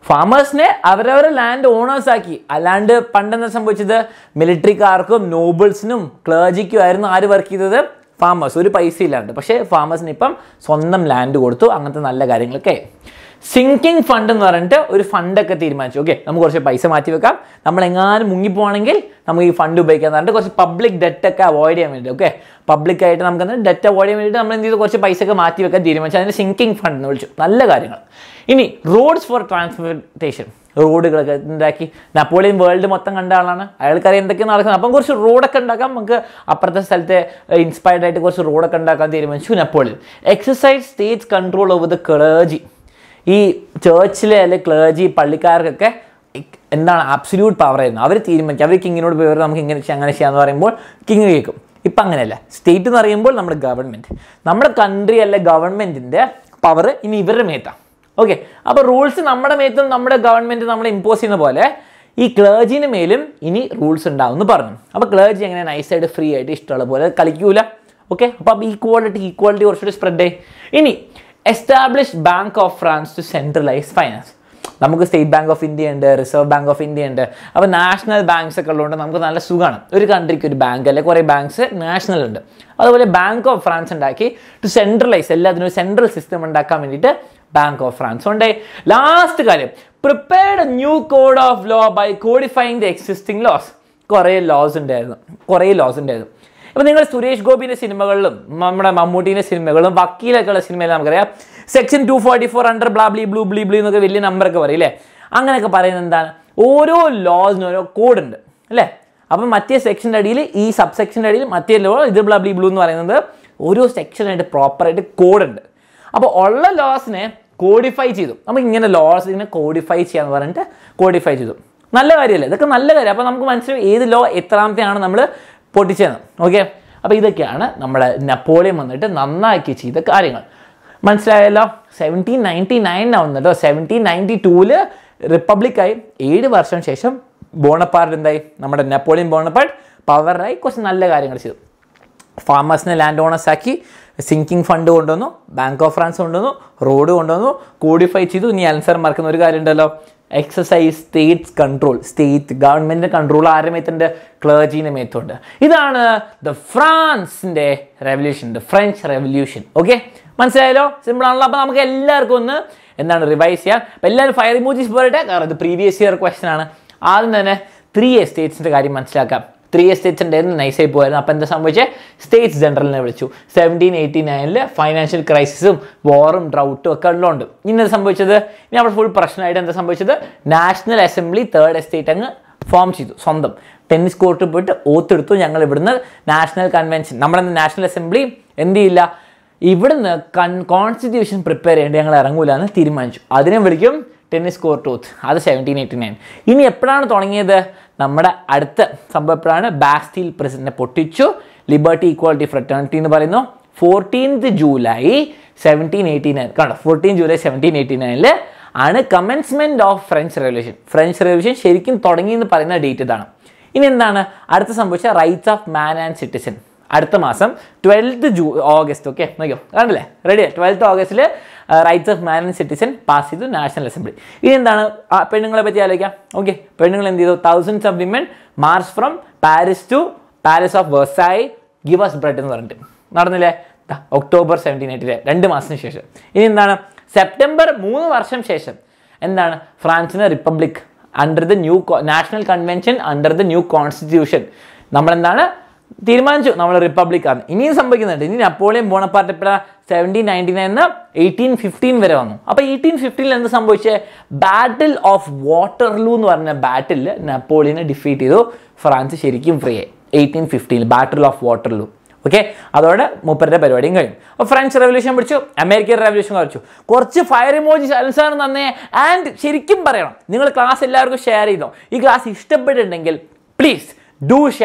ഫാമേഴ്സിനെ അവരവരെ ലാൻഡ് ഓണേഴ്സ് ആക്കി അല്ലാണ്ട് പണ്ടെന്താ സംഭവിച്ചത് മിലിറ്ററിക്കാർക്കും നോബിൾസിനും ക്ലേജിക്കും ആയിരുന്നു ആര് വർക്ക് ചെയ്തത് ഫാമേഴ്സ് ഒരു പൈസ ഇല്ലാണ്ട് പക്ഷേ ഫാമേഴ്സിന് ഇപ്പം സ്വന്തം ലാൻഡ് കൊടുത്തു അങ്ങനത്തെ നല്ല കാര്യങ്ങളൊക്കെ സിങ്കിങ് ഫണ്ട് എന്ന് പറഞ്ഞിട്ട് ഒരു ഫണ്ടൊക്കെ തീരുമാനിച്ചു ഓക്കെ നമുക്ക് കുറച്ച് പൈസ മാറ്റി വെക്കാം നമ്മൾ എങ്ങാനും മുങ്ങിപ്പോവാണെങ്കിൽ നമുക്ക് ഈ ഫണ്ട് ഉപയോഗിക്കാൻ പറഞ്ഞിട്ട് കുറച്ച് പബ്ലിക് ഡെറ്റ് ഒക്കെ അവോയ്ഡ് ചെയ്യാൻ വേണ്ടി ഓക്കെ പബ്ലിക് ആയിട്ട് നമുക്ക് ഡെറ്റ് അവോയ്ഡ് ചെയ്യാൻ വേണ്ടിയിട്ട് നമ്മൾ എന്ത് ചെയ്തു കുറച്ച് പൈസ ഒക്കെ മാറ്റി വെക്കാൻ തീരുമാനിച്ചു അതിന് സിങ്കിങ് ഫണ്ട് എന്ന് വിളിച്ചു നല്ല കാര്യങ്ങൾ ഇനി റോഡ്സ് ഫോർ ട്രാൻസ്പോർട്ടേഷൻ റോഡുകളൊക്കെ ഉണ്ടാക്കി നെപ്പോളിയൻ വേൾഡ് മൊത്തം കണ്ട ആളാണ് അയാൾക്കറിയാം എന്തൊക്കെ നടക്കുന്നത് അപ്പം കുറച്ച് റോഡൊക്കെ ഉണ്ടാക്കാം നമുക്ക് അപ്പുറത്തെ സ്ഥലത്തെ ഇൻസ്പയർഡ് ആയിട്ട് കുറച്ച് റോഡൊക്കെ ഉണ്ടാക്കാൻ തീരുമാനിച്ചു Napoleon exercise states control over the clergy ഈ ചേർച്ചിലെ അല്ലെ ക്ലേജി പള്ളിക്കാർക്കൊക്കെ എന്താണ് ആബ്സല്യൂട്ട് പവർ ആയിരുന്നു അവർ തീരുമാനിക്കും അവർ കിങ്ങിനോട് പോയി നമുക്ക് ഇങ്ങനെ ചെയ്യാം അങ്ങനെ ചെയ്യാന്ന് പറയുമ്പോൾ കിങ് കേൾക്കും ഇപ്പം അങ്ങനെയല്ല സ്റ്റേറ്റ് എന്ന് പറയുമ്പോൾ നമ്മുടെ ഗവൺമെൻറ് നമ്മുടെ കൺട്രി അല്ലെ ഗവൺമെൻറ്റിൻ്റെ പവർ ഇനി ഇവരുടെ മേത്താണ് ഓക്കെ അപ്പോൾ റൂൾസ് നമ്മുടെ മേത്തും നമ്മുടെ ഗവൺമെൻറ് നമ്മളെ ഇമ്പോസ് ചെയ്യുന്ന പോലെ ഈ ക്ലേജിന് മേലും ഇനി റൂൾസ് ഉണ്ടാവും എന്ന് പറഞ്ഞു അപ്പോൾ ക്ലേജി എങ്ങനെ നൈസായിട്ട് ഫ്രീ ആയിട്ട് ഇഷ്ടമുള്ള പോലെ കളിക്കൂല ഓക്കെ അപ്പോൾ ഈക്വാലിറ്റി ഈക്വാലിറ്റി കുറച്ചുകൂടി സ്പ്രെഡ് ആയി ഇനി establish bank of France to centralise finance നമുക്ക് സ്റ്റേറ്റ് ബാങ്ക് ഓഫ് ഇന്ത്യ ഉണ്ട് റിസർവ് ബാങ്ക് ഓഫ് ഇന്ത്യ ഉണ്ട് അപ്പോൾ നാഷണൽ ബാങ്ക്സ് ഒക്കെ ഉള്ളതുകൊണ്ട് നമുക്ക് നല്ല സുഖമാണ് ഒരു കൺട്രിക്ക് ഒരു ബാങ്ക് അല്ലെ കുറേ ബാങ്ക്സ് നാഷണൽ ഉണ്ട് അതുപോലെ ബാങ്ക് ഓഫ് ഫ്രാൻസ് ഉണ്ടാക്കി ടു സെൻട്രലൈസ് എല്ലാത്തിനും ഒരു സെൻട്രൽ സിസ്റ്റം ഉണ്ടാക്കാൻ വേണ്ടിയിട്ട് ബാങ്ക് ഓഫ് ഫ്രാൻസ് ഉണ്ട് ലാസ്റ്റ് കാര്യം prepared new code of law by codifying the existing laws കുറേ ലോസ് ഉണ്ടായിരുന്നു കുറേ ലോസ് ഉണ്ടായിരുന്നു അപ്പോൾ നിങ്ങൾ സുരേഷ് ഗോപിൻ്റെ സിനിമകളിലും നമ്മുടെ മമ്മൂട്ടീൻ്റെ സിനിമകളും വക്കീലൊക്കെ ഉള്ള സിനിമയിലും നമുക്കറിയാം section two forty four under ബ്ലാബ്ലി ബ്ലൂ ബ്ലീ ബ്ലൂ എന്നൊക്കെ വലിയ നമ്പറൊക്കെ പറയും അല്ലേ അങ്ങനെയൊക്കെ പറയുന്നത് എന്താണ് ഓരോ ലോസിനും ഓരോ കോഡ് ഉണ്ട് അല്ലേ അപ്പം മറ്റേ സെക്ഷൻ്റെ അടിയിൽ ഈ സബ് സെക്ഷൻ്റെ അടിയിൽ മറ്റേ ലോ ഇത് ബ്ലാബ്ലി ബ്ലൂ എന്ന് പറയുന്നത് ഓരോ സെക്ഷനായിട്ട് പ്രോപ്പറായിട്ട് കോഡ് ഉണ്ട് അപ്പോൾ ഉള്ള ലോസിനെ കോഡിഫൈ ചെയ്തു നമുക്ക് ഇങ്ങനെ ലോസ് ഇങ്ങനെ കോഡിഫൈ ചെയ്യാന്ന് പറഞ്ഞിട്ട് കോഡിഫൈ ചെയ്തു നല്ല കാര്യമല്ലേ ഇതൊക്കെ നല്ല കാര്യം അപ്പോൾ നമുക്ക് മനസ്സിലാവും ഏത് ലോ എത്രാമത്തെയാണ് നമ്മൾ പൊട്ടിച്ചതെന്ന് ഓക്കെ അപ്പോൾ ഇതൊക്കെയാണ് നമ്മുടെ നെപ്പോളിയൻ വന്നിട്ട് നന്നാക്കി ചെയ്ത കാര്യങ്ങൾ മനസ്സിലായല്ലോ സെവൻറ്റീൻ നയൻറ്റി നയനിനാവുന്നു കേട്ടോ സെവൻറ്റീൻ നയൻറ്റി ടൂവില് റിപ്പബ്ലിക്കായി ഏഴ് വർഷം ശേഷം ബോണപ്പാർട്ട് എന്തായി നമ്മുടെ നെപ്പോളിയൻ ബോണപ്പാർട്ട് പവറായി കുറച്ച് നല്ല കാര്യങ്ങൾ ചെയ്തു ഫാമേഴ്സിനെ ലാൻഡ് ഓണേഴ്സ് ആക്കി സിങ്കിങ് ഫണ്ട് കൊണ്ടുവന്നു ബാങ്ക് ഓഫ് ഫ്രാൻസ് കൊണ്ടുവന്നു റോഡ് കൊണ്ടുവന്നു കോഡിഫൈ ചെയ്തു ഇനി ആൻസർ മറക്കുന്ന ഒരു കാര്യം ഉണ്ടല്ലോ എക്സസൈസ് സ്റ്റേറ്റ്സ് കൺട്രോൾ സ്റ്റേറ്റ് ഗവൺമെൻറ്റിൻ്റെ കൺട്രോൾ ആരുടെ മേത്തുണ്ട് ക്ലേജീൻ്റെ മേത്തുണ്ട് ഇതാണ് ദ ഫ്രാൻസിൻ്റെ revolution the French revolution okay മനസ്സിലായല്ലോ സിമ്പിൾ ആണല്ലോ അപ്പോൾ നമുക്ക് എല്ലാവർക്കും ഒന്ന് എന്താണ് റിവൈസ് ചെയ്യാം അപ്പോൾ എല്ലാവരും ഫയർ ഇമോജീസ് പോരട്ടെ കാരണം ഇത് പ്രീവിയസ് ഇയർ ക്വസ്റ്റൻ ആണ് ആദ്യം തന്നെ ത്രീ എസ്റ്റേറ്റ്സിൻ്റെ കാര്യം മനസ്സിലാക്കാം ത്രീ എസ്റ്റേറ്റ്സ് ഉണ്ടായിരുന്നു നൈസായി പോയായിരുന്നു അപ്പോൾ എന്താ സംഭവിച്ചത് സ്റ്റേറ്റ്സ് ജനറലിനെ വിളിച്ചു സെവൻറ്റീൻ എയ്റ്റി നയനിൽ ഫൈനാൻഷ്യൽ ക്രൈസിസും വാറും ഡ്രൗട്ടും ഒക്കെ ഉള്ളതുകൊണ്ട് ഇന്നത് സംഭവിച്ചത് ഇനി അവിടെ ഫുൾ പ്രശ്നമായിട്ട് എന്താ സംഭവിച്ചത് നാഷണൽ അസംബ്ലി തേർഡ് എസ്റ്റേറ്റ് അങ്ങ് ഫോം ചെയ്തു സ്വന്തം ടെന്നീസ് കോർട്ടിൽ പോയിട്ട് ഓത്തെടുത്തു ഞങ്ങൾ ഇവിടുന്ന് നാഷണൽ കൺവെൻഷൻ നമ്മുടെ നാഷണൽ അസംബ്ലി എന്ത് ചെയ്യില്ല ഇവിടുന്ന് കൺ കോൺസ്റ്റിറ്റ്യൂഷൻ പ്രിപ്പയർ ചെയ്യേണ്ടി ഞങ്ങൾ ഇറങ്ങൂല എന്ന് തീരുമാനിച്ചു അതിനെ വിളിക്കും ടെന്നീസ് കോർട്ട് ഓത്ത് അത് സെവൻറ്റീൻ എയ്റ്റി നയൻ ഇനി എപ്പോഴാണ് തുടങ്ങിയത് നമ്മുടെ അടുത്ത സംഭവം എപ്പോഴാണ് ബാസ്റ്റീൽ പ്രസിഡന്റിനെ പൊട്ടിച്ചു ലിബർട്ടി ഈക്വാലിറ്റി ഫ്രട്ടേണിറ്റി എന്ന് പറയുന്നു fourteenth July seventeen eighty nine കണ്ടോ ഫോർട്ടീൻ ജൂലൈ സെവൻറ്റീൻ എയ്റ്റി നയനിൽ ആണ് commencement of French revolution French revolution ശരിക്കും തുടങ്ങി എന്ന് പറയുന്ന ഡേറ്റ് ഇതാണ് ഇനി എന്താണ് അടുത്ത സംഭവിച്ച rights of man and citizen അടുത്ത മാസം ട്വൽത്ത് ജൂ ഓഗസ്റ്റ് ഓക്കെ നോക്കിയോ കണ്ടില്ലേ റെഡി ട്വൽത്ത് ഓഗസ്റ്റിൽ rights of man and citizen pass ചെയ്തു നാഷണൽ അസംബ്ലി ഇനി എന്താണ് ആ പെണ്ണുങ്ങളെ പറ്റി ആലോചിക്കാം ഓക്കെ പെണ്ണുങ്ങൾ എന്ത് ചെയ്തു thousands of women march from Paris to palace of Versailles give us bread എന്ന് പറഞ്ഞിട്ട് നടന്നില്ലേ ദാ, ഒക്ടോബർ സെവൻറ്റീൻ എയ്റ്റിലെ രണ്ട് മാസത്തിന് ശേഷം ഇനി എന്താണ് സെപ്റ്റംബർ മൂന്ന് വർഷം ശേഷം എന്താണ് ഫ്രാൻസിന് republic under the new national convention under the new constitution നമ്മളെന്താണ് തീരുമാനിച്ചു നമ്മൾ റിപ്പബ്ലിക് ആണ് ഇനിയും സംഭവിക്കുന്നുണ്ട് ഇനി നെപ്പോളിയൻ ബോണപ്പാർട്ട് എപ്പോഴാണ് seventeen ninety nine eighteen fifteen വരെ വന്നു അപ്പോൾ എയ്റ്റീൻ ഫിഫ്റ്റീനിൽ എന്ത് സംഭവിച്ചത് ബാറ്റിൽ ഓഫ് വാട്ടർലൂ എന്ന് പറഞ്ഞ ബാറ്റിൽ നെപ്പോളിയനെ ഡിഫീറ്റ് ചെയ്തു ഫ്രാൻസ് ശരിക്കും ഫ്രീ ആയി eighteen fifteen battle of Waterloo okay അതോടെ മൂപ്പരുടെ പരിപാടിയും കഴിഞ്ഞു അപ്പോൾ ഫ്രഞ്ച് റെവല്യൂഷൻ പിടിച്ചു അമേരിക്കൻ റെവല്യൂഷൻ കഴിച്ചു കുറച്ച് ഫയർ ഇമോജി അൽസാർ തന്നെ ആൻഡ് ശരിക്കും പറയണം നിങ്ങൾ ക്ലാസ് എല്ലാവർക്കും ഷെയർ ചെയ്തോ ഈ ക്ലാസ് ഇഷ്ടപ്പെട്ടിട്ടുണ്ടെങ്കിൽ പ്ലീസ് ഡു ഷെയർ ഇറ്റ്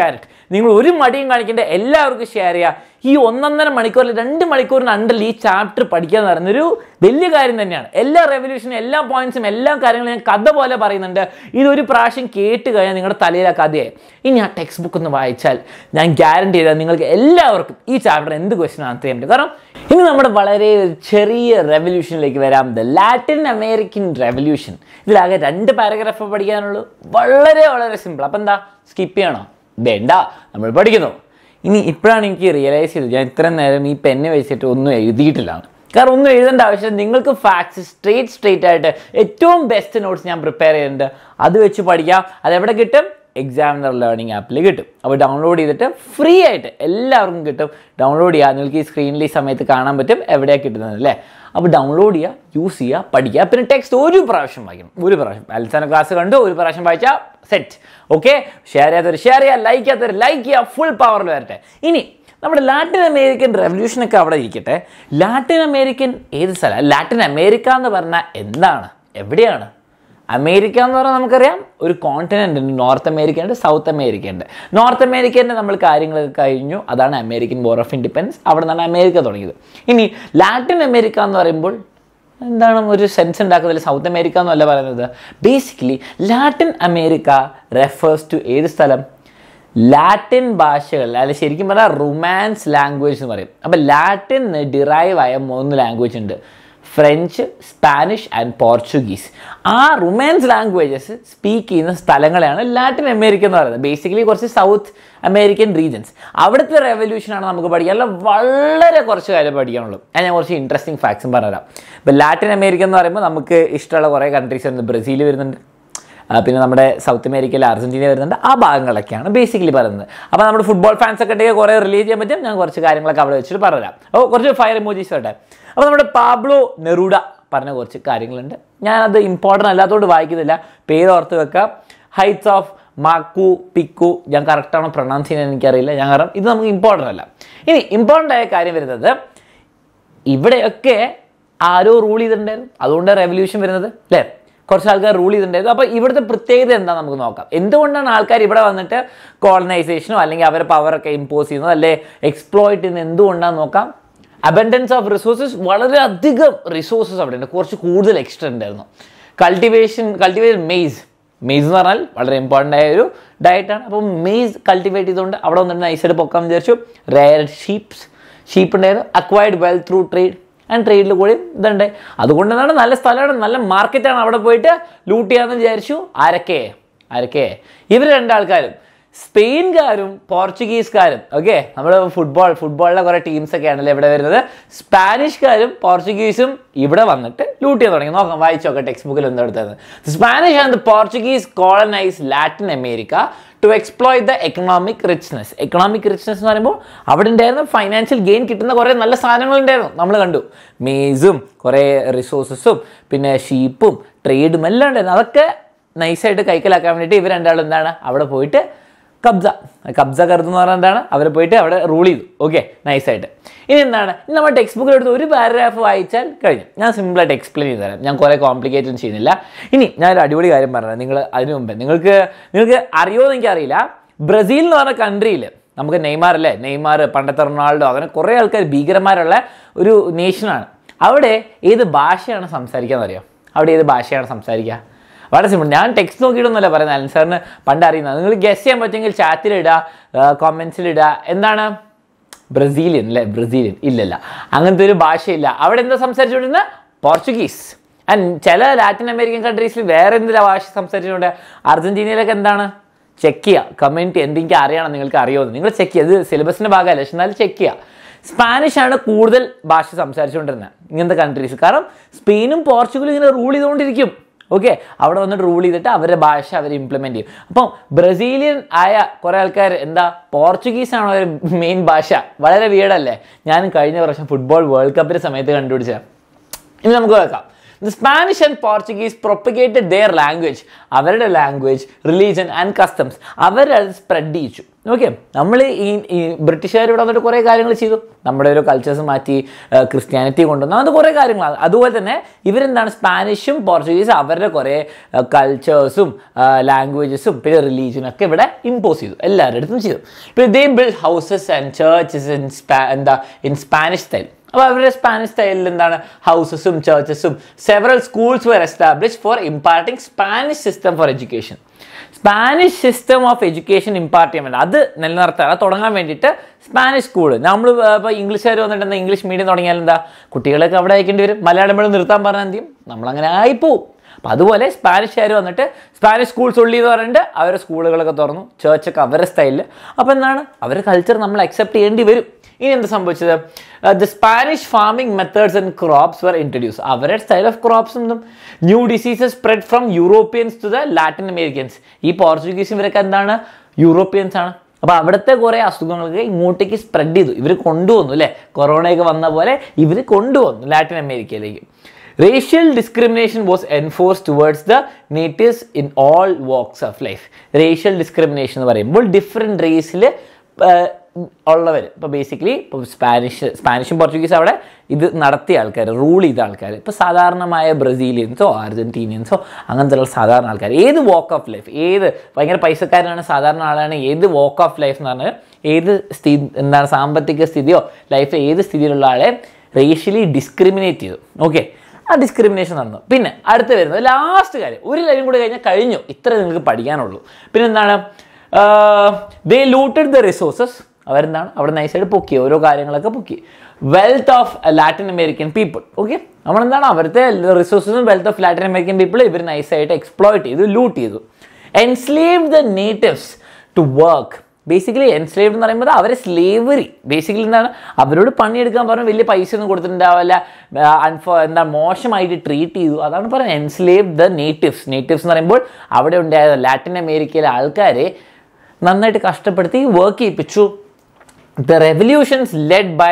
നിങ്ങൾ ഒരു മടിയും കാണിക്കേണ്ട എല്ലാവർക്കും ഷെയർ ചെയ്യുക ഈ ഒന്നൊന്നര മണിക്കൂറിൽ രണ്ട് മണിക്കൂറിന് അണ്ടറിൽ ഈ ചാപ്റ്റർ പഠിക്കുക എന്ന് പറയുന്നത് ഒരു വലിയ കാര്യം തന്നെയാണ് എല്ലാ റെവല്യൂഷനും എല്ലാ പോയിന്റ്സും എല്ലാ കാര്യങ്ങളും ഞാൻ കഥ പോലെ പറയുന്നുണ്ട് ഇതൊരു പ്രാവശ്യം കേട്ട് കഴിഞ്ഞാൽ നിങ്ങളുടെ തലയിലെ കഥയായി ഇനി ആ ടെക്സ്റ്റ് ബുക്ക് ഒന്ന് വായിച്ചാൽ ഞാൻ ഗ്യാരണ്ടി ചെയ്താൽ നിങ്ങൾക്ക് എല്ലാവർക്കും ഈ ചാപ്റ്റർ എന്ത് ക്വസ്റ്റൻ ആൻസർ ചെയ്യാൻ പറ്റും കാരണം ഇനി നമ്മുടെ വളരെ ഒരു ചെറിയ റെവല്യൂഷനിലേക്ക് വരാം ദ ലാറ്റിൻ അമേരിക്കൻ റെവല്യൂഷൻ ഇതിലാകെ രണ്ട് പാരഗ്രാഫ് പഠിക്കാനുള്ളൂ വളരെ വളരെ സിമ്പിൾ അപ്പം എന്താ സ്കിപ്പ് ചെയ്യണോ വേണ്ട നമ്മൾ പഠിക്കുന്നു ഇനി ഇപ്പോഴാണ് എനിക്ക് റിയലൈസ് ചെയ്തത് ഞാൻ ഇത്രയും നേരം ഈ പെന്ന് വെച്ചിട്ട് ഒന്നും എഴുതിയിട്ടില്ല കാരണം ഒന്നും എഴുതേണ്ട ആവശ്യം നിങ്ങൾക്ക് ഫാക്ട്സ് സ്ട്രേറ്റ് സ്ട്രേറ്റ് ആയിട്ട് ഏറ്റവും ബെസ്റ്റ് നോട്ട്സ് ഞാൻ പ്രിപ്പയർ ചെയ്യുന്നുണ്ട് അത് വെച്ച് പഠിക്കാം അതെവിടെ കിട്ടും എക്സാമിനർ ലേണിംഗ് ആപ്പിൽ കിട്ടും അപ്പോൾ ഡൗൺലോഡ് ചെയ്തിട്ട് ഫ്രീ ആയിട്ട് എല്ലാവർക്കും കിട്ടും ഡൗൺലോഡ് ചെയ്യുക നിങ്ങൾക്ക് ഈ സ്ക്രീനിൽ ഈ സമയത്ത് കാണാൻ പറ്റും എവിടെയാണ് കിട്ടുന്നത് അല്ലേ അപ്പോൾ ഡൗൺലോഡ് ചെയ്യുക യൂസ് ചെയ്യുക പഠിക്കുക പിന്നെ ടെക്സ്റ്റ് ഒരു പ്രാവശ്യം വായിക്കണം ഒരു പ്രാവശ്യം അൽസാന ക്ലാസ് കണ്ടു ഒരു പ്രാവശ്യം വായിച്ചാൽ സെറ്റ് ഓക്കെ ഷെയർ ചെയ്യാത്തവർ ഷെയർ ചെയ്യുക ലൈക്ക് ചെയ്യാത്തവർ ലൈക്ക് ചെയ്യുക ഫുൾ പവറിൽ വരട്ടെ ഇനി നമ്മുടെ ലാറ്റിൻ അമേരിക്കൻ റെവല്യൂഷനൊക്കെ അവിടെ ഇരിക്കട്ടെ ലാറ്റിൻ അമേരിക്കൻ ഏത് സ്ഥലം ലാറ്റിൻ അമേരിക്ക എന്ന് പറഞ്ഞാൽ എന്താണ് എവിടെയാണ് അമേരിക്ക എന്ന് പറഞ്ഞാൽ നമുക്കറിയാം ഒരു കോണ്ടിനെൻ്റ് ഉണ്ട് നോർത്ത് അമേരിക്ക ഉണ്ട് സൗത്ത് അമേരിക്ക ഉണ്ട് നോർത്ത് അമേരിക്കേൻ്റെ നമ്മൾ കാര്യങ്ങളൊക്കെ കഴിഞ്ഞു അതാണ് അമേരിക്കൻ വാർ ഓഫ് ഇൻഡിപെൻഡൻസ് അവിടെ നിന്നാണ് അമേരിക്ക തുടങ്ങിയത് ഇനി ലാറ്റിൻ അമേരിക്ക എന്ന് പറയുമ്പോൾ എന്താണ് ഒരു സെൻസ് ഉണ്ടാക്കുന്നതിൽ സൗത്ത് അമേരിക്ക എന്നല്ല പറയുന്നത് basically Latin America refers to ഏത് സ്ഥലം ലാറ്റിൻ ഭാഷകൾ അല്ലെ ശരിക്കും പറഞ്ഞാൽ റൊമാൻസ് ലാംഗ്വേജ് എന്ന് പറയും അപ്പോൾ ലാറ്റിൻ ഡിറൈവ് ആയ മൂന്ന് ലാംഗ്വേജ് ഉണ്ട് ഫ്രഞ്ച് സ്പാനിഷ് ആൻഡ് പോർച്ചുഗീസ് ആ റൊമാൻസ് ലാംഗ്വേജസ് സ്പീക്ക് ചെയ്യുന്ന സ്ഥലങ്ങളെയാണ് ലാറ്റിൻ അമേരിക്ക എന്ന് പറയുന്നത് ബേസിക്കലി കുറച്ച് സൗത്ത് അമേരിക്കൻ റീജൻസ് അവിടുത്തെ റെവല്യൂഷനാണ് നമുക്ക് പഠിക്കാനുള്ള വളരെ കുറച്ച് കാര്യം പഠിക്കാനുള്ളൂ അത് ഞാൻ കുറച്ച് ഇൻട്രസ്റ്റിംഗ് ഫാക്ട്സും പറഞ്ഞുതരാം ഇപ്പോൾ ലാറ്റിൻ അമേരിക്ക എന്ന് പറയുമ്പോൾ നമുക്ക് ഇഷ്ടമുള്ള കുറേ കൺട്രീസ് ഉണ്ട് ബ്രസീൽ വരുന്നുണ്ട് ആ, പിന്നെ നമ്മുടെ സൗത്ത് അമേരിക്കയിൽ അർജന്റീന വരുന്നുണ്ട് ആ ഭാഗങ്ങളൊക്കെയാണ് ബേസിക്കലി പറയുന്നത് അപ്പോൾ നമ്മുടെ ഫുട്ബോൾ ഫാൻസ് ഒക്കെ ഉണ്ടെങ്കിൽ കുറേ റിലീസ് ചെയ്യാൻ പറ്റും ഞാൻ കുറച്ച് കാര്യങ്ങളൊക്കെ അവിടെ വെച്ചിട്ട് പറഞ്ഞുതരാം അപ്പോൾ കുറച്ച് ഫയർ ഇമോജീസ് വരട്ടെ അപ്പോൾ നമ്മുടെ പാബ്ലോ നെറൂഡ പറഞ്ഞ കുറച്ച് കാര്യങ്ങളുണ്ട് ഞാനത് ഇമ്പോർട്ടൻ്റ് അല്ലാത്തതുകൊണ്ട് വായിക്കുന്നില്ല പേര് ഓർത്ത് വെക്കാം ഹൈറ്റ്സ് ഓഫ് മാക്കു പിക്കു ഞാൻ കറക്റ്റാണോ പ്രൊണൗൺസ് ചെയ്യുന്നത് എനിക്കറിയില്ല ഞാൻ കാരണം ഇത് നമുക്ക് ഇമ്പോർട്ടൻ്റ് അല്ല ഇനി ഇമ്പോർട്ടൻ്റ് ആയ കാര്യം വരുന്നത് ഇവിടെയൊക്കെ ആരോ റൂൾ ചെയ്തിട്ടുണ്ടായിരുന്നു അതുകൊണ്ട് റെവല്യൂഷൻ വരുന്നത് അല്ലേ കുറച്ച് ആൾക്കാർ റൂൾ ചെയ്തിട്ടുണ്ടായിരുന്നു അപ്പോൾ ഇവിടുത്തെ പ്രത്യേകത എന്താ നമുക്ക് നോക്കാം എന്തുകൊണ്ടാണ് ആൾക്കാർ ഇവിടെ വന്നിട്ട് കോളനൈസേഷനോ അല്ലെങ്കിൽ അവരെ പവറൊക്കെ ഇമ്പോസ് ചെയ്യുന്നത് അല്ലെ എക്സ്പ്ലോയിറ്റ് ചെയ്യുന്നത് എന്തുകൊണ്ടാണെന്ന് നോക്കാം അബൻഡൻസ് ഓഫ് റിസോഴ്സസ് വളരെയധികം റിസോഴ്സസ് അവിടെ ഉണ്ട് കുറച്ച് കൂടുതൽ എക്സ്ട്രാ ഉണ്ടായിരുന്നു കൾട്ടിവേഷൻ കൾട്ടിവേഷൻ മെയ്സ് മെയ്സ് എന്ന് പറഞ്ഞാൽ വളരെ ഇമ്പോർട്ടൻ്റ് ആയ ഒരു ഡയറ്റാണ് അപ്പോൾ മെയ്സ് കൾട്ടിവേറ്റ് ചെയ്തുകൊണ്ട് അവിടെ വന്നിട്ട് നൈസായിട്ട് പൊക്കാൻ വിചാരിച്ചു റയർ ഷീപ്സ് ഷീപ്പ് ഉണ്ടായിരുന്നു acquired well through trade and ട്രേഡിൽ കൂടി ഇതുണ്ട് അതുകൊണ്ട് എന്താണ് നല്ല സ്ഥലമാണ് നല്ല മാർക്കറ്റാണ് അവിടെ പോയിട്ട് ലൂട്ട് ചെയ്യാമെന്ന് വിചാരിച്ചു ആരൊക്കെ ആരൊക്കെ ഇവർ രണ്ടാൾക്കാരും സ്പെയിൻകാരും പോർച്ചുഗീസുകാരും ഓക്കെ നമ്മൾ ഫുട്ബോൾ ഫുട്ബോളിലെ കുറേ ടീംസ് ഒക്കെ ആണല്ലോ ഇവിടെ വരുന്നത് സ്പാനിഷ്കാരും പോർച്ചുഗീസും ഇവിടെ വന്നിട്ട് ലൂട്ട് ചെയ്യാൻ തുടങ്ങി നോക്കാം വായിച്ചോക്കെ ടെക്സ്റ്റ് ബുക്കിൽ എന്താ എടുത്തത് Spanish and Portuguese colonise Latin America to exploit the economic richness economic richness എന്ന് പറയുമ്പോൾ അവിടെ ഉണ്ടായിരുന്ന ഫൈനാൻഷ്യൽ ഗെയിൻ കിട്ടുന്ന കുറേ നല്ല സാധനങ്ങൾ ഉണ്ടായിരുന്നു നമ്മൾ കണ്ടു മേസും കുറേ റിസോഴ്സസും പിന്നെ ഷീപ്പും ട്രേഡും എല്ലാം ഉണ്ടായിരുന്നു അതൊക്കെ നൈസായിട്ട് കൈക്കലാക്കാൻ വേണ്ടിയിട്ട് ഇവർ രണ്ടാളും എന്താണ് അവിടെ പോയിട്ട് കബ്സ കബ്സ കരുതെന്ന് പറഞ്ഞാൽ എന്താണ് അവർ പോയിട്ട് അവിടെ റൂൾ ചെയ്തു ഓക്കെ നൈസായിട്ട് ഇനി എന്താണ് ഇനി നമ്മൾ ടെക്സ്റ്റ് ബുക്കിൽ എടുത്ത് ഒരു പാരഗ്രാഫ് വായിച്ചാൽ കഴിഞ്ഞു ഞാൻ സിമ്പിളായിട്ട് എക്സ്പ്ലെയിൻ ചെയ്ത് തരാം ഞാൻ കുറേ കോംപ്ലിക്കേറ്റഡ് ചെയ്യുന്നില്ല ഇനി ഞാൻ ഒരു അടിപൊളി കാര്യം പറഞ്ഞത് നിങ്ങൾ അതിനു മുമ്പേ നിങ്ങൾക്ക് നിങ്ങൾക്ക് അറിയോ എന്ന് എനിക്കറിയില്ല ബ്രസീൽ എന്ന് പറഞ്ഞ കൺട്രിയിൽ നമുക്ക് നെയ്മാർ അല്ലേ നെയ്മാർ പണ്ടത്തെ റൊണാൾഡോ അങ്ങനെ കുറേ ആൾക്കാർ ഭീകരന്മാരുള്ള ഒരു നേഷനാണ് അവിടെ ഏത് ഭാഷയാണ് സംസാരിക്കുക അറിയാം അവിടെ ഏത് ഭാഷയാണ് സംസാരിക്കുക വളരെ സിമ്പിൾ ഞാൻ ടെക്സ്റ്റ് നോക്കിയിട്ടൊന്നുമല്ല പറയുന്നത് അലൻ സാറിന് പണ്ട് അറിയുന്നത് നിങ്ങൾ ഗസ് ചെയ്യാൻ പറ്റുമെങ്കിൽ ചാറ്റിലിടുക കോമെൻസിലിടുക എന്താണ് ബ്രസീലിയൻ അല്ലേ ബ്രസീലിയൻ ഇല്ലല്ല അങ്ങനത്തെ ഒരു ഭാഷയില്ല അവിടെ എന്താ സംസാരിച്ചുകൊണ്ടിരുന്നത് പോർച്ചുഗീസ് ആൻഡ് ചില ലാറ്റിൻ അമേരിക്കൻ കൺട്രീസിൽ വേറെ എന്തിനാ ഭാഷ സംസാരിച്ചുകൊണ്ട് അർജന്റീനയിലൊക്കെ എന്താണ് ചെക്ക് ചെയ്യുക കമ്മ്യൂണിറ്റി എന്തെങ്കിലും അറിയണം നിങ്ങൾക്ക് അറിയുമെന്ന് നിങ്ങൾ ചെക്ക് ചെയ്യുക ഇത് സിലബസിൻ്റെ ഭാഗമല്ല പക്ഷെ എന്നാലും ചെക്ക് ചെയ്യുക സ്പാനിഷ് ആണ് കൂടുതൽ ഭാഷ സംസാരിച്ചുകൊണ്ടിരുന്നത് ഇങ്ങനത്തെ കൺട്രീസ് കാരണം സ്പെയിനും പോർച്ചുഗലും ഇങ്ങനെ റൂൾ ചെയ്തുകൊണ്ടിരിക്കും ഓക്കെ അവിടെ വന്നിട്ട് റൂൾ ചെയ്തിട്ട് അവരുടെ ഭാഷ അവർ ഇംപ്ലിമെൻറ്റ് ചെയ്യും അപ്പം ബ്രസീലിയൻ ആയ കുറേ ആൾക്കാർ എന്താ പോർച്ചുഗീസ് ആണ് ഒരു മെയിൻ ഭാഷ വളരെ വീടല്ലേ ഞാൻ കഴിഞ്ഞ വർഷം ഫുട്ബോൾ വേൾഡ് കപ്പിൻ്റെ സമയത്ത് കണ്ടുപിടിച്ചത് ഇനി നമുക്ക് കേൾക്കാം the Spanish and Portuguese propagated their language അവരുടെ ലാംഗ്വേജ് റിലീജൻ ആൻഡ് കസ്റ്റംസ് അവരത് സ്പ്രെഡ് ചെയ്യിച്ചു ഓക്കെ നമ്മൾ ഈ ഈ ബ്രിട്ടീഷുകാർ ഇവിടെ വന്നിട്ട് കുറേ കാര്യങ്ങൾ ചെയ്തു നമ്മുടെ ഒരു കൾച്ചേഴ്സ് മാറ്റി ക്രിസ്ത്യാനിറ്റി കൊണ്ടുവന്നു അത് കുറേ കാര്യങ്ങളാണ് അതുപോലെ തന്നെ ഇവരെന്താണ് സ്പാനിഷും പോർച്ചുഗീസും അവരുടെ കുറേ കൾച്ചേഴ്സും ലാംഗ്വേജസും പിന്നെ റിലീജിയനും ഒക്കെ ഇവിടെ ഇമ്പോസ് ചെയ്തു എല്ലാവരുടെ അടുത്തും ചെയ്തു പിന്നെ they build houses and churches in സ്പാ എന്താ ഇൻ സ്പാനിഷ് സ്റ്റൈൽ അപ്പോൾ അവരുടെ സ്പാനിഷ് സ്റ്റൈലിൽ എന്താണ് ഹൗസസും ചേർച്ചസും several schools were establish for imparting Spanish system for education Spanish system of education impart ചെയ്യാൻ വേണ്ടി അത് നിലനിർത്താൻ അത് തുടങ്ങാൻ വേണ്ടിയിട്ട് സ്പാനിഷ് സ്കൂൾ നമ്മൾ ഇപ്പോൾ ഇംഗ്ലീഷുകാർ വന്നിട്ട് എന്താ ഇംഗ്ലീഷ് മീഡിയം തുടങ്ങിയാൽ എന്താ കുട്ടികളൊക്കെ അവിടെ അയക്കേണ്ടി വരും മലയാളം മീഡിയം നിർത്താൻ പറഞ്ഞാൽ എന്ത് ചെയ്യും നമ്മളങ്ങനെ ആയിപ്പോവും അപ്പോൾ അതുപോലെ സ്പാനിഷുകാർ വന്നിട്ട് സ്പാനിഷ് സ്കൂൾസ് ഉള്ളി എന്ന് പറഞ്ഞിട്ട് അവരുടെ സ്കൂളുകളൊക്കെ തുറന്നു ചേർച്ചൊക്കെ അവരുടെ സ്റ്റൈലിൽ അപ്പോൾ എന്താണ് അവരുടെ കൾച്ചർ നമ്മൾ അക്സെപ്റ്റ് ചെയ്യേണ്ടി വരും ഇനി എന്താ സംഭവിച്ചത് the Spanish farming methods and crops were introduce അവരുടെ സ്റ്റൈൽ ഓഫ് ക്രോപ്സ് ഒന്നും new diseases spread from Europeans to the Latin Americans ഈ പോർച്ചുഗീസ് ഇവരൊക്കെ എന്താണ് യൂറോപ്യൻസ് ആണ് അപ്പോൾ അവിടുത്തെ കുറേ അസുഖങ്ങളൊക്കെ ഇങ്ങോട്ടേക്ക് സ്പ്രെഡ് ചെയ്തു ഇവർ കൊണ്ടുവന്നു അല്ലേ കൊറോണയൊക്കെ വന്ന പോലെ ഇവർ കൊണ്ടുവന്നു ലാറ്റിൻ അമേരിക്കയിലേക്ക് racial discrimination was enforce towards the natives in all walks of life racial discrimination എന്ന് പറയുമ്പോൾ ഡിഫറെൻറ്റ് റേസിൽ ഉള്ളവർ ഇപ്പോൾ ബേസിക്കലി ഇപ്പോൾ സ്പാനിഷ് സ്പാനിഷും പോർച്ചുഗീസും അവിടെ ഇത് നടത്തിയ ആൾക്കാർ റൂൾ ചെയ്ത ആൾക്കാർ ഇപ്പോൾ സാധാരണമായ ബ്രസീലിയൻസോ അർജൻറ്റീനിയൻസോ അങ്ങനത്തെ ഉള്ള സാധാരണ ആൾക്കാർ ഏത് വാക്ക് ഓഫ് ലൈഫ് ഏത് ഭയങ്കര പൈസക്കാരനാണ് സാധാരണ ആളാണ് ഏത് വാക്ക് ഓഫ് ലൈഫ് എന്ന് പറഞ്ഞാൽ ഏത് സ്ഥിതി എന്താണ് സാമ്പത്തിക സ്ഥിതിയോ ലൈഫിൽ ഏത് സ്ഥിതിയിലുള്ള ആളെ റേഷ്യലി ഡിസ്ക്രിമിനേറ്റ് ചെയ്തു ഓക്കെ ആ ഡിസ്ക്രിമിനേഷൻ നടന്നു പിന്നെ അടുത്ത് വരുന്നത് ലാസ്റ്റ് കാര്യം ഒരു ലൈൻ കൂടി കഴിഞ്ഞാൽ കഴിഞ്ഞു ഇത്ര നിങ്ങൾക്ക് പഠിക്കാനുള്ളൂ പിന്നെ എന്താണ് ദേ ലൂട്ടഡ് ദ റിസോഴ്സസ് അവരെന്താണ് അവിടെ നൈസായിട്ട് പൊക്കി ഓരോ കാര്യങ്ങളൊക്കെ പൊക്കി wealth of Latin American people okay നമ്മളെന്താണ് അവിടുത്തെ റിസോഴ്സസും wealth of Latin American people ഇവർ നൈസായിട്ട് എക്സ്പ്ലോയിറ്റ് ചെയ്തു ലൂട്ട് ചെയ്തു enslave the natives to work basically enslaved എന്ന് പറയുമ്പോൾ അവരെ സ്ലേവറി ബേസിക്കലി എന്താണ് അവരോട് പണിയെടുക്കാൻ പറഞ്ഞാൽ വലിയ പൈസ ഒന്നും കൊടുത്തിട്ടുണ്ടാവില്ല അൺഫോ എന്താ മോശമായിട്ട് ട്രീറ്റ് ചെയ്തു അതാണ് പറയുന്നത് എൻസ്ലേവ് ദ നേറ്റീവ്സ് നേറ്റീവ്സ് എന്ന് പറയുമ്പോൾ അവിടെ ഉണ്ടായ ലാറ്റിൻ അമേരിക്കയിലെ ആൾക്കാരെ നന്നായിട്ട് കഷ്ടപ്പെടുത്തി വർക്ക് ചെയ്യിപ്പിച്ചു the revolutions led by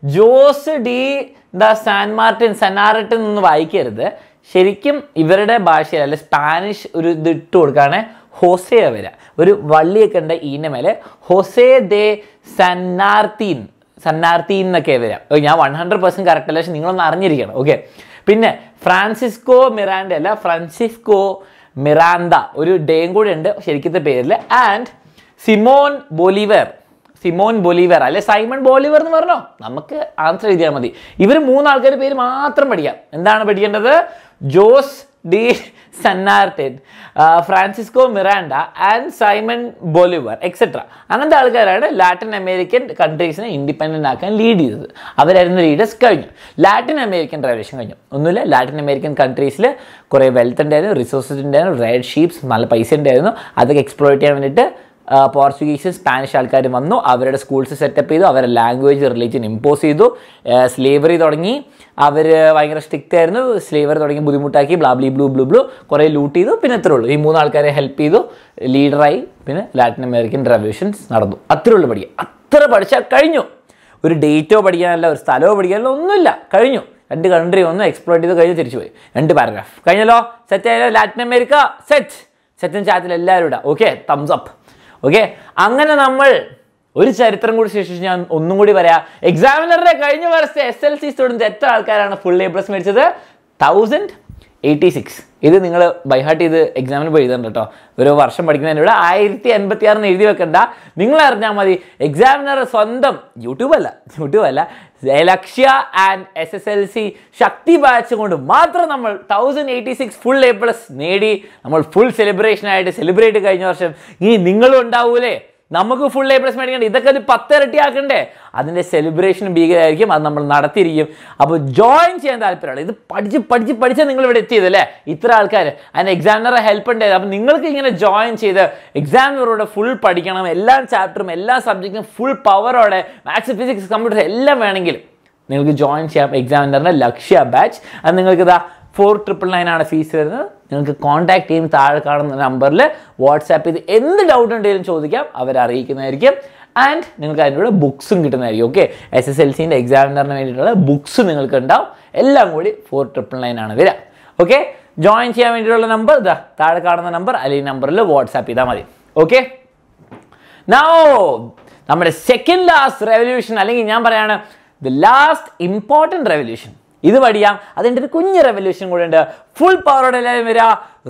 Jose de the San Martin സനാറട്ടിൻ എന്ന് വായിക്കരുത് ശരിക്കും ഇവരുടെ ഭാഷയിൽ അല്ലെ സ്പാനിഷ് ഒരു ഇത് ഇട്ട് കൊടുക്കുകയാണ് ഹോസേ വരിക ഒരു വള്ളിയൊക്കെ ഉണ്ട് ഈൻ്റെ മേലെ ഹൊസേ ദേ സന്നാർത്തീൻ സന്നാർത്തീൻ എന്നൊക്കെ വരാം ഓ, ഞാൻ വൺ ഹൺഡ്രഡ് പെർസെൻറ്റ് കറക്റ്റ് അല്ല പക്ഷെ നിങ്ങളൊന്ന് അറിഞ്ഞിരിക്കണം ഓക്കെ പിന്നെ ഫ്രാൻസിസ്കോ മിറാൻഡ അല്ല ഫ്രാൻസിസ്കോ മിറാന്ത ഒരു ഡേയും കൂടെ ഉണ്ട് ശരിക്കത്തെ പേരിൽ and Simon Bolivar Simon Bolivar അല്ലെ സൈമൺ ബോലിവർ എന്ന് പറഞ്ഞോ നമുക്ക് ആൻസർ എഴുതിയാൽ മതി ഇവർ മൂന്നാൾക്കാരുടെ പേര് മാത്രം പഠിക്കാം എന്താണ് പഠിക്കേണ്ടത് Jose de San Martin Francisco Miranda and Simon Bolivar etcetera അങ്ങനത്തെ ആൾക്കാരാണ് ലാറ്റിൻ അമേരിക്കൻ കൺട്രീസിനെ ഇൻഡിപെൻഡൻ്റ് ആക്കാൻ ലീഡ് ചെയ്തത് അവരായിരുന്നു ലീഡേഴ്സ് കഴിഞ്ഞു ലാറ്റിൻ അമേരിക്കൻ റവല്യൂഷൻ കഴിഞ്ഞു ഒന്നുമില്ല ലാറ്റിൻ അമേരിക്കൻ കൺട്രീസിൽ കുറേ വെൽത്ത് ഉണ്ടായിരുന്നു റിസോഴ്സസ് ഉണ്ടായിരുന്നു റെഡ് ഷീപ്സ് നല്ല പൈസ ഉണ്ടായിരുന്നു അതൊക്കെ എക്സ്പ്ലോയിറ്റ് ചെയ്യാൻ വേണ്ടിയിട്ട് പോർച്ചുഗീസ് സ്പാനിഷ് ആൾക്കാർ വന്നു അവരുടെ സ്കൂൾസ് സെറ്റപ്പ് ചെയ്തു അവരുടെ ലാംഗ്വേജ് റിലീജിയൻ ഇമ്പോസ് ചെയ്തു സ്ലേവറി തുടങ്ങി അവർ ഭയങ്കര സ്ട്രിക്റ്റ് ആയിരുന്നു സ്ലേവറി തുടങ്ങി ബുദ്ധിമുട്ടാക്കി ബ്ലാബ്ലി ബ്ലൂ ബ്ലൂ ബ്ലൂ കുറേ ലൂട്ട് ചെയ്തു പിന്നെ അത്രേ ഉള്ളൂ ഈ മൂന്നാൾക്കാരെ ഹെൽപ്പ് ചെയ്തു ലീഡറായി പിന്നെ ലാറ്റിൻ അമേരിക്കൻ റവല്യൂഷൻസ് നടന്നു അത്രേ ഉള്ളൂ പഠിക്കുക അത്ര പഠിച്ചാൽ കഴിഞ്ഞു ഒരു ഡേറ്റോ പഠിക്കാനല്ല ഒരു സ്ഥലമോ പഠിക്കാനല്ല ഒന്നുമില്ല കഴിഞ്ഞു രണ്ട് കൺട്രി ഒന്ന് എക്സ്പ്ലോർ ചെയ്ത് കഴിഞ്ഞ് തിരിച്ചു പോയി രണ്ട് പാരഗ്രാഫ് കഴിഞ്ഞല്ലോ സെറ്റ് ആയാലോ ലാറ്റിൻ അമേരിക്ക സെറ്റ് സെറ്റും ചാറ്റിൽ എല്ലാവരും ഇടാം ഓക്കെ തംസ് അപ്പ് ഓക്കെ അങ്ങനെ നമ്മൾ ഒരു ചരിത്രം കൂടി ശേഷിച്ച് ഞാൻ ഒന്നും കൂടി പറയാം എക്സാമിനറുടെ കഴിഞ്ഞ വർഷത്തെ എസ് എൽ സി സ്റ്റുഡൻസ് എത്ര ആൾക്കാരാണ് ഫുൾ എ പ്ലസ് മേടിച്ചത് തൗസൻഡ് എയ്റ്റി സിക്സ് ഇത് നിങ്ങൾ ബൈഹാർട്ട് ചെയ്ത് എക്സാമിന് പോയി എഴുതണ്ട കേട്ടോ ഒരു വർഷം പഠിക്കുന്നതിന് ഇവിടെ ആയിരത്തി എൺപത്തി ആറിന് എഴുതി വെക്കണ്ട നിങ്ങൾ അറിഞ്ഞാൽ മതി എക്സാമിനർ സ്വന്തം യൂട്യൂബ് അല്ല യൂട്യൂബ് അല്ല Lakshya and S S L C Shakti batch കൊണ്ട് മാത്രം നമ്മൾ thousand eighty six full A plus നേടി നമ്മൾ ഫുൾ സെലിബ്രേഷൻ ആയിട്ട് സെലിബ്രേറ്റ് കഴിഞ്ഞ വർഷം ഇനി നിങ്ങളും ഉണ്ടാവൂലേ നമുക്ക് ഫുൾ എ പ്ലസ് മേടിക്കണ്ടേ ഇതൊക്കെ ഒരു പത്തിരട്ടി ആക്കണ്ടേ അതിൻ്റെ സെലിബ്രേഷൻ ഭീകരമായിരിക്കും അത് നമ്മൾ നടത്തിയിരിക്കും അപ്പോൾ ജോയിൻ ചെയ്യാൻ താല്പര്യമാണ് ഇത് പഠിച്ച് പഠിച്ച് പഠിച്ചാൽ നിങ്ങൾ ഇവിടെ എത്തിയത് അല്ലേ ഇത്ര ആൾക്കാർ അതിന് എക്സാമിനറെ ഹെൽപ്പ് ഉണ്ടായത് അപ്പോൾ നിങ്ങൾക്ക് ഇങ്ങനെ ജോയിൻ ചെയ്ത് എക്സാമിനറോടെ ഫുൾ പഠിക്കണം എല്ലാ ചാപ്റ്ററും എല്ലാ സബ്ജക്റ്റും ഫുൾ പവറോടെ മാത്സ് ഫിസിക്സ് കമ്പ്യൂട്ടർ എല്ലാം വേണമെങ്കിൽ നിങ്ങൾക്ക് ജോയിൻ ചെയ്യാം എക്സാമിനറിൻ്റെ ലക്ഷ്യ ബാച്ച് അത് നിങ്ങൾക്ക് ഇതാ ഫോർ ട്രിപ്പിൾ നയൻ ആണ് ഫീസ് വരുന്നത് നിങ്ങൾക്ക് കോൺടാക്ട് ചെയ്യും താഴെ കാണുന്ന നമ്പറിൽ വാട്സാപ്പ് ചെയ്ത് എന്ത് ഡൗട്ട് ഉണ്ടെങ്കിലും ചോദിക്കാം അവർ അറിയിക്കുന്നതായിരിക്കും ആൻഡ് നിങ്ങൾക്ക് അതിൻ്റെ കൂടെ ബുക്സും കിട്ടുന്നതായിരിക്കും ഓക്കെ എസ് എസ് എൽ സിൻ്റെ എക്സാമിനറിന് വേണ്ടിയിട്ടുള്ള ബുക്സ് നിങ്ങൾക്ക് ഉണ്ടാവും എല്ലാം കൂടി ഫോർ ട്രിപ്പിൾ നയൻ ആണ് വരിക ഓക്കെ ജോയിൻ ചെയ്യാൻ വേണ്ടിയിട്ടുള്ള നമ്പർ ഇതാ താഴെ കാണുന്ന നമ്പർ അല്ലെങ്കിൽ നമ്പറിൽ വാട്സാപ്പ് ചെയ്താൽ മതി ഓക്കെ നോ നമ്മുടെ സെക്കൻഡ് ലാസ്റ്റ് റെവല്യൂഷൻ അല്ലെങ്കിൽ ഞാൻ പറയാണ് ദ ലാസ്റ്റ് ഇമ്പോർട്ടൻറ്റ് റെവല്യൂഷൻ ഇത് പഠിയാം അതിൻ്റെ ഒരു കുഞ്ഞ് റെവല്യൂഷൻ കൂടെ ഉണ്ട് ഫുൾ പവറോടെ എല്ലാവരും വരിക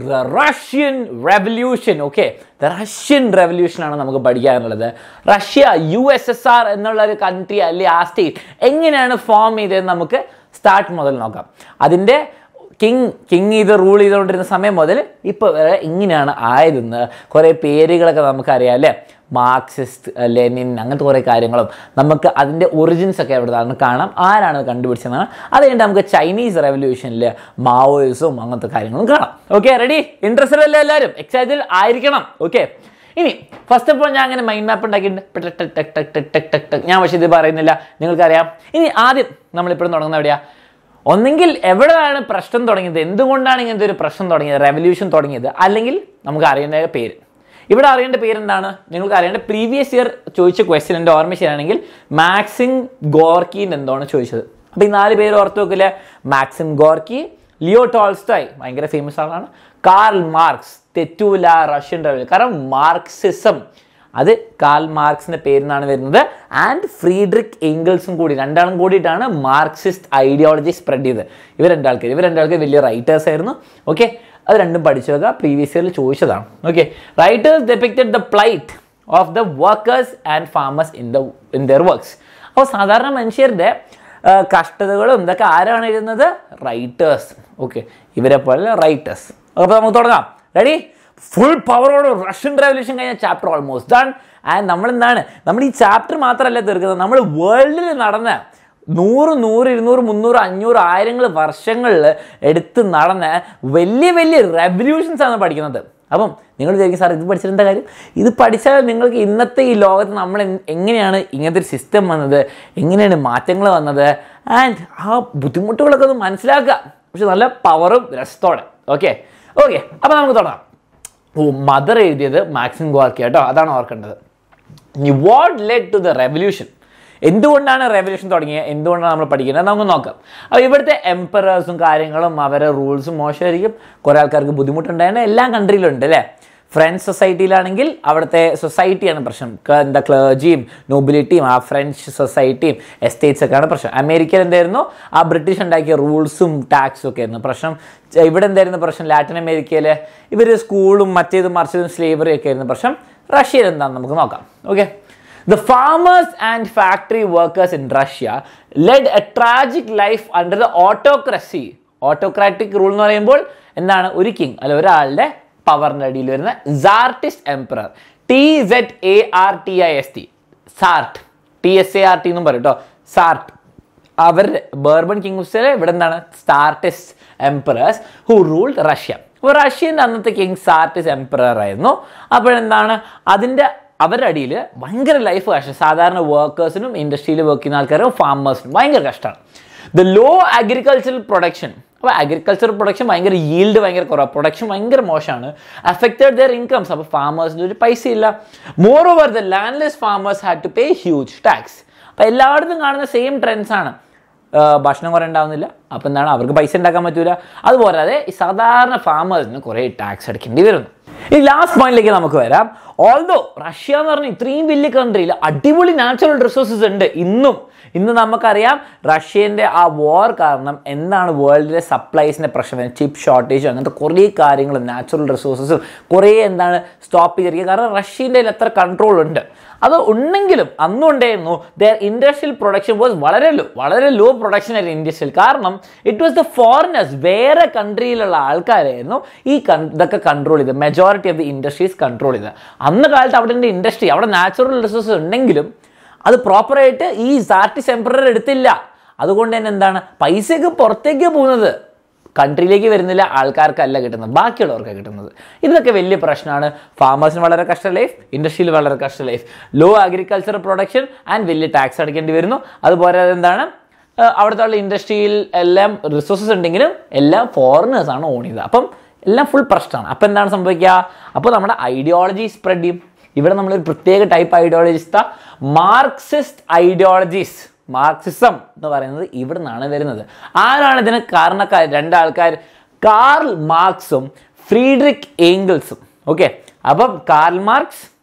Russian revolution okay the Russian revolution ആണ് നമുക്ക് പഠിക്കാനുള്ളത് Russia U S S R എന്നുള്ള ഒരു കൺട്രി അല്ലെ ആ സ്റ്റേറ്റ് എങ്ങനെയാണ് ഫോം ചെയ്തതെന്ന് നമുക്ക് സ്റ്റാർട്ട് മുതൽ നോക്കാം അതിൻ്റെ കിങ് കിങ് ഇത് റൂൾ ചെയ്തുകൊണ്ടിരുന്ന സമയം മുതൽ ഇപ്പോൾ വരെ ഇങ്ങനെയാണ് ആയതെന്ന് കുറേ പേരുകളൊക്കെ നമുക്കറിയാം അല്ലേ മാർക്സിസ്റ്റ് ലെനിൻ അങ്ങനത്തെ കുറേ കാര്യങ്ങളും നമുക്ക് അതിൻ്റെ ഒറിജിൻസ് ഒക്കെ എവിടെ നിന്ന് കാണാം ആരാണ് കണ്ടുപിടിച്ചതെന്നാണ് അത് കഴിഞ്ഞിട്ട് നമുക്ക് ചൈനീസ് റെവല്യൂഷനിൽ മാവോയിസും അങ്ങനത്തെ കാര്യങ്ങളും കാണാം ഓക്കെ റെഡി ഇൻട്രസ്റ്റഡ് അല്ലേ എല്ലാവരും എക്സൈറ്റഡ് ആയിരിക്കണം ഓക്കെ ഇനി ഫസ്റ്റ് ഓഫ് ഓൾ ഞാൻ അങ്ങനെ മൈൻഡ് മാപ്പ് ഉണ്ടാക്കിയിട്ടുണ്ട് tech tech tech tech tech tech tech tech ഞാൻ പക്ഷേ ഇത് പറയുന്നില്ല നിങ്ങൾക്കറിയാം ഇനി ആദ്യം നമ്മളിപ്പോഴും തുടങ്ങുന്ന എവിടെയാ ഒന്നെങ്കിൽ എവിടെയാണ് പ്രശ്നം തുടങ്ങിയത് എന്തുകൊണ്ടാണ് ഇങ്ങനത്തെ ഒരു പ്രശ്നം തുടങ്ങിയത് റെവല്യൂഷൻ തുടങ്ങിയത് അല്ലെങ്കിൽ നമുക്ക് അറിയേണ്ട പേര് ഇവിടെ അറിയേണ്ട പേരെന്താണ് നിങ്ങൾക്ക് അറിയേണ്ട പ്രീവിയസ് ഇയർ ചോദിച്ച ക്വസ്റ്റ്യൻ എൻ്റെ ഓർമ്മ ശരിയാണെങ്കിൽ മാക്സിം ഗോർക്കിൻ എന്താണ് ചോദിച്ചത് അപ്പോൾ ഈ നാല് പേര് ഓർത്ത് വെക്കില്ലേ മാക്സിം ഗോർക്കി ലിയോ ടോൾസ്റ്റോയ് ഭയങ്കര ഫേമസ് ആളാണ് കാർൽ മാർക്സ് തെറ്റൂല റഷ്യൻ റെവല്യൂഷൻ കാരണം മാർക്സിസം അത് കാൽ മാർക്സിന്റെ പേരിൽ വരുന്നത് ആൻഡ് ഫ്രീഡ്രിക് എംഗിൾസും കൂടി രണ്ടാളും കൂടിയിട്ടാണ് മാർക്സിസ്റ്റ് ഐഡിയോളജി സ്പ്രെഡ് ചെയ്തത് ഇവർ രണ്ടാൾക്കാർ ഇവർ രണ്ടാൾക്കാർ വലിയ റൈറ്റേഴ്സ് ആയിരുന്നു ഓക്കെ അത് രണ്ടും പഠിച്ചു വെക്കുക പ്രീവിയസ് ഇയറിൽ ചോദിച്ചതാണ് okay writers depicted the plight of the workers and farmers in the in their works അപ്പോൾ സാധാരണ മനുഷ്യരുടെ ആ, കഷ്ടതകളും ഇതൊക്കെ ആരാണ് എഴുതുന്നത് റൈറ്റേഴ്സ് ഓക്കെ ഇവരെ പോലെ റൈറ്റേഴ്സ് അപ്പോൾ നമുക്ക് തുടങ്ങാം റെഡി ഫുൾ പവറോട് റഷ്യൻ റെവല്യൂഷൻ കഴിഞ്ഞ ചാപ്റ്റർ ഓൾമോസ്റ്റ് ഡൺ ആൻഡ് നമ്മൾ എന്താണ് നമ്മൾ ഈ ചാപ്റ്റർ മാത്രമല്ല തീർക്കുന്നത് നമ്മൾ വേൾഡിൽ നടന്ന നൂറ് നൂറ് ഇരുന്നൂറ് മുന്നൂറ് അഞ്ഞൂറ് ആയിരങ്ങൾ വർഷങ്ങളിൽ എടുത്ത് നടന്ന വലിയ വലിയ റെവല്യൂഷൻസ് ആണ് പഠിക്കുന്നത് അപ്പം നിങ്ങൾ വിചാരിക്കും സാർ ഇത് പഠിച്ചിട്ട് എന്താ കാര്യം ഇത് പഠിച്ചാൽ നിങ്ങൾക്ക് ഇന്നത്തെ ഈ ലോകത്ത് നമ്മൾ എൻ- എങ്ങനെയാണ് ഇങ്ങനത്തെ ഒരു സിസ്റ്റം വന്നത് എങ്ങനെയാണ് മാറ്റങ്ങൾ വന്നത് ആൻഡ് ആ ബുദ്ധിമുട്ടുകളൊക്കെ ഒന്ന് മനസ്സിലാക്കുക പക്ഷെ നല്ല പവറും രസത്തോടെ ഓക്കെ ഓക്കെ അപ്പോൾ നമുക്ക് തുടങ്ങാം ഓ മദർ എഴുതിയത് മാക്സിം ഗോർക്കി കേട്ടോ അതാണ് ഓർക്കേണ്ടത് ഇനി what led to the revolution എന്തുകൊണ്ടാണ് റെവല്യൂഷൻ തുടങ്ങിയത് എന്തുകൊണ്ടാണ് നമ്മൾ പഠിക്കുന്നത് നമുക്ക് നോക്കാം അപ്പോൾ ഇവിടുത്തെ എംപറേഴ്സും കാര്യങ്ങളും അവരുടെ റൂൾസും മോശമായിരിക്കും കുറേ ആൾക്കാർക്ക് ബുദ്ധിമുട്ടുണ്ടായിരുന്നു എല്ലാ കൺട്രിയിലും ഉണ്ട് അല്ലേ ഫ്രഞ്ച് സൊസൈറ്റിയിലാണെങ്കിൽ അവിടുത്തെ സൊസൈറ്റിയാണ് പ്രശ്നം ക- എന്താ ക്ലർജിയും നോബിലിറ്റിയും ആ ഫ്രഞ്ച് സൊസൈറ്റിയും എസ്റ്റേറ്റ്സ് ഒക്കെയാണ് പ്രശ്നം അമേരിക്കയിൽ എന്തായിരുന്നു ആ ബ്രിട്ടീഷ് ഉണ്ടാക്കിയ റൂൾസും ടാക്സും ഒക്കെ ആയിരുന്നു പ്രശ്നം ച- ഇവിടെ എന്തായിരുന്നു പ്രശ്നം ലാറ്റിൻ അമേരിക്കയിൽ ഇവർ സ്കൂളും മറ്റേതും മറിച്ചതും സ്ലേവറി ഒക്കെ ആയിരുന്നു പ്രശ്നം റഷ്യയിൽ എന്താണെന്ന് നമുക്ക് നോക്കാം okay The farmers and factory workers in Russia led a tragic life under the autocracy. Autocratic rule എന്ന് പറയുമ്പോൾ എന്താണ് ഒരു കിങ് അല്ല ഒരാളുടെ പവറിൻ്റെ അടിയിൽ വരുന്ന tsarist emperor T Z A R T I S T സാർട്ട് ടി എസ് എ ആർ ടി എന്നും പറയും കേട്ടോ സാർട്ട് അവരുടെ ബർബൺ കിങ്സിലെ ഇവിടെ എന്താണ് tsarist emperors who ruled Russia അപ്പോൾ റഷ്യൻ്റെ അന്നത്തെ കിങ് സാർട്ടിസ് എംപറർ ആയിരുന്നു അപ്പോഴെന്താണ് അതിൻ്റെ അവരുടെ അടിയിൽ ഭയങ്കര ലൈഫ് കഷ്ടം സാധാരണ വർക്കേഴ്സിനും ഇൻഡസ്ട്രിയിൽ വർക്ക് ചെയ്യുന്ന ആൾക്കാരും ഫാമേഴ്സിനും ഭയങ്കര കഷ്ടമാണ് ദ ലോ അഗ്രികൾച്ചറൽ പ്രൊഡക്ഷൻ അപ്പോൾ അഗ്രികൾച്ചർ പ്രൊഡക്ഷൻ ഭയങ്കര yield ഭയങ്കര കുറവാണ് പ്രൊഡക്ഷൻ ഭയങ്കര മോശമാണ് അഫക്റ്റഡ് ദർ ഇൻകംസ് അപ്പോൾ ഫാമേഴ്സിന് ഒരു പൈസ ഇല്ല moreover the landless farmers had to pay huge tax അപ്പോൾ എല്ലായിടത്തും കാണുന്ന സെയിം ട്രെൻഡ്സ് ആണ് ആ, ഭക്ഷണം കുറേ ഉണ്ടാവുന്നില്ല അപ്പം എന്താണ് അവർക്ക് പൈസ ഉണ്ടാക്കാൻ പറ്റൂല അതുപോരാതെ ഈ സാധാരണ ഫാമേഴ്സിന് കുറേ ടാക്സ് അടയ്ക്കേണ്ടി വരുന്നു ഈ ലാസ്റ്റ് പോയിന്റിലേക്ക് നമുക്ക് വരാം ഓൾദോ റഷ്യ എന്ന് പറഞ്ഞ ഇത്രയും വലിയ കൺട്രിയിൽ അടിപൊളി നാച്ചുറൽ റിസോഴ്സസ് ഉണ്ട് ഇന്നും ഇന്ന് നമുക്കറിയാം റഷ്യൻ്റെ ആ വാർ കാരണം എന്താണ് വേൾഡിലെ സപ്ലൈസിൻ്റെ പ്രശ്നം ചിപ്പ് ഷോർട്ടേജ് അങ്ങനത്തെ കുറേ കാര്യങ്ങളും നാച്ചുറൽ റിസോഴ്സസും കുറേ എന്താണ് സ്റ്റോപ്പ് ചെയ്തിരിക്കുക കാരണം റഷ്യൻ്റെ കയ്യിൽ എത്ര കൺട്രോൾ ഉണ്ട് അത് ഉണ്ടെങ്കിലും അന്നും ഉണ്ടായിരുന്നു ദർ ഇൻഡസ്ട്രിയൽ പ്രൊഡക്ഷൻ വാസ് വളരെ ലോ വളരെ ലോ പ്രൊഡക്ഷൻ ആയിരുന്നു ഇൻഡസ്ട്രിയൽ കാരണം ഇറ്റ് വാസ് ദ ഫോറിനേഴ്സ് വേറെ കൺട്രിയിലുള്ള ആൾക്കാരായിരുന്നു ഈ കൺ- ഇതൊക്കെ കൺട്രോൾ ചെയ്ത് majority of the industries control ചെയ്ത് അന്ന് കാലത്ത് അവിടെ ഇൻഡസ്ട്രി അവിടെ നാച്ചുറൽ റിസോഴ്സസ് ഉണ്ടെങ്കിലും അത് പ്രോപ്പറായിട്ട് ഈ സാർട്ടിസ് എംപറർ എടുത്തില്ല അതുകൊണ്ട് തന്നെ എന്താണ് പൈസയൊക്കെ പുറത്തേക്ക് പോകുന്നത് കൺട്രിയിലേക്ക് വരുന്നില്ല ആൾക്കാർക്കല്ല കിട്ടുന്നത് ബാക്കിയുള്ളവർക്കാണ് കിട്ടുന്നത് ഇതൊക്കെ വലിയ പ്രശ്നമാണ് ഫാമേഴ്സിന് വളരെ കഷ്ട ലൈഫ് ഇൻഡസ്ട്രിയിൽ വളരെ കഷ്ട life low agriculture production and വലിയ ടാക്സ് അടയ്ക്കേണ്ടി വരുന്നു അതുപോലെ എന്താണ് ഏഹ് അവിടുത്തെ ഉള്ള ഇൻഡസ്ട്രിയിൽ എല്ലാം റിസോഴ്സസ് ഉണ്ടെങ്കിലും എല്ലാം ഫോറിനേഴ്സ് ആണ് ഓൺ ചെയ്തത് അപ്പം എല്ലാം ഫുൾ പ്രശ്നമാണ് അപ്പം എന്താണ് സംഭവിക്കുക അപ്പോൾ നമ്മുടെ ഐഡിയോളജി സ്പ്രെഡ് ചെയ്യും ഇവിടെ നമ്മളൊരു പ്രത്യേക type ideologist Marxist ideologies Marxism എന്ന് പറയുന്നത് ഇവിടെ നിന്നാണ് വരുന്നത് ആരാണ് ഇതിന് കാരണക്കാർ രണ്ടാൾക്കാർ കാർൽ മാർക്സും ഫ്രീഡറിക് ഏംഗിൾസും ഓക്കെ അപ്പം കാർൽ മാർക്സ്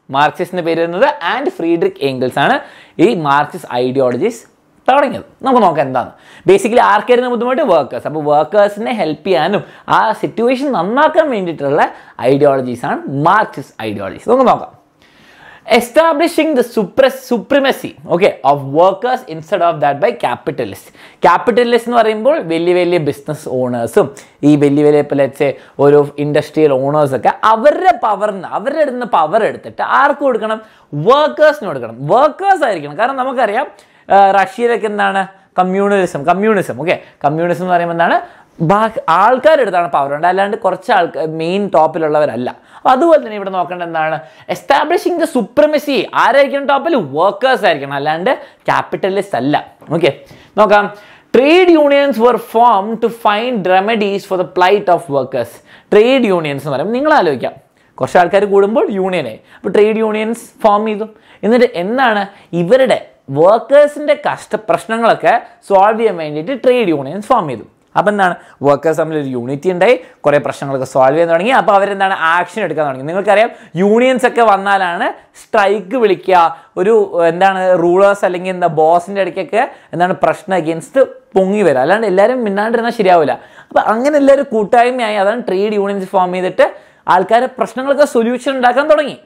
മാർക്സിസ്റ്റിന്റെ പേര് വരുന്നത് ആൻഡ് ഫ്രീഡ്രിക് ഏംഗിൾസ് ആണ് ഈ മാർക്സിസ്റ്റ് ഐഡിയോളജീസ് തുടങ്ങിയത് നമുക്ക് നോക്കാം എന്താണ് ബേസിക്കലി ആർക്കായിരുന്നു ബുദ്ധിമുട്ട് വർക്കേഴ്സ് അപ്പോൾ വർക്കേഴ്സിനെ ഹെൽപ്പ് ചെയ്യാനും ആ സിറ്റുവേഷൻ നന്നാക്കാൻ വേണ്ടിയിട്ടുള്ള ഐഡിയോളജീസ് ആണ് മാർക്സിസ്റ്റ് ഐഡിയോളജീസ് നമുക്ക് നോക്കാം എസ്റ്റാബ്ലിഷിംഗ് ദ സുപ്രസ് supremacy okay of workers instead of that by capitalist capitalist എന്ന് പറയുമ്പോൾ വലിയ വലിയ ബിസിനസ് ഓണേഴ്സും ഈ വലിയ വലിയ ഇപ്പോൾ ലെറ്റ്സ് ഒരു ഇൻഡസ്ട്രിയൽ ഓണേഴ്സൊക്കെ അവരുടെ പവറിന് അവരുടെ അടുത്ത് നിന്ന് പവർ എടുത്തിട്ട് ആർക്ക് കൊടുക്കണം വർക്കേഴ്സിന് കൊടുക്കണം വർക്കേഴ്സ് ആയിരിക്കണം കാരണം നമുക്കറിയാം ആ, റഷ്യയിലൊക്കെ എന്താണ് കമ്മ്യൂണിസം കമ്മ്യൂണിസം ഓക്കെ കമ്മ്യൂണിസം എന്ന് പറയുമ്പോൾ എന്താണ് ബാക്കി ആൾക്കാരുടെ അടുത്താണ് പവർ ഉണ്ട് അല്ലാണ്ട് കുറച്ച് ആൾക്കാർ മെയിൻ ടോപ്പിലുള്ളവരല്ല അപ്പോൾ അതുപോലെ തന്നെ ഇവിടെ നോക്കേണ്ടത് എന്താണ് എസ്റ്റാബ്ലിഷിംഗ് ദ സുപ്രമസി ആരായിരിക്കണം ടോപ്പിൽ വർക്കേഴ്സ് ആയിരിക്കണം അല്ലാണ്ട് ക്യാപിറ്റലിസ്റ്റ് അല്ല ഓക്കെ നോക്കാം trade unions were form to find remedies for the plight of workers trade unions എന്ന് പറയുമ്പോൾ നിങ്ങൾ ആലോചിക്കാം കുറച്ച് ആൾക്കാർ കൂടുമ്പോൾ യൂണിയനായി അപ്പോൾ ട്രേഡ് യൂണിയൻസ് ഫോം ചെയ്തു എന്നിട്ട് എന്താണ് ഇവരുടെ വർക്കേഴ്സിൻ്റെ കഷ്ട പ്രശ്നങ്ങളൊക്കെ സോൾവ് ചെയ്യാൻ വേണ്ടിയിട്ട് ട്രേഡ് യൂണിയൻസ് ഫോം ചെയ്തു അപ്പോൾ എന്താണ് വർക്കേഴ്സ് തമ്മിൽ ഒരു യൂണിറ്റി ഉണ്ടായി കുറേ പ്രശ്നങ്ങളൊക്കെ സോൾവ് ചെയ്യാൻ തുടങ്ങി അപ്പോൾ അവരെന്താണ് ആക്ഷൻ എടുക്കാൻ തുടങ്ങി നിങ്ങൾക്കറിയാം യൂണിയൻസ് ഒക്കെ വന്നാലാണ് സ്ട്രൈക്ക് വിളിക്കുക ഒരു എന്താണ് റൂളേഴ്സ് അല്ലെങ്കിൽ എന്താ ബോസിൻ്റെ ഇടയ്ക്കൊക്കെ എന്താണ് പ്രശ്നം അഗേൻസ്റ്റ് പൊങ്ങി വരിക അല്ലാണ്ട് എല്ലാവരും മിന്നാണ്ടിരുന്നാൽ ശരിയാവില്ല അപ്പോൾ അങ്ങനെ എല്ലാവരും കൂട്ടായ്മയായി അതാണ് ട്രേഡ് യൂണിയൻസ് ഫോം ചെയ്തിട്ട് ആൾക്കാർ പ്രശ്നങ്ങൾക്ക് സൊല്യൂഷൻ ഉണ്ടാക്കാൻ തുടങ്ങി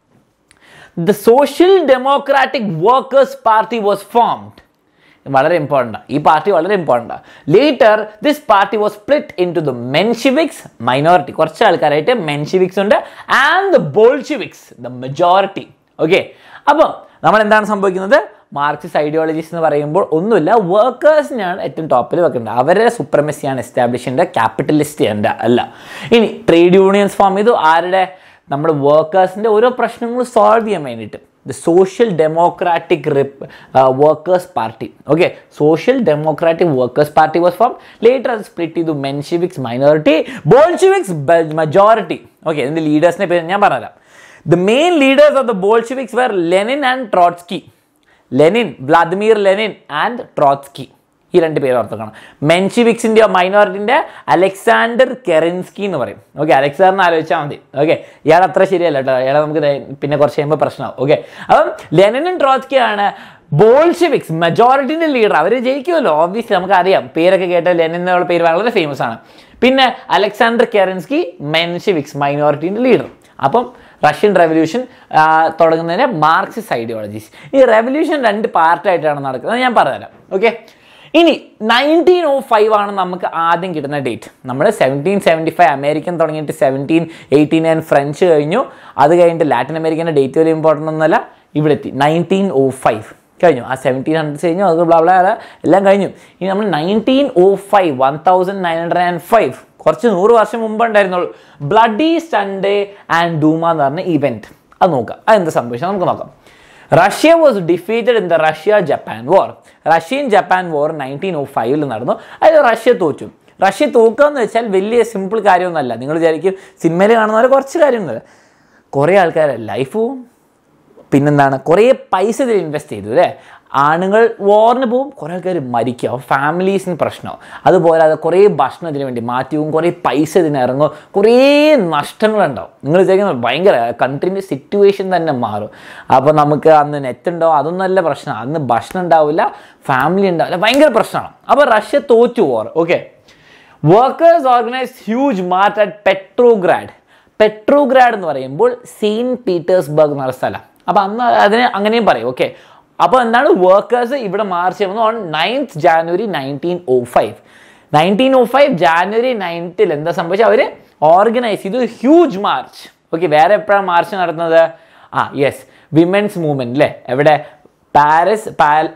the social democratic workers party was formed വളരെ ഇമ്പോർട്ടൻ്റ് ഈ പാർട്ടി വളരെ important later this party was split into the Mensheviks minority കുറച്ച് ആൾക്കാരായിട്ട് മെൻഷിവിക്സ് ഉണ്ട് and the Bolsheviks the majority okay അപ്പോൾ നമ്മൾ എന്താണ് സംഭവിക്കുന്നത് മാർക്സിസ്റ്റ് ഐഡിയോളജീസ് എന്ന് പറയുമ്പോൾ ഒന്നുമില്ല വർക്കേഴ്സിനാണ് ഏറ്റവും ടോപ്പിൽ വെക്കേണ്ടത് അവരുടെ സുപ്രമസിയാണ് എസ്റ്റാബ്ലിഷ് ചെയ്യേണ്ടത് ക്യാപിറ്റലിസ്റ്റ് ചെയ്യേണ്ട അല്ല ഇനി ട്രേഡ് യൂണിയൻസ് ഫോം ചെയ്തു ആരുടെ നമ്മുടെ വർക്കേഴ്സിൻ്റെ ഓരോ പ്രശ്നങ്ങളും സോൾവ് ചെയ്യാൻ വേണ്ടിയിട്ട് the social democratic workers party okay social democratic workers party was form later അത് സ്പ്ലിറ്റ് ചെയ്തു Mensheviks minority Bolsheviks majority okay ഇതിൻ്റെ ലീഡേഴ്സിനെ പേര് ഞാൻ പറഞ്ഞുതരാം the main leaders of the Bolsheviks were Lenin and Trotsky Lenin Vladimir Lenin and Trotsky ഈ രണ്ട് പേര് ഓർത്തുക്കണം മെൻഷിവിക്സിൻ്റെയോ മൈനോറിറ്റിൻ്റെ അലക്സാണ്ടർ കെറിൻസ്കി എന്ന് പറയും ഓക്കെ അലക്സാണ്ടറിനെ ആലോചിച്ചാൽ മതി ഓക്കെ ഇയാൾ അത്ര ശരിയല്ല കേട്ടോ ഇയാളെ നമുക്ക് ദേ പിന്നെ കുറച്ച് കഴിയുമ്പോൾ പ്രശ്നമാവും ഓക്കെ അപ്പം ലെനിനും ട്രോട്സ്കിയാണ് ബോൾഷെവിക്സ് മെജോറിറ്റിൻ്റെ ലീഡർ അവർ ജയിക്കുമല്ലോ ഓബ്വിയസ്ലി നമുക്ക് അറിയാം പേരൊക്കെ കേട്ട ലെനിൻ എന്നുള്ള പേര് വളരെ ഫേമസ് ആണ് പിന്നെ അലക്സാണ്ടർ കെറിൻസ്കി മെൻഷിവിക്സ് മൈനോറിറ്റിൻ്റെ ലീഡർ അപ്പം റഷ്യൻ റെവല്യൂഷൻ തുടങ്ങുന്നതിന് മാർക്സിസ്റ്റ് ഐഡിയോളജീസ് ഈ റെവല്യൂഷൻ രണ്ട് പാർട്ടായിട്ടാണ് നടക്കുന്നത് ഞാൻ പറഞ്ഞുതരാം ഓക്കെ ഇനി നയൻറ്റീൻ ഓ ഫൈവ് ആണ് നമുക്ക് ആദ്യം കിട്ടുന്ന ഡേറ്റ് നമ്മൾ സെവൻറ്റീൻ സെവൻറ്റി ഫൈവ് അമേരിക്കൻ തുടങ്ങിയിട്ട് സെവൻറ്റീൻ എയ്റ്റീൻ നയൻ ഫ്രഞ്ച് കഴിഞ്ഞു അത് കഴിഞ്ഞിട്ട് ലാറ്റിൻ അമേരിക്കൻ്റെ ഡേറ്റ് വലിയ ഇമ്പോർട്ടൻ്റ് ഒന്നുമല്ല ഇവിടെ എത്തി നയൻറ്റീൻ ഓ ഫൈവ് കഴിഞ്ഞു ആ സെവൻറ്റീൻ ഹൺഡ്രഡ്സ് കഴിഞ്ഞു അത് ബ്ലാ ബ്ലാ ബ്ലാ എല്ലാം കഴിഞ്ഞു ഇനി നമ്മൾ nineteen oh five one thousand nine hundred and five കുറച്ച് നൂറ് വർഷം മുമ്പ് ഉണ്ടായിരുന്നുള്ളൂ ബ്ലഡി സൺഡേ ആൻഡ് ഡൂമ എന്ന് പറഞ്ഞ ഇവൻറ്റ് അത് നോക്കാം അതെന്ത് സംഭവിച്ചത് നമുക്ക് നോക്കാം Russia was defeated in the Russia Japan war Russian Japan war nineteen ഓ ഫൈവിൽ നടന്നു അതിൽ റഷ്യ തോറ്റു റഷ്യ തോക്കുക എന്ന് വെച്ചാൽ വലിയ സിമ്പിൾ കാര്യമൊന്നുമല്ല നിങ്ങൾ വിചാരിക്കും സിനിമയിൽ കാണുന്ന പോലെ കുറച്ച് കാര്യമൊന്നുമില്ല കുറേ ആൾക്കാർ ലൈഫ് പോവും പിന്നെന്താണ് കുറേ പൈസ ഇതിൽ ഇൻവെസ്റ്റ് ചെയ്തു അല്ലേ ആണുങ്ങൾ വാറിന് പോവും കുറേ ആൾക്കാർ മരിക്കുക ഫാമിലീസിന് പ്രശ്നമാവും അതുപോലെ അത് കുറേ ഭക്ഷണം ഇതിന് വേണ്ടി മാറ്റിവും കുറേ പൈസ ഇതിന് ഇറങ്ങും കുറേ നഷ്ടങ്ങളുണ്ടാവും നിങ്ങൾ വിചാരിക്കുന്നത് ഭയങ്കര കൺട്രീൻ്റെ സിറ്റുവേഷൻ തന്നെ മാറും അപ്പോൾ നമുക്ക് അന്ന് നെറ്റ് ഉണ്ടോ അതൊന്നല്ല പ്രശ്നം അന്ന് ഭക്ഷണം ഉണ്ടാവില്ല ഫാമിലി ഉണ്ടാവില്ല ഭയങ്കര പ്രശ്നമാണ് അപ്പോൾ റഷ്യ തോറ്റു war okay workers organise huge march at Petrograd Petrograd എന്ന് പറയുമ്പോൾ സെയിൻറ്റ് പീറ്റേഴ്സ്ബർഗ് എന്ന് പറഞ്ഞ സ്ഥലം അപ്പോൾ അന്ന് അതിനെ അങ്ങനെയും പറയും ഓക്കെ അപ്പോൾ എന്താണ് വർക്കേഴ്സ് ഇവിടെ മാർച്ച് ചെയ്യുന്നത് on ninth January nineteen oh five nineteen oh five January നയൻത്തിൽ എന്താ സംഭവിച്ചത് അവർ ഓർഗനൈസ് ചെയ്തു ഹ്യൂജ് മാർച്ച് ഓക്കെ വേറെ എപ്പോഴാണ് മാർച്ച് നടത്തുന്നത് ആ യെസ് വിമൻസ് മൂവ്മെൻറ്റ് അല്ലേ എവിടെ പാരീസ്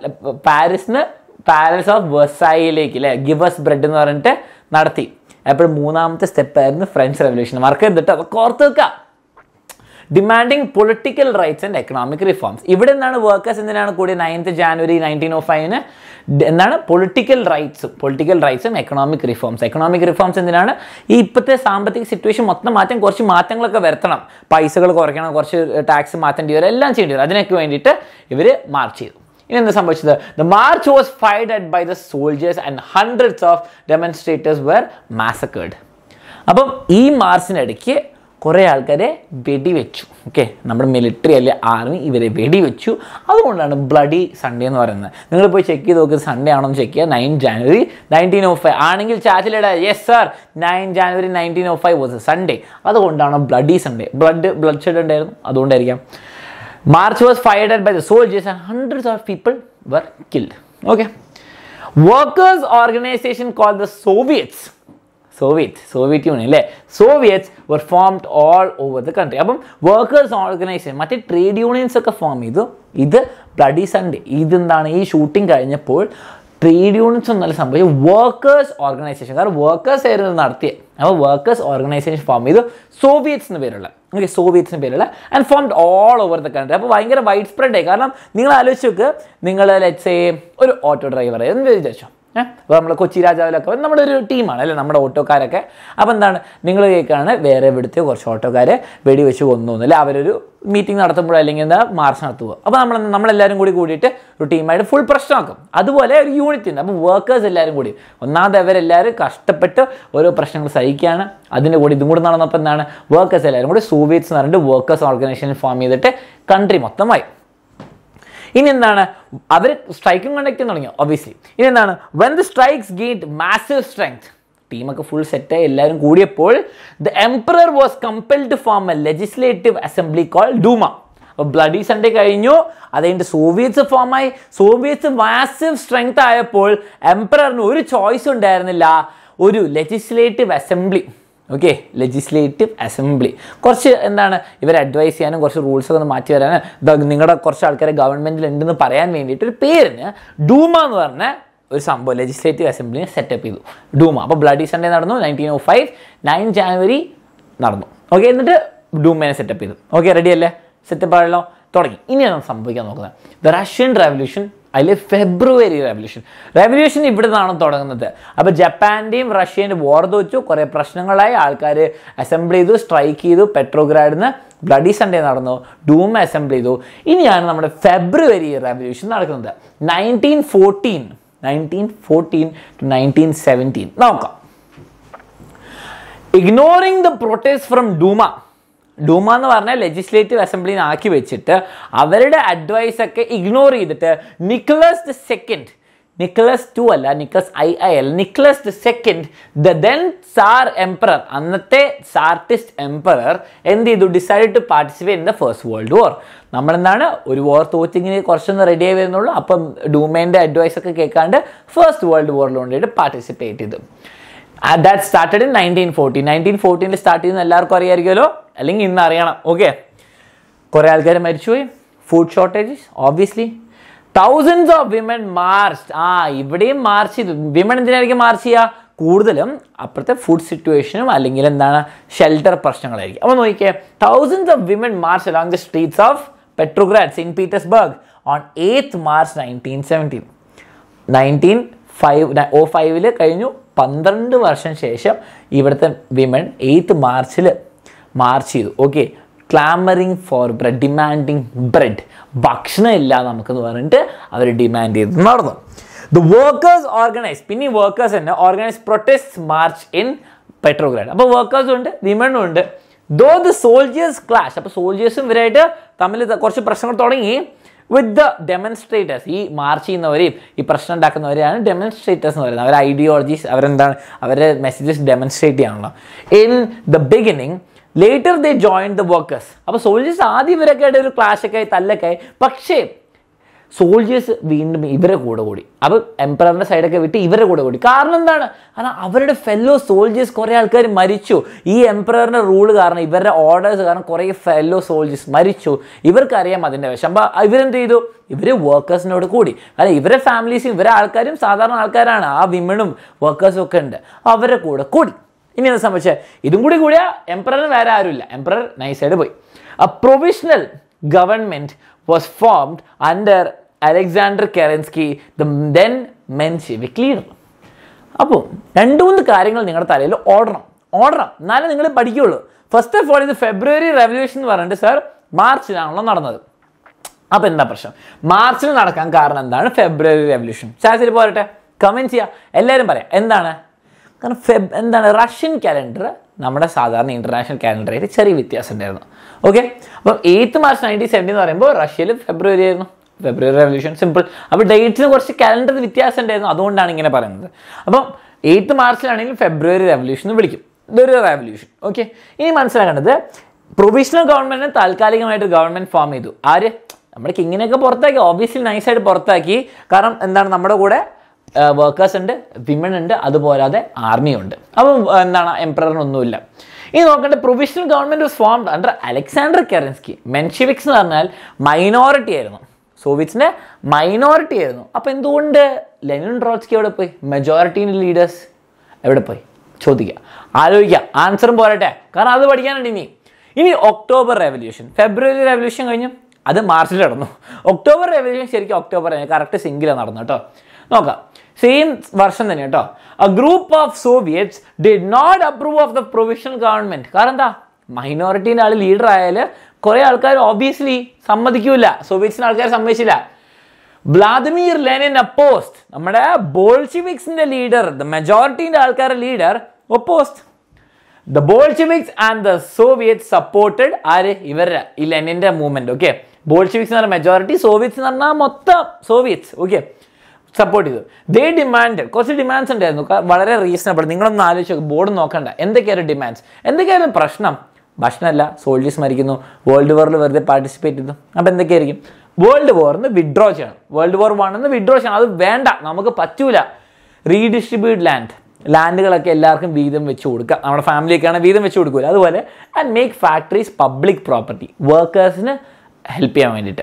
പാരീസിന് പാലസ് ഓഫ് വെർസായിലേക്ക് അല്ലേ ഗിവസ് ബ്രെഡ് എന്ന് പറഞ്ഞിട്ട് നടത്തി എപ്പോഴും മൂന്നാമത്തെ സ്റ്റെപ്പ് ആയിരുന്നു ഫ്രഞ്ച് റെവല്യൂഷൻ വർക്ക് ചെയ്തിട്ട് അതൊക്കെ ഓർത്ത് വെക്കുക demanding political rights and economic reforms ഇവിടെ നിന്നാണ് വർക്കേഴ്സ് എന്തിനാണ് കൂടി നയൻത്ത് ജാനുവരി നയൻറ്റീൻ ഓ ഫൈവിന് എന്താണ് പൊളിറ്റിക്കൽ റൈറ്റ്സും പൊളിറ്റിക്കൽ റൈറ്റ്സും എക്കണോമിക് റിഫോംസ് എക്കണോമിക് റിഫോംസ് എന്തിനാണ് ഈ ഇപ്പോഴത്തെ സാമ്പത്തിക സിറ്റുവേഷൻ മൊത്തം മാറ്റാൻ കുറച്ച് മാറ്റങ്ങളൊക്കെ വരുത്തണം പൈസകൾ കുറയ്ക്കണം കുറച്ച് ടാക്സ് മാറ്റേണ്ടി വരും എല്ലാം ചെയ്യേണ്ടി വരും അതിനൊക്കെ വേണ്ടിയിട്ട് ഇവർ മാർച്ച് ചെയ്തു ഇനി എന്താ സംഭവിച്ചത് the march was fired by the soldiers and hundreds of demonstrators were massacred അപ്പം ഈ മാർച്ചിനിടയ്ക്ക് കുറേ ആൾക്കാരെ വെടിവെച്ചു ഓക്കെ നമ്മുടെ മിലിറ്ററി അല്ലെ ആർമി ഇവരെ വെടിവെച്ചു അതുകൊണ്ടാണ് ബ്ലഡി സൺഡേ എന്ന് പറയുന്നത് നിങ്ങൾ പോയി ചെക്ക് ചെയ്ത് നോക്കി സൺഡേ ആണോ എന്ന് ചെക്ക് ചെയ്യുക നയൻ ജാനുവരി നയൻറ്റീൻ ഓ ഫൈവ് ആണെങ്കിൽ ചാറ്റിലിട yes sir nine January nineteen oh five was Sunday അതുകൊണ്ടാണ് Bloody Sunday blood bloodshed ഉണ്ടായിരുന്നു അതുകൊണ്ടായിരിക്കാം march was fired by the soldiers and hundreds of people were killed okay workers organisation call the soviets Soviet Soviet Union അല്ലേ soviets were formed all over the country അപ്പം workers organisation മറ്റേ trade unions ഒക്കെ form ചെയ്തു ഇത് bloody Sunday ഇതെന്താണ് ഈ shooting കഴിഞ്ഞപ്പോൾ trade unions ഒന്നല്ല സംഭവിച്ചു വർക്കേഴ്സ് ഓർഗനൈസേഷൻ കാരണം വർക്കേഴ്സ് ആയിരുന്നു ഇത് നടത്തിയത് അപ്പോൾ വർക്കേഴ്സ് ഓർഗനൈസേഷൻ ഫോം ചെയ്തു സോവിയറ്റ്സ് എന്ന് പേരുള്ള ഓക്കെ സോവിയറ്റ്സിന് പേരുള്ള and formed all over the country അപ്പോൾ ഭയങ്കര വൈഡ് സ്പ്രെഡ് ആയി കാരണം നിങ്ങൾ ആലോചിച്ച് നോക്ക് നിങ്ങൾ ലെറ്റ്സ് ഒരു ഓട്ടോ ഡ്രൈവർ എന്ന് വിചാരിച്ചോ അപ്പോൾ നമ്മൾ കൊച്ചി രാജാവിലൊക്കെ നമ്മുടെ ഒരു ടീമാണ് അല്ലേ നമ്മുടെ ഓട്ടോക്കാരൊക്കെ അപ്പോൾ എന്താണ് നിങ്ങൾ കേൾക്കുകയാണ് വേറെ ഇവിടുത്തെ കുറച്ച് ഓട്ടോക്കാരെ വെടിവെച്ച് കൊന്നു അല്ലെ അവരൊരു മീറ്റിംഗ് നടത്തുമ്പോൾ അല്ലെങ്കിൽ എന്താ മാർച്ച് നടത്തുക അപ്പോൾ നമ്മൾ നമ്മളെല്ലാവരും കൂടി കൂടിയിട്ട് ഒരു ടീമായിട്ട് ഫുൾ പ്രശ്നമാക്കും അതുപോലെ ഒരു യൂണിറ്റ് ഉണ്ട് അപ്പോൾ വർക്കേഴ്സ് എല്ലാവരും കൂടി ഒന്നാമത് അവരെല്ലാവരും കഷ്ടപ്പെട്ട് ഓരോ പ്രശ്നങ്ങൾ സഹിക്കുകയാണ് അതിൻ്റെ കൂടി ഇതും കൂടി നടന്നപ്പോൾ എന്താണ് വർക്കേഴ്സ് എല്ലാവരും കൂടി സോവിയറ്റ്സ് എന്ന് പറഞ്ഞിട്ട് വർക്കേഴ്സ് ഓർഗനൈസേഷൻ ഫോം ചെയ്തിട്ട് കൺട്രി മൊത്തമായി ഇനി എന്താണ് അവർ സ്ട്രൈക്കും കണ്ടക്ട് തുടങ്ങി ഒബിയസ്ലി ഇനി എന്താണ് when the strikes gained massive strength ടീമൊക്കെ ഫുൾ സെറ്റായി എല്ലാവരും കൂടിയപ്പോൾ the emperor was compel to form a legislative assembly call Duma അപ്പോൾ ബ്ലഡി സൺഡേ കഴിഞ്ഞു അത് കഴിഞ്ഞിട്ട് സോവിയറ്റ്സ് ഫോമായി സോവിയറ്റ്സ് മാസീവ് സ്ട്രെങ്ത് ആയപ്പോൾ എംപററിന് ഒരു ചോയ്സ് ഉണ്ടായിരുന്നില്ല ഒരു legislative assembly okay legislative assembly കുറച്ച് എന്താണ് ഇവരെ അഡ്വൈസ് ചെയ്യാനും കുറച്ച് റൂൾസ് ഒക്കെ ഒന്ന് മാറ്റി വരാനും ദ- നിങ്ങളുടെ കുറച്ച് ആൾക്കാരെ ഗവൺമെൻറ്റിൽ ഉണ്ടെന്ന് പറയാൻ വേണ്ടിയിട്ട് ഒരു പേരിന് ഡൂമ എന്ന് പറഞ്ഞ ഒരു സംഭവം ലെജിസ്ലേറ്റീവ് അസംബ്ലിനെ സെറ്റപ്പ് ചെയ്തു ഡൂമ അപ്പോൾ ബ്ലഡി സൺഡേ നടന്നു നയൻറ്റീൻ ഓ ഫൈവ് നയൻ ജാനുവരി നടന്നു ഓക്കെ എന്നിട്ട് ഡൂമേനെ സെറ്റപ്പ് ചെയ്തു ഓക്കെ റെഡി അല്ലേ സെറ്റപ്പ് ആയല്ലോ തുടങ്ങി ഇനിയാണ് സംഭവിക്കാൻ നോക്കുന്നത് ദ റഷ്യൻ റെവല്യൂഷൻ അതിൽ ഫെബ്രുവരി റെവല്യൂഷൻ റെവല്യൂഷൻ ഇവിടെ നിന്നാണ് തുടങ്ങുന്നത് അപ്പോൾ ജപ്പാൻ്റെയും റഷ്യേൻ്റെയും വാർ തോച്ചു കുറേ പ്രശ്നങ്ങളായി ആൾക്കാർ അസംബിൾ ചെയ്തു സ്ട്രൈക്ക് ചെയ്തു പെട്രോഗ്രാഡിന്ന് ബ്ലഡി സൺഡേ നടന്നു ഡൂം അസംബിൾ ചെയ്തു ഇനിയാണ് നമ്മുടെ ഫെബ്രുവരി റെവല്യൂഷൻ നടക്കുന്നത് nineteen fourteen nineteen fourteen to nineteen seventeen നോക്കാം ignoring the protest from Duma Duma എന്ന് പറഞ്ഞാൽ ലെജിസ്ലേറ്റീവ് അസംബ്ലിനെ ആക്കി വെച്ചിട്ട് അവരുടെ അഡ്വൈസ് ഒക്കെ ഇഗ്നോർ ചെയ്തിട്ട് Nicholas the second Nicholas two അല്ല Nicholas I I L Nicholas the second the then tsar emperor അന്നത്തെ സാർട്ടിസ്റ്റ് എംപറർ എന്ത് ചെയ്തു decide to participate in the First World War നമ്മളെന്താണ് ഒരു വാർ തോറ്റിങ്ങനെ കുറച്ചൊന്ന് റെഡി ആയി വരുന്നുള്ളൂ അപ്പം ഡൂമേൻ്റെ അഡ്വൈസ് ഒക്കെ കേൾക്കാണ്ട് ഫസ്റ്റ് വേൾഡ് വാറിൽ വേണ്ടിയിട്ട് പാർട്ടിസിപ്പേറ്റ് ചെയ്തു that started in nineteen fourteen നയൻറ്റീൻ ഫോർട്ടീനിൽ സ്റ്റാർട്ട് ചെയ്യുന്ന എല്ലാവർക്കും അറിയാമായിരിക്കുമല്ലോ അല്ലെങ്കിൽ ഇന്ന് അറിയണം ഓക്കെ കുറേ ആൾക്കാർ മരിച്ചുപോയി food shortages obviously thousands of women march ആ ഇവിടെയും മാർച്ച് ചെയ്തു വിമൻ എന്തിനായിരിക്കും മാർച്ച് ചെയ്യുക കൂടുതലും അപ്പുറത്തെ ഫുഡ് സിറ്റുവേഷനും അല്ലെങ്കിൽ എന്താണ് ഷെൽട്ടർ പ്രശ്നങ്ങളായിരിക്കും അപ്പോൾ നോക്കിയേ thousands of women march along the streets of Petrograd Saint Petersburg on eighth March nineteen seventeen nineteen five o ഫൈവില് കഴിഞ്ഞു പന്ത്രണ്ട് വർഷം ശേഷം ഇവിടുത്തെ വിമൻ എയ്ത്ത് മാർച്ചിൽ മാർച്ച് ചെയ്തു okay clamouring for bread demanding bread ഭക്ഷണം ഇല്ല നമുക്കെന്ന് പറഞ്ഞിട്ട് അവർ ഡിമാൻഡ് ചെയ്ത് നടന്നു ദ വർക്കേഴ്സ് ഓർഗനൈസ് പിന്നെ ഈ വർക്കേഴ്സ് തന്നെ organise protest march in Petrograd അപ്പോൾ വർക്കേഴ്സും ഉണ്ട് വിമണും ഉണ്ട് ദോ ദ സോൾജേഴ്സ് ക്ലാഷ് അപ്പോൾ സോൾജേഴ്സും ഇവരായിട്ട് തമ്മിൽ ത- കുറച്ച് പ്രശ്നങ്ങൾ തുടങ്ങി വിത്ത് ദ ഡെമോൺസ്ട്രേറ്റേഴ്സ് ഈ മാർച്ച് ചെയ്യുന്നവരെയും ഈ പ്രശ്നം ഉണ്ടാക്കുന്നവരെയാണ് ഡെമോൺസ്ട്രേറ്റേഴ്സ് എന്ന് പറയുന്നത് അവരുടെ ഐഡിയോളജീസ് അവരെന്താണ് അവരുടെ മെസ്സേജസ് ഡെമോൺസ്ട്രേറ്റ് ചെയ്യാനുള്ള in the beginning later they join the workers അപ്പോൾ സോൾജേഴ്സ് ആദ്യം ഇവരൊക്കെ ആയിട്ട് ഒരു ക്ലാഷൊക്കെ ആയി തല്ലൊക്കെ ആയി പക്ഷേ സോൾജേഴ്സ് വീണ്ടും ഇവരെ കൂടെ കൂടി അപ്പോൾ എംപററിൻ്റെ സൈഡൊക്കെ വിട്ട് ഇവരെ കൂടെ കൂടി കാരണം എന്താണ് കാരണം അവരുടെ ഫെല്ലോ സോൾജേഴ്സ് കുറേ ആൾക്കാർ മരിച്ചു ഈ എംപററിൻ്റെ റൂൾ കാരണം ഇവരുടെ ഓർഡേഴ്സ് കാരണം കുറേ ഫെല്ലോ സോൾജേഴ്സ് മരിച്ചു ഇവർക്കറിയാം അതിൻ്റെ വിഷം അപ്പോൾ ഇവരെന്ത് ചെയ്തു ഇവർ വർക്കേഴ്സിനോട് കൂടി കാരണം ഇവരെ ഫാമിലീസും ഇവരെ ആൾക്കാരും സാധാരണ ആൾക്കാരാണ് ആ വിമണും വർക്കേഴ്സും ഒക്കെ ഉണ്ട് അവരുടെ കൂടെ കൂടി ഇനി എന്താ സംഭവിച്ചത് ഇതും കൂടി കൂടിയാ എംപററിന് വേറെ ആരുമില്ല എംപറർ നൈസായിട്ട് പോയി a provisional government was formed under Alexander Kerensky, the then Menshevik leader. അപ്പോൾ രണ്ട് മൂന്ന് കാര്യങ്ങൾ നിങ്ങളുടെ തലയിൽ ഓടണം ഓടണം എന്നാലേ നിങ്ങൾ പഠിക്കുകയുള്ളൂ ഫസ്റ്റ് ഓഫ് ഓൾ ഇത് ഫെബ്രുവരി റെവല്യൂഷൻ എന്ന് പറഞ്ഞിട്ട് സാർ മാർച്ചിലാണല്ലോ നടന്നത് അപ്പോൾ എന്താ പ്രശ്നം മാർച്ചിൽ നടക്കാൻ കാരണം എന്താണ് ഫെബ്രുവരി റെവല്യൂഷൻ ചാച്ചിൽ പോരട്ടെ കമൻറ്റ് ചെയ്യുക എല്ലാവരും പറയാം എന്താണ് കാരണം ഫെബ് എന്താണ് റഷ്യൻ കലണ്ടർ നമ്മുടെ സാധാരണ ഇന്റർനാഷണൽ കാലണ്ടറായിട്ട് ചെറിയ വ്യത്യാസം ഉണ്ടായിരുന്നു ഓക്കെ അപ്പം എയ്ത്ത് മാർച്ച് നയൻറ്റീൻ സെവൻറ്റി എന്ന് പറയുമ്പോൾ റഷ്യയിൽ ഫെബ്രുവരി ആയിരുന്നു ഫെബ്രുവരി റെവല്യൂഷൻ സിമ്പിൾ അപ്പോൾ ഡേറ്റിന് കുറച്ച് കാലണ്ടർ വ്യത്യാസം ഉണ്ടായിരുന്നു അതുകൊണ്ടാണ് ഇങ്ങനെ പറയുന്നത് അപ്പം എയ്ത്ത് മാർച്ചിലാണെങ്കിൽ ഫെബ്രുവരി റെവല്യൂഷൻ എന്ന് വിളിക്കും ഇതൊരു റെവല്യൂഷൻ ഓക്കെ ഇനി മനസ്സിലാക്കേണ്ടത് പ്രൊവിഷണൽ ഗവൺമെന്റിന് താൽക്കാലികമായിട്ട് ഗവൺമെന്റ് ഫോം ചെയ്തു ആര് നമ്മുടെ കിങ്ങിനെയൊക്കെ പുറത്താക്കി ഓബിയസ്ലി നൈസായിട്ട് പുറത്താക്കി കാരണം എന്താണ് നമ്മുടെ കൂടെ വർക്കേഴ്സ് ഉണ്ട് വിമൻ ഉണ്ട് അതുപോലാതെ ആർമി ഉണ്ട് അപ്പം എന്താണ് എംപ്രറിനൊന്നുമില്ല ഇനി നോക്കേണ്ട provisional government was formed under Alexander Kerensky Mensheviks എന്ന് പറഞ്ഞാൽ മൈനോറിറ്റി ആയിരുന്നു സോവിയറ്റ്സിന്റെ മൈനോറിറ്റി ആയിരുന്നു അപ്പോൾ എന്തുകൊണ്ട് ലെനിൻ ട്രോട്സ്കി എവിടെ പോയി മെജോറിറ്റി ലീഡേഴ്സ് എവിടെ പോയി ചോദിക്കുക ആലോചിക്കുക ആൻസറും പോരട്ടെ കാരണം അത് പഠിക്കാനുണ്ട് ഇനി ഇനി ഒക്ടോബർ റെവല്യൂഷൻ ഫെബ്രുവരി റെവല്യൂഷൻ കഴിഞ്ഞു അത് മാർച്ചിൽ നടന്നു ഒക്ടോബർ റെവല്യൂഷൻ ശരിക്കും ഒക്ടോബർ കറക്റ്റ് സിംഗിലാണ് നടന്നു കേട്ടോ നോക്കാം സെയിം വർഷം തന്നെ കേട്ടോ a group of soviets did not approve of the provisional government കാരണം എന്താ മൈനോറിറ്റീൻ്റെ ആൾ ലീഡർ ആയാൽ കുറേ ആൾക്കാർ ഒബിയസ്ലി സമ്മതിക്കൂല സോവിയറ്റ്സിന് ആൾക്കാർ സമ്മതിച്ചില്ല വ്ളാദിമിർ ലെനിൻ അപ്പോസ്റ്റ് നമ്മുടെ ബോൾഷിവിക്സിന്റെ ലീഡർ ദ മെജോറിറ്റിന്റെ ആൾക്കാരുടെ leader opposed the Bolsheviks and the soviet supported ആര് ഇവരുടെ ഈ ലെനിന്റെ മൂവ്മെന്റ് ഓക്കെ ബോൾഷിവിക്സ് എന്ന് പറഞ്ഞ മെജോറിറ്റി സോവിയറ്റ്സ് എന്ന് പറഞ്ഞാൽ മൊത്തം സോവിയറ്റ്സ് ഓക്കെ സപ്പോർട്ട് ചെയ്തു ദേ ഡിമാൻഡ് കുറച്ച് ഡിമാൻഡ്സ് ഉണ്ടായിരുന്നു ക- വളരെ റീസണബിൾ നിങ്ങളൊന്ന് ആലോചിച്ച് ബോർഡ് നോക്കണ്ട എന്തൊക്കെയായിരുന്നു ഡിമാൻഡ്സ് എന്തൊക്കെയായിരുന്നു പ്രശ്നം ഭക്ഷണമല്ല സോൾജേഴ്സ് മരിക്കുന്നു വേൾഡ് വാറിൽ വെറുതെ പാർട്ടിസിപ്പേറ്റ് ചെയ്തു അപ്പോൾ എന്തൊക്കെയായിരിക്കും വേൾഡ് വാറിന്ന് വിഡ്രോ ചെയ്യണം വേൾഡ് വാർ വണ്ണെന്ന് വിഡ്രോ ചെയ്യണം അത് വേണ്ട നമുക്ക് പറ്റൂല റീഡിസ്ട്രിബ്യൂട്ട് ലാൻഡ് ലാൻഡുകളൊക്കെ എല്ലാവർക്കും വീതം വെച്ച് കൊടുക്കുക നമ്മുടെ ഫാമിലിയൊക്കെയാണ് വീതം വെച്ച് കൊടുക്കൂല അതുപോലെ and make factories public property വർക്കേഴ്സിന് ഹെൽപ്പ് ചെയ്യാൻ വേണ്ടിയിട്ട്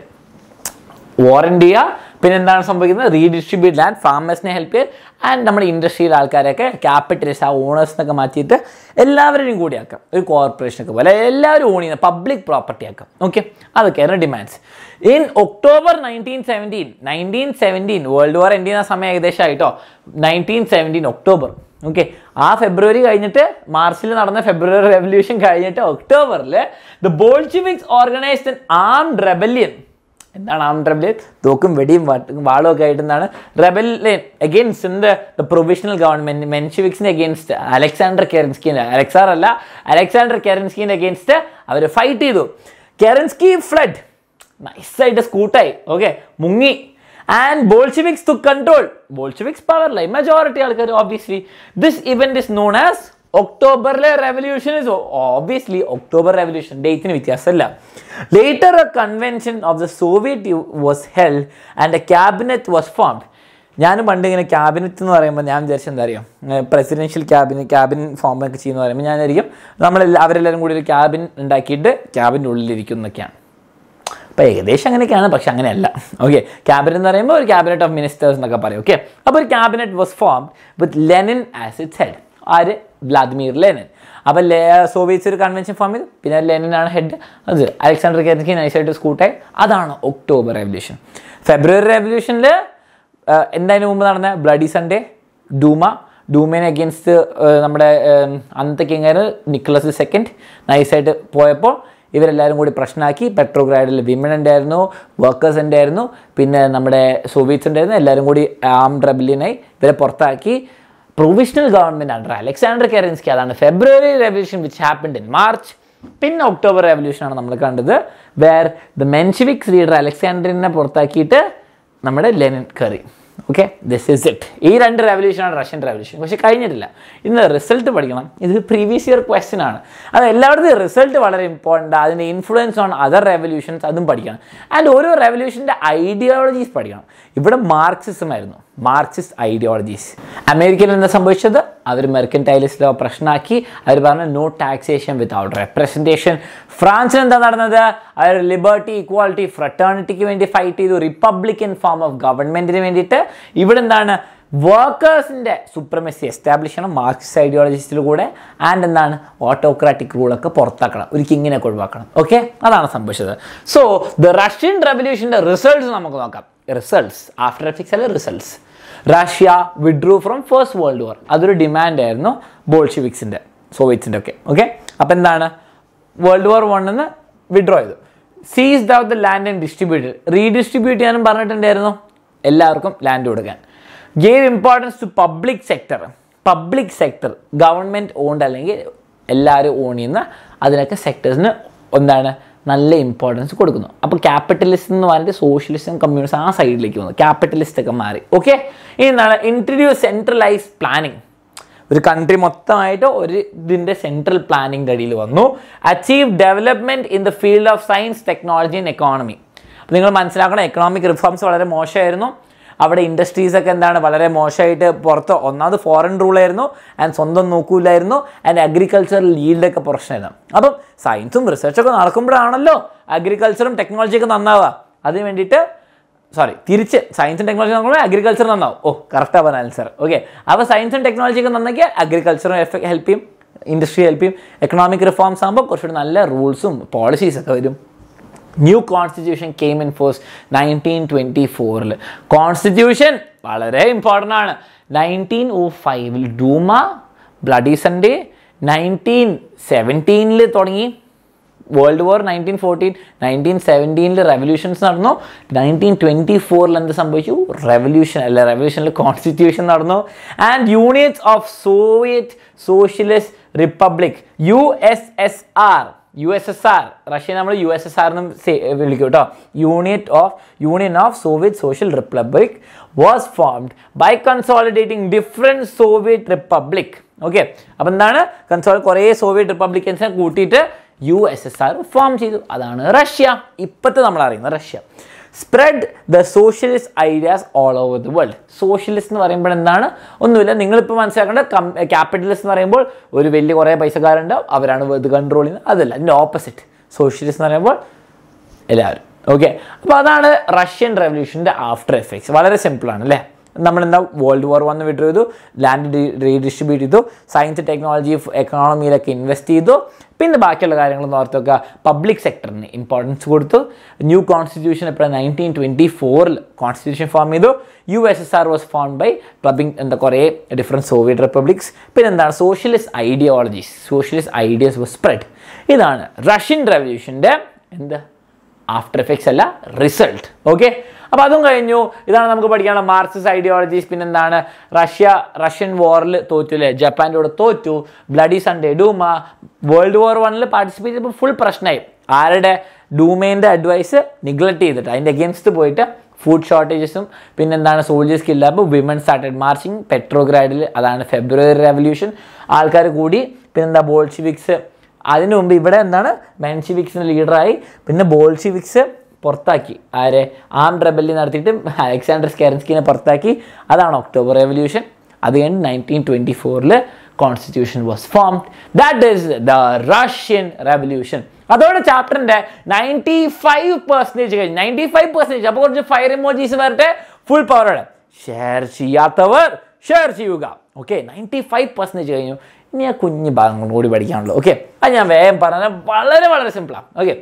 വാറണ്ടി ചെയ്യുക പിന്നെ എന്താണ് സംഭവിക്കുന്നത് റീഡിസ്ട്രിബ്യൂട്ട് ലാൻഡ് ഫാമേഴ്സിനെ ഹെൽപ്പ് ചെയ്യുക ആൻഡ് നമ്മുടെ ഇൻഡസ്ട്രിയിലെ ആൾക്കാരൊക്കെ ക്യാപിറ്റലിസ്റ്റ് ആ ഓണേഴ്സിനൊക്കെ മാറ്റിയിട്ട് എല്ലാവരെയും കൂടി ആക്കാം ഒരു കോർപ്പറേഷനൊക്കെ പോലെ എല്ലാവരും ഓൺ ചെയ്യുന്ന പബ്ലിക് പ്രോപ്പർട്ടി ആക്കാം ഓക്കെ അതൊക്കെയാണ് demands in October nineteen seventeen nineteen seventeen World War end ചെയ്യുന്ന സമയം ഏകദേശം ആയിട്ടോ നയൻറ്റീൻ സെവൻറ്റീൻ ഒക്ടോബർ ഓക്കെ ആ ഫെബ്രുവരി കഴിഞ്ഞിട്ട് മാർച്ചിൽ നടന്ന ഫെബ്രുവരി റെവല്യൂഷൻ കഴിഞ്ഞിട്ട് ഒക്ടോബറിൽ the Bolsheviks organised an armed rebellion എന്താണ് ആം റെബലിയൻ തോക്കും വെടിയും വാട്ടും വാളും ഒക്കെ ആയിട്ട് എന്താണ് rebellion against in the provisional government മെൻഷിവിക്സിന് അഗെയിൻസ്റ്റ് അലക്സാണ്ടർ കെറൻസ്കിന്റെ അലക്സാർ അല്ല അലക്സാണ്ടർ കെറൻസ്കിന്റെ അഗെയിൻസ്റ്റ് അവർ ഫൈറ്റ് ചെയ്തു കെറൻസ്കി ഫ്ലഡ് നൈസായിട്ട് സ്കൂട്ടായി ഓക്കെ മുങ്ങി and Bolsheviks to control Bolsheviks പവറിലായി മെജോറിറ്റി ആൾക്കാർ obviously this event is known as ഒക്ടോബറിലെ revolution is obviously October revolution ഡേറ്റിന് വ്യത്യാസമല്ല later a convention of the soviet was held and a cabinet was formed ഞാൻ പണ്ട് ഇങ്ങനെ cabinet എന്ന് പറയുമ്പോൾ ഞാൻ വിചാരിച്ചത് എന്താ അറിയാം പ്രസിഡൻഷ്യൽ ക്യാബിനറ്റ് ക്യാബിൻ ഫോം ഒക്കെ ചെയ്യുന്ന പറയുമ്പോൾ ഞാൻ ആയിരിക്കും നമ്മൾ അവരെല്ലാവരും കൂടി ഒരു ക്യാബിൻ ഉണ്ടാക്കിയിട്ട് ക്യാബിൻ്റെ ഉള്ളിലിരിക്കും എന്നൊക്കെയാണ് അപ്പോൾ ഏകദേശം അങ്ങനെയൊക്കെയാണ് പക്ഷെ അങ്ങനെയല്ല ഓക്കെ ക്യാബിനറ്റ് എന്ന് പറയുമ്പോൾ ഒരു ക്യാബിനറ്റ് ഓഫ് മിനിസ്റ്റേഴ്സ് എന്നൊക്കെ പറയും ഓക്കെ അപ്പോൾ ഒരു cabinet was form with Lenin as its head ആര് വ്ളാദിമിർ ലെനിൻ അപ്പോൾ ലേ സോവിയറ്റ്സ് ഒരു കൺവെൻഷൻ ഫോം ചെയ്തു പിന്നെ ലെനിനാണ് ഹെഡ് അത് അലക്സാണ്ടർ കെർക്കി നൈസായിട്ട് സ്കൂട്ടായി അതാണ് ഒക്ടോബർ റെവല്യൂഷൻ ഫെബ്രുവരി റെവല്യൂഷനിൽ എന്തായാലും മുമ്പ് നടന്ന ബ്ലഡി സൺഡേ ഡൂമ ഡൂമേനെ അഗേൻസ്റ്റ് നമ്മുടെ ഏം, അന്നത്തെ കിങ്ങായിരുന്നു നിക്കലസ് സെക്കൻഡ് നൈസായിട്ട് പോയപ്പോൾ ഇവരെല്ലാവരും കൂടി പ്രശ്നമാക്കി പെട്രോഗ്രാഡിൽ വിമൻ ഉണ്ടായിരുന്നു വർക്കേഴ്സ് ഉണ്ടായിരുന്നു പിന്നെ നമ്മുടെ സോവിയറ്റ്സ് ഉണ്ടായിരുന്നു എല്ലാവരും കൂടി ആം റെബലിയനായി ഇവരെ പുറത്താക്കി provisional government under Alexander Kerensky അതാണ് February revolution which happened in March പിന്നെ ഒക്ടോബർ റെവല്യൂഷൻ ആണ് നമ്മൾ കണ്ടത് വേർ ദ മെൻഷിവിക്സ് ലീഡർ അലക്സാണ്ടറിനെ പുറത്താക്കിയിട്ട് നമ്മുടെ ലെനിൻ കറി ഓക്കെ ദിസ് ഇസ് ഇറ്റ് ഈ രണ്ട് റെവല്യൂഷനാണ് റഷ്യൻ റെവല്യൂഷൻ പക്ഷെ കഴിഞ്ഞിട്ടില്ല ഇന്ന് റിസൾട്ട് പഠിക്കണം ഇത് പ്രീവിയസ് ഇയർ ക്വസ്റ്റ്യൻ ആണ് അത് എല്ലായിടത്തും റിസൾട്ട് വളരെ ഇമ്പോർട്ടൻ്റ് അതിൻ്റെ ഇൻഫ്ലുവൻസ് ഓൺ അതർ റെവല്യൂഷൻസ് അതും പഠിക്കണം ആൻഡ് ഓരോ റെവല്യൂഷൻ്റെ ഐഡിയോളജീസ് പഠിക്കണം ഇവിടെ മാർക്സിസം ആയിരുന്നു മാർക്സിസ്റ്റ് ഐഡിയോളജീസ് അമേരിക്കയിൽ എന്താ സംഭവിച്ചത് അവർ മെർക്കൻറ്റൈലിസ്റ്റ് ലോ പ്രശ്നമാക്കി അവർ പറഞ്ഞു നോ ടാക്സേഷൻ വിത്തൗട്ട് റെപ്രസെൻറ്റേഷൻ ഫ്രാൻസിൽ എന്താ നടന്നത് അവർ ലിബർട്ടി ഇക്വാളിറ്റി ഫ്രട്ടേണിറ്റിക്ക് വേണ്ടി ഫൈറ്റ് ചെയ്തു റിപ്പബ്ലിക്കൻ ഫോം ഓഫ് ഗവൺമെന്റിന് വേണ്ടിയിട്ട് ഇവിടെ എന്താണ് വർക്കേഴ്സിൻ്റെ സുപ്രമസി എസ്റ്റാബ്ലിഷ് ചെയ്യണം മാർക്സിസ്റ്റ് ഐഡിയോളജിസ്റ്റിൽ കൂടെ ആൻഡ് എന്താണ് ഓട്ടോക്രാറ്റിക് റൂളൊക്കെ പുറത്താക്കണം ഒരു കിങ്ങിനൊക്കെ ഒഴിവാക്കണം ഓക്കെ അതാണ് സംഭവിച്ചത് സോ ദ റഷ്യൻ റെവല്യൂഷൻ്റെ റിസൾട്ട്സ് നമുക്ക് നോക്കാം റിസൾട്ട്സ് ആഫ്റ്റർ എഫിക്സ് അല്ലെ results Russia withdrew from First World War അതൊരു ഡിമാൻഡ് ആയിരുന്നു ബോൾഷിവിക്സിൻ്റെ സോവിയറ്റ്സിൻ്റെ ഒക്കെ ഓക്കെ അപ്പം എന്താണ് വേൾഡ് വാർ വണ്ണിന്ന് വിഡ്രോ ചെയ്തു seize out the land and distribute redistribute ചെയ്യാനും പറഞ്ഞിട്ടുണ്ടായിരുന്നു എല്ലാവർക്കും ലാൻഡ് കൊടുക്കാൻ gave importance to public sector public sector government owned അല്ലെങ്കിൽ എല്ലാവരും ഓൺ ചെയ്യുന്ന അതിനൊക്കെ സെക്ടേഴ്സിന് എന്താണ് നല്ല ഇമ്പോർട്ടൻസ് കൊടുക്കുന്നു അപ്പോൾ ക്യാപിറ്റലിസ്റ്റ് എന്ന് പറഞ്ഞിട്ട് സോഷ്യലിസ്റ്റും കമ്മ്യൂണിസ്റ്റ് ആ സൈഡിലേക്ക് വന്നു ക്യാപിറ്റലിസ്റ്റ് ഒക്കെ മാറി ഓക്കെ ഇനി എന്താണ് ഇൻട്രഡ്യൂസ് സെൻട്രലൈസ് പ്ലാനിങ് ഒരു കൺട്രി മൊത്തമായിട്ട് ഒരു ഇതിൻ്റെ സെൻട്രൽ പ്ലാനിങ്ങിൻ്റെ അടിയിൽ വന്നു achieve development in the field of science technology and economy അപ്പോൾ നിങ്ങൾ മനസ്സിലാക്കണം എക്കണോമിക് റിഫോംസ് വളരെ മോശമായിരുന്നു അവിടെ ഇൻഡസ്ട്രീസ് ഒക്കെ എന്താണ് വളരെ മോശമായിട്ട് പുറത്ത് ഒന്നാമത് ഫോറിൻ റൂൾ ആയിരുന്നു ആൻഡ് സ്വന്തം നോക്കൂലായിരുന്നു ആൻഡ് അഗ്രികൾച്ചറൽ ലീൽഡൊക്കെ പ്രശ്നമായിരുന്നു അപ്പം സയൻസും റിസർച്ചൊക്കെ നടക്കുമ്പോഴാണല്ലോ അഗ്രികൾച്ചറും ടെക്നോളജിയൊക്കെ നന്നാവുക അതിന് വേണ്ടിയിട്ട് സോറി തിരിച്ച് സയൻസും ടെക്നോളജി നോക്കുമ്പോൾ അഗ്രികൾച്ചർ നന്നാവും ഓ കറക്റ്റാണ് പറഞ്ഞ ആൻസർ ഓക്കെ അപ്പോൾ സയൻസും ടെക്നോളജിയൊക്കെ നന്നാക്കിയാൽ അഗ്രികൾച്ചറും ഹെൽപ്പ് ചെയ്യും ഇൻഡസ്ട്രി ഹെൽപ്പ് ചെയ്യും എക്കണോമിക് റിഫോംസ് ആകുമ്പോൾ കുറച്ചുകൂടി നല്ല റൂൾസും പോളിസീസൊക്കെ വരും new constitution came in force nineteen twenty ഫോറിൽ കോൺസ്റ്റിറ്റ്യൂഷൻ വളരെ ഇമ്പോർട്ടൻ്റ് ആണ് നയൻറ്റീൻ ഓ ഫൈവിൽ ഡൂമ ബ്ലഡി സൺഡേ നയൻറ്റീൻ സെവൻറ്റീനിൽ തുടങ്ങി World War nineteen fourteen nineteen സെവൻറ്റീനിൽ റെവല്യൂഷൻസ് നടന്നു നയൻറ്റീൻ ട്വൻറ്റി ഫോറിൽ എന്ത് സംഭവിച്ചു റെവല്യൂഷൻ അല്ല റെവല്യൂഷനിൽ കോൺസ്റ്റിറ്റ്യൂഷൻ നടന്നു and unions of Soviet Socialist Republic U S S R U S S R Russia നമ്മൾ യു എസ് എസ് ആർ എന്നും വിളിക്കും കേട്ടോ unit of union of Soviet Social Republic was formed by consolidating different soviet republic okay അപ്പം എന്താണ് console കുറേ soviet റിപ്പബ്ലിക്കൻസിനെ കൂട്ടിയിട്ട് U S S R form ചെയ്തു അതാണ് റഷ്യ ഇപ്പോഴത്തെ നമ്മൾ അറിയുന്നത് Russia spread the socialist ideas all over the world socialist എന്ന് പറയുമ്പോൾ എന്താണ് ഒന്നുമില്ല നിങ്ങളിപ്പോൾ മനസ്സിലാക്കേണ്ട ക്യാപിറ്റലിസ്റ്റ് എന്ന് പറയുമ്പോൾ ഒരു വലിയ കുറേ പൈസക്കാരുണ്ടാവും അവരാണ് ഇത് കൺട്രോൾ ചെയ്യുന്നത് അതല്ല അതിൻ്റെ ഓപ്പോസിറ്റ് സോഷ്യലിസ്റ്റ് എന്ന് പറയുമ്പോൾ എല്ലാവരും ഓക്കെ അപ്പോൾ അതാണ് റഷ്യൻ റെവല്യൂഷൻ്റെ ആഫ്റ്റർ എഫക്ട്സ് വളരെ സിമ്പിളാണ് അല്ലേ നമ്മളെന്താ വേൾഡ് വാർ വന്ന് വിഡ്രോ ചെയ്തു ലാൻഡ് റീഡിസ്ട്രിബ്യൂട്ട് ചെയ്തു സയൻസ് ടെക്നോളജി എക്കണോമിയിലൊക്കെ ഇൻവെസ്റ്റ് ചെയ്തു പിന്നെ ബാക്കിയുള്ള കാര്യങ്ങളൊന്നും ഓർത്ത് വെക്കുക പബ്ലിക് സെക്ടറിന് ഇമ്പോർട്ടൻസ് കൊടുത്തു ന്യൂ കോൺസ്റ്റിറ്റ്യൂഷൻ എപ്പോഴും നയൻറ്റീൻ ട്വൻറ്റി ഫോറിൽ കോൺസ്റ്റിറ്റ്യൂഷൻ ഫോം ചെയ്തു U S S R was form by clubbing എന്താ കുറേ ഡിഫറെൻറ്റ് സോവിയറ്റ് റിപ്പബ്ലിക്സ് പിന്നെ എന്താണ് socialist ideologies socialist ideas was spread ഇതാണ് റഷ്യൻ റെവല്യൂഷൻ്റെ എന്ത് ആഫ്റ്റർ എഫക്ട്സ് അല്ല റിസൾട്ട് ഓക്കെ അപ്പോൾ അതും കഴിഞ്ഞു ഇതാണ് നമുക്ക് പഠിക്കാനുള്ള മാർക്സിസ്റ്റ് ഐഡിയോളജീസ് പിന്നെന്താണ് റഷ്യ റഷ്യൻ വാറിൽ തോറ്റു അല്ലേ ജപ്പാൻ്റെ കൂടെ തോറ്റു Bloody Sunday Duma World War വണ്ണിൽ പാർട്ടിസിപ്പേറ്റ് ചെയ്തപ്പോൾ ഫുൾ പ്രശ്നമായി ആരുടെ ഡൂമേൻ്റെ അഡ്വൈസ് നിഗ്ലക്ട് ചെയ്തിട്ട് അതിൻ്റെ അഗേൻസ്റ്റ് പോയിട്ട് ഫുഡ് ഷോർട്ടേജസും പിന്നെന്താണ് സോൾജേഴ്സ് കില്ലാപ്പോൾ വിമൻ സ്റ്റാർട്ടഡ് മാർച്ചിങ് പെട്രോഗ്രാഡിൽ അതാണ് ഫെബ്രുവരി റെവല്യൂഷൻ ആൾക്കാർ കൂടി പിന്നെന്താ ബോൾഷിവിക്സ് അതിനു മുമ്പ് ഇവിടെ എന്താണ് മെൻഷിവിക്സിന് ലീഡറായി പിന്നെ ബോൾഷിവിക്സ് പുറത്താക്കി ആരെ ആം റെബല്ലി നടത്തിയിട്ട് അലക്സാണ്ടർ സ്കാരൻസ്കിനെ പുറത്താക്കി അതാണ് ഒക്ടോബർ റെവല്യൂഷൻ അത് കഴിഞ്ഞ് നയൻറ്റീൻ ട്വൻറ്റി ഫോറിൽ constitution was formed that is the Russian revolution അതോടെ ചാപ്റ്ററിൻ്റെ നയൻറ്റി ഫൈവ് പെർസെൻറ്റേജ് കഴിഞ്ഞു നയൻറ്റി ഫൈവ് പെർസെൻറ്റേജ് അപ്പോൾ കുറച്ച് ഫയർ ഇമോജീസ് വരട്ടെ ഫുൾ പവറോടെ ഷെയർ ചെയ്യാത്തവർ ഷെയർ ചെയ്യുക ഓക്കെ നയൻറ്റി ഫൈവ് പെർസെൻറ്റേജ് കഴിഞ്ഞു ഇനി ആ കുഞ്ഞു ഭാഗങ്ങൾ കൂടി പഠിക്കാനുള്ളൂ ഓക്കെ അത് ഞാൻ വേഗം പറഞ്ഞാൽ വളരെ വളരെ സിമ്പിളാണ് okay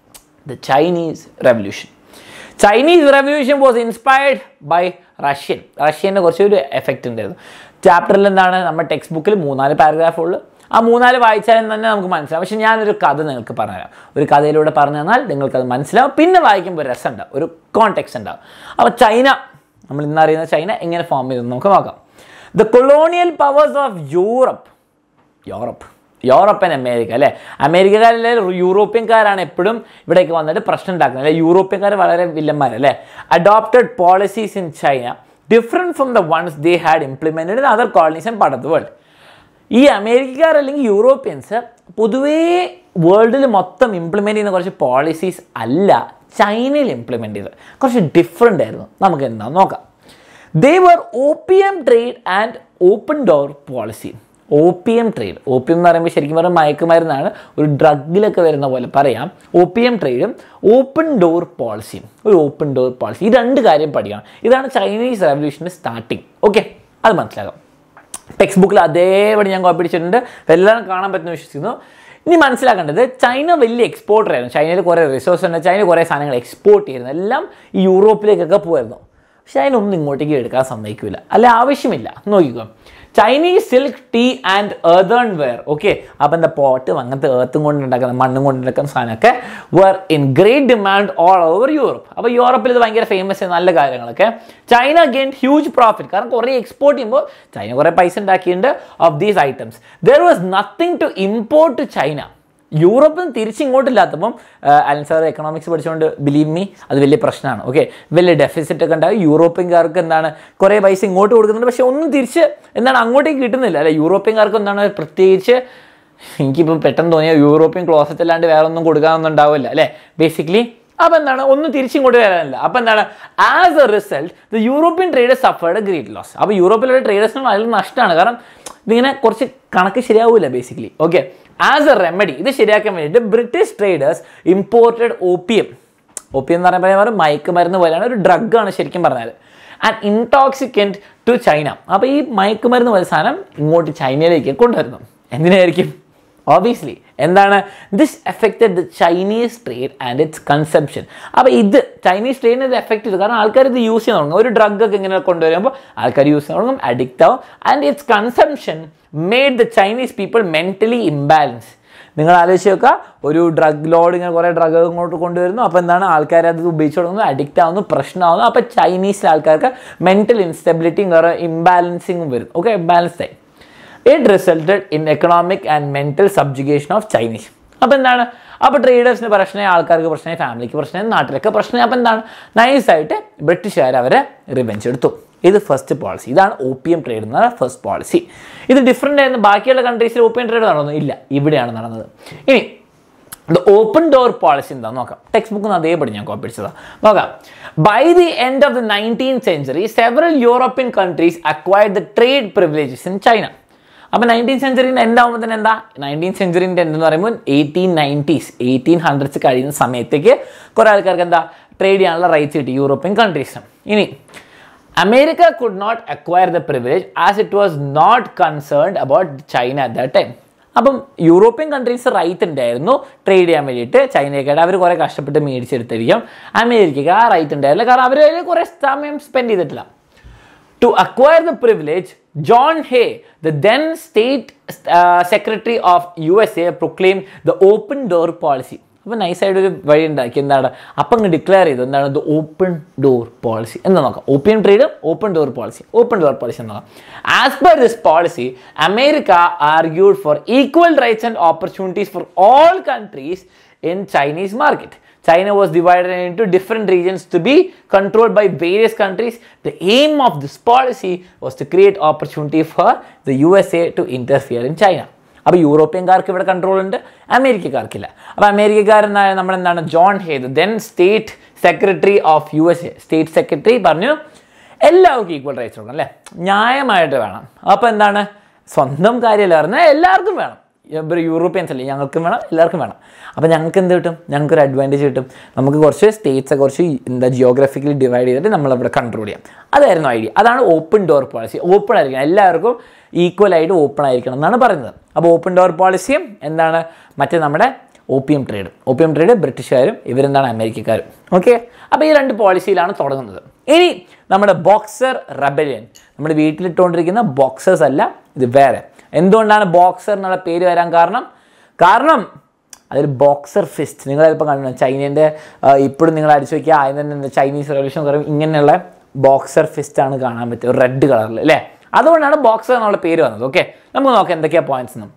the Chinese revolution Chinese revolution was inspired by Russian റഷ്യൻ്റെ കുറച്ചൊരു എഫക്റ്റ് ഉണ്ടായിരുന്നു ചാപ്റ്ററിൽ എന്താണ് നമ്മുടെ ടെക്സ്റ്റ് ബുക്കിൽ മൂന്നാല് പാരഗ്രാഫ് ഉള്ളു ആ മൂന്നാല് വായിച്ചാലും തന്നെ നമുക്ക് മനസ്സിലാവും പക്ഷെ ഞാനൊരു കഥ നിങ്ങൾക്ക് പറഞ്ഞുതരാം ഒരു കഥയിലൂടെ പറഞ്ഞു തന്നാൽ നിങ്ങൾക്കത് മനസ്സിലാവും പിന്നെ വായിക്കുമ്പോൾ ഒരു രസം ഉണ്ടാവും ഒരു കോണ്ടെക്സ്റ്റ് ഉണ്ടാവും അപ്പോൾ ചൈന നമ്മൾ ഇന്നറിയുന്ന ചൈന എങ്ങനെ ഫോം ചെയ്തെന്ന് നമുക്ക് നോക്കാം the colonial powers of Europe Europe European America അല്ലേ അമേരിക്കക്കാരിലെ യൂറോപ്യൻകാരാണ് എപ്പോഴും ഇവിടേക്ക് വന്നിട്ട് പ്രശ്നം ഉണ്ടാക്കുന്നത് അല്ലെ യൂറോപ്യൻകാർ വളരെ വില്ലന്മാരല്ലേ adopted policies in China different from the ones they had implemented in other colonies and part of the world ഈ അമേരിക്കക്കാർ അല്ലെങ്കിൽ യൂറോപ്യൻസ് പൊതുവേ വേൾഡിൽ മൊത്തം ഇംപ്ലിമെൻറ്റ് ചെയ്യുന്ന കുറച്ച് പോളിസീസ് അല്ല ചൈനയിൽ ഇംപ്ലിമെൻറ്റ് ചെയ്തത് കുറച്ച് ഡിഫറെൻ്റ് ആയിരുന്നു നമുക്ക് എന്താണെന്ന് നോക്കാം they were O P M trade and open door policy O P M trade O P M എന്ന് പറയുമ്പോൾ ശരിക്കും പറഞ്ഞാൽ മയക്കുമരുന്നാണ് ഒരു ഡ്രഗിലൊക്കെ വരുന്ന പോലെ പറയാം ഒ പി എം ട്രേഡും ഓപ്പൺ ഡോർ പോളിസിയും ഒരു ഓപ്പൺ ഡോർ പോളിസി ഈ രണ്ട് കാര്യം പഠിക്കണം ഇതാണ് ചൈനീസ് റെവല്യൂഷൻ്റെ സ്റ്റാർട്ടിങ് ഓക്കെ അത് മനസ്സിലാക്കാം ടെക്സ്റ്റ് ബുക്കിൽ അതേപടി ഞാൻ കോപ്പി അടിച്ചിട്ടുണ്ട് എല്ലാം കാണാൻ പറ്റുന്ന വിശ്വസിക്കുന്നു ഇനി മനസ്സിലാക്കേണ്ടത് ചൈന വലിയ എക്സ്പോർട്ടർ ആയിരുന്നു ചൈനയിൽ കുറേ റിസോഴ്സ് ഉണ്ട് ചൈന കുറേ സാധനങ്ങൾ എക്സ്പോർട്ട് ചെയ്യുന്നു എല്ലാം ഈ യൂറോപ്പിലേക്കൊക്കെ പോയിരുന്നു പക്ഷേ അതിനൊന്നും ഇങ്ങോട്ടേക്ക് എടുക്കാൻ സമ്മതിക്കില്ല അല്ല ആവശ്യമില്ല നോക്കിക്കോ Chinese silk tea and earthen ware okay അപ്പം എന്താ പോട്ട് അങ്ങനത്തെ ഏർത്തും കൊണ്ട് ഉണ്ടാക്കുന്ന മണ്ണും കൊണ്ട് ഉണ്ടാക്കുന്ന സാധനമൊക്കെ were in great demand all over Europe അപ്പോൾ യൂറോപ്പിൽ ഇത് ഭയങ്കര ഫേമസ് നല്ല കാര്യങ്ങളൊക്കെ ചൈന ഗെയിൻ ഹ്യൂജ് പ്രോഫിറ്റ് കാരണം കുറേ എക്സ്പോർട്ട് ചെയ്യുമ്പോൾ ചൈന കുറേ പൈസ ഉണ്ടാക്കിയിട്ടുണ്ട് of these items there was nothing to import to China യൂറോപ്പിൽ നിന്ന് തിരിച്ചിങ്ങോട്ടില്ലാത്തപ്പം അലൻ സാർ എക്കണോമിക്സ് പഠിച്ചുകൊണ്ട് ബിലീവ് മീ അത് വലിയ പ്രശ്നമാണ് ഓക്കെ വലിയ ഡെഫിസിറ്റ് ഒക്കെ ഉണ്ടാവും യൂറോപ്യൻകാർക്ക് എന്താണ് കുറേ പൈസ ഇങ്ങോട്ട് കൊടുക്കുന്നുണ്ട് പക്ഷെ ഒന്നും തിരിച്ച് എന്താണ് അങ്ങോട്ടേക്ക് കിട്ടുന്നില്ല അല്ലെ യൂറോപ്യൻകാർക്ക് എന്താണ് പ്രത്യേകിച്ച് എനിക്കിപ്പം പെട്ടെന്ന് തോന്നിയ യൂറോപ്യൻ ക്ലോസറ്റ് അല്ലാണ്ട് വേറെ ഒന്നും കൊടുക്കാനൊന്നും ഉണ്ടാവില്ല അല്ലേ ബേസിക്കലി അപ്പം എന്താണ് ഒന്നും തിരിച്ചിങ്ങോട്ട് വരാനില്ല അപ്പം എന്താണ് as a result the European traders suffered great loss അപ്പോൾ യൂറോപ്പിലുള്ള ട്രേഡേഴ്സിന് വളരെ നഷ്ടമാണ് കാരണം ഇതിങ്ങനെ കുറച്ച് കണക്ക് ശരിയാവില്ല basically okay as a remedy ഇത് ശരിയാക്കാൻ വേണ്ടിയിട്ട് British traders imported opium opium എന്ന് പറയുമ്പോൾ മയക്കുമരുന്ന് പോലെയാണ് ഒരു ഡ്രഗാണ് ശരിക്കും പറഞ്ഞത് ആൻഡ് ഇൻടോക്സിക്കൻറ്റ് ടു ചൈന അപ്പോൾ ഈ മയക്കുമരുന്ന് പോലെ സാധനം ഇങ്ങോട്ട് ചൈനയിലേക്ക് കൊണ്ടുവരുന്നു എന്തിനായിരിക്കും ഓബിയസ്ലി എന്താണ് this affected the Chinese trade and its consumption അപ്പോൾ ഇത് ചൈനീസ് ട്രേഡിനെ ഇത് എഫക്റ്റ് ചെയ്തു കാരണം ആൾക്കാർ ഇത് യൂസ് ചെയ്യാൻ തുടങ്ങും ഒരു ഡ്രഗ് ഒക്കെ ഇങ്ങനെ കൊണ്ടുവരുമ്പോൾ ആൾക്കാർ യൂസ് ചെയ്യാൻ തുടങ്ങും അഡിക്റ്റ് ആവും and its consumption made the Chinese people mentally imbalance നിങ്ങൾ ആലോചിച്ച് നോക്കുക ഒരു ഡ്രഗ് ലോഡ് ഇങ്ങനെ കുറേ ഡ്രഗ് ഇങ്ങോട്ട് കൊണ്ടുവരുന്നു അപ്പോൾ എന്താണ് ആൾക്കാർ അത് ഉപയോഗിച്ച് തുടങ്ങുന്നു അഡിക്റ്റ് ആവുന്നു പ്രശ്നമാവുന്നു അപ്പോൾ ചൈനീസിലെ ആൾക്കാർക്ക് മെൻ്റൽ ഇൻസ്റ്റെബിലിറ്റിയും കുറേ ഇംബാലൻസിങ്ങും വരും ഓക്കെ ഇംബാലൻസ് ആയി it resulted in economic and mental subjugation of Chinese അപ്പോൾ എന്താണ് അപ്പോൾ ട്രേഡേഴ്സിന് പ്രശ്നമായി ആൾക്കാർക്ക് പ്രശ്നമായി ഫാമിലിക്ക് പ്രശ്നമായി നാട്ടിലൊക്കെ പ്രശ്നമായി അപ്പോൾ എന്താണ് നൈസായിട്ട് ബ്രിട്ടീഷുകാർ അവരെ റിവെഞ്ച് എടുത്തു ഇത് ഫസ്റ്റ് പോളിസി ഇതാണ് ഓപ്പിയം ട്രേഡ് എന്ന ഫസ്റ്റ് പോളിസി ഇത് ഡിഫറെൻ്റ് ആയിരുന്നു ബാക്കിയുള്ള കൺട്രീസിൽ ഓപ്പിയം ട്രേഡ് നടന്നു ഇല്ല ഇവിടെയാണ് നടന്നത് ഇനി ദ ഓപ്പൺ ഡോർ പോളിസി എന്താ നോക്കാം ടെക്സ്റ്റ് ബുക്ക് അതേപടി ഞാൻ കോപ്പി അടിച്ചതാ നോക്കാം by the end of the nineteen century several European countries acquired the trade privileges in China അപ്പോൾ നയൻറ്റീൻ സെഞ്ചുറിൻ്റെ എൻഡ് ആകുമ്പോൾ തന്നെ എന്താ നയൻറ്റീൻ സെഞ്ചുറിൻ്റെ എൻഡ് എന്ന് പറയുമ്പോൾ എയ്റ്റീൻ നയൻറ്റീസ് എയ്റ്റീൻ ഹൺഡ്രഡ്സ് കഴിയുന്ന സമയത്തേക്ക് കുറേ ആൾക്കാർക്ക് എന്താ ട്രേഡ് ചെയ്യാനുള്ള റൈറ്റ്സ് കിട്ടി യൂറോപ്യൻ കൺട്രീസ് ഇനി America could not acquire the privilege as it was not concerned about China at the time അപ്പം യൂറോപ്യൻ കൺട്രീസ് റൈറ്റ് ഉണ്ടായിരുന്നു ട്രേഡ് ചെയ്യാൻ വേണ്ടിയിട്ട് ചൈനയ്ക്കായിട്ട് അവർ കുറേ കഷ്ടപ്പെട്ട് മേടിച്ചെടുത്തിരിക്കും അമേരിക്കയ്ക്ക് ആ റൈറ്റ് ഉണ്ടായിരുന്നില്ല കാരണം അവർ അതിൽ കുറേ സമയം സ്പെൻഡ് ചെയ്തിട്ടില്ല To acquire the privilege, John Hay, the then state uh, secretary of USA, proclaimed the open door policy. അപ്പോൾ നൈസായിട്ട് ഒരു വഴി ഉണ്ടാക്കി എന്താണ് അപ്പം അങ്ങ് ഡിക്ലെയർ ചെയ്തു എന്താണ് ദ ഓപ്പൺ ഡോർ പോളിസി എന്ന് നോക്കാം opium trade open door policy open door policy എന്ന് നോക്കാം as per this policy America argued for equal rights and opportunities for all countries in Chinese market China was divided into different regions to be controlled by various countries. The aim of this policy was to create opportunity for the USA to interfere in China. അപ്പോൾ യൂറോപ്യൻകാർക്ക് ഇവിടെ control ഉണ്ട് അമേരിക്കക്കാർക്കില്ല അപ്പോൾ അമേരിക്കക്കാരെന്നായ നമ്മളെന്താണ് John Hay then state secretary of U S A state secretary പറഞ്ഞു എല്ലാവർക്കും equal rights കൊടുക്കണം അല്ലേ ന്യായമായിട്ട് വേണം അപ്പോൾ എന്താണ് സ്വന്തം കാര്യമല്ല പറഞ്ഞാൽ എല്ലാവർക്കും വേണം ഇവർ യൂറോപ്യൻസ് അല്ലേ ഞങ്ങൾക്കും വേണം എല്ലാവർക്കും വേണം അപ്പോൾ ഞങ്ങൾക്ക് എന്ത് കിട്ടും ഞങ്ങൾക്കൊരു അഡ്വാൻറ്റേജ് കിട്ടും നമുക്ക് കുറച്ച് സ്റ്റേറ്റ്സ് കുറച്ച് എന്താ ജിയോഗ്രഫിക്കലി ഡിവൈഡ് ചെയ്തിട്ട് നമ്മളവിടെ കൺട്രോൾ ചെയ്യാം അതായിരുന്നു ഐഡിയ അതാണ് ഓപ്പൺ ഡോർ പോളിസി ഓപ്പൺ ആയിരിക്കണം എല്ലാവർക്കും ഈക്വൽ ആയിട്ട് ഓപ്പൺ ആയിരിക്കണം എന്നാണ് പറയുന്നത് അപ്പോൾ ഓപ്പൺ ഡോർ പോളിസിയും എന്താണ് മറ്റേ നമ്മുടെ ഓപ്പിയം ട്രേഡ് ഓപ്പിയം ട്രേഡ് ബ്രിട്ടീഷുകാരും ഇവരെന്താണ് അമേരിക്കക്കാരും ഓക്കെ അപ്പോൾ ഈ രണ്ട് പോളിസിയിലാണ് തുടങ്ങുന്നത് ഇനി നമ്മുടെ ബോക്സർ റബലിയൻ നമ്മുടെ വീട്ടിലിട്ടുകൊണ്ടിരിക്കുന്ന ബോക്സേഴ്സ് അല്ല ഇത് വേറെ എന്തുകൊണ്ടാണ് ബോക്സർ എന്നുള്ള പേര് വരാൻ കാരണം കാരണം അതൊരു ബോക്സർ ഫിസ്റ്റ് നിങ്ങൾ ചിലപ്പോൾ കണ്ടു ചൈനേൻ്റെ ഇപ്പോഴും നിങ്ങൾ അടിച്ചു നോക്കിയാൽ ആദ്യം തന്നെ എന്താ ചൈനീസ് റെവല്യൂഷൻ പറയും ഇങ്ങനെയുള്ള ബോക്സർ ഫിസ്റ്റ് ആണ് കാണാൻ പറ്റുക റെഡ് കളറിൽ അല്ലേ അതുകൊണ്ടാണ് ബോക്സർ എന്നുള്ള പേര് വന്നത് ഓക്കെ നമുക്ക് നോക്കാം എന്തൊക്കെയാണ് പോയിന്റ്സ് എന്നും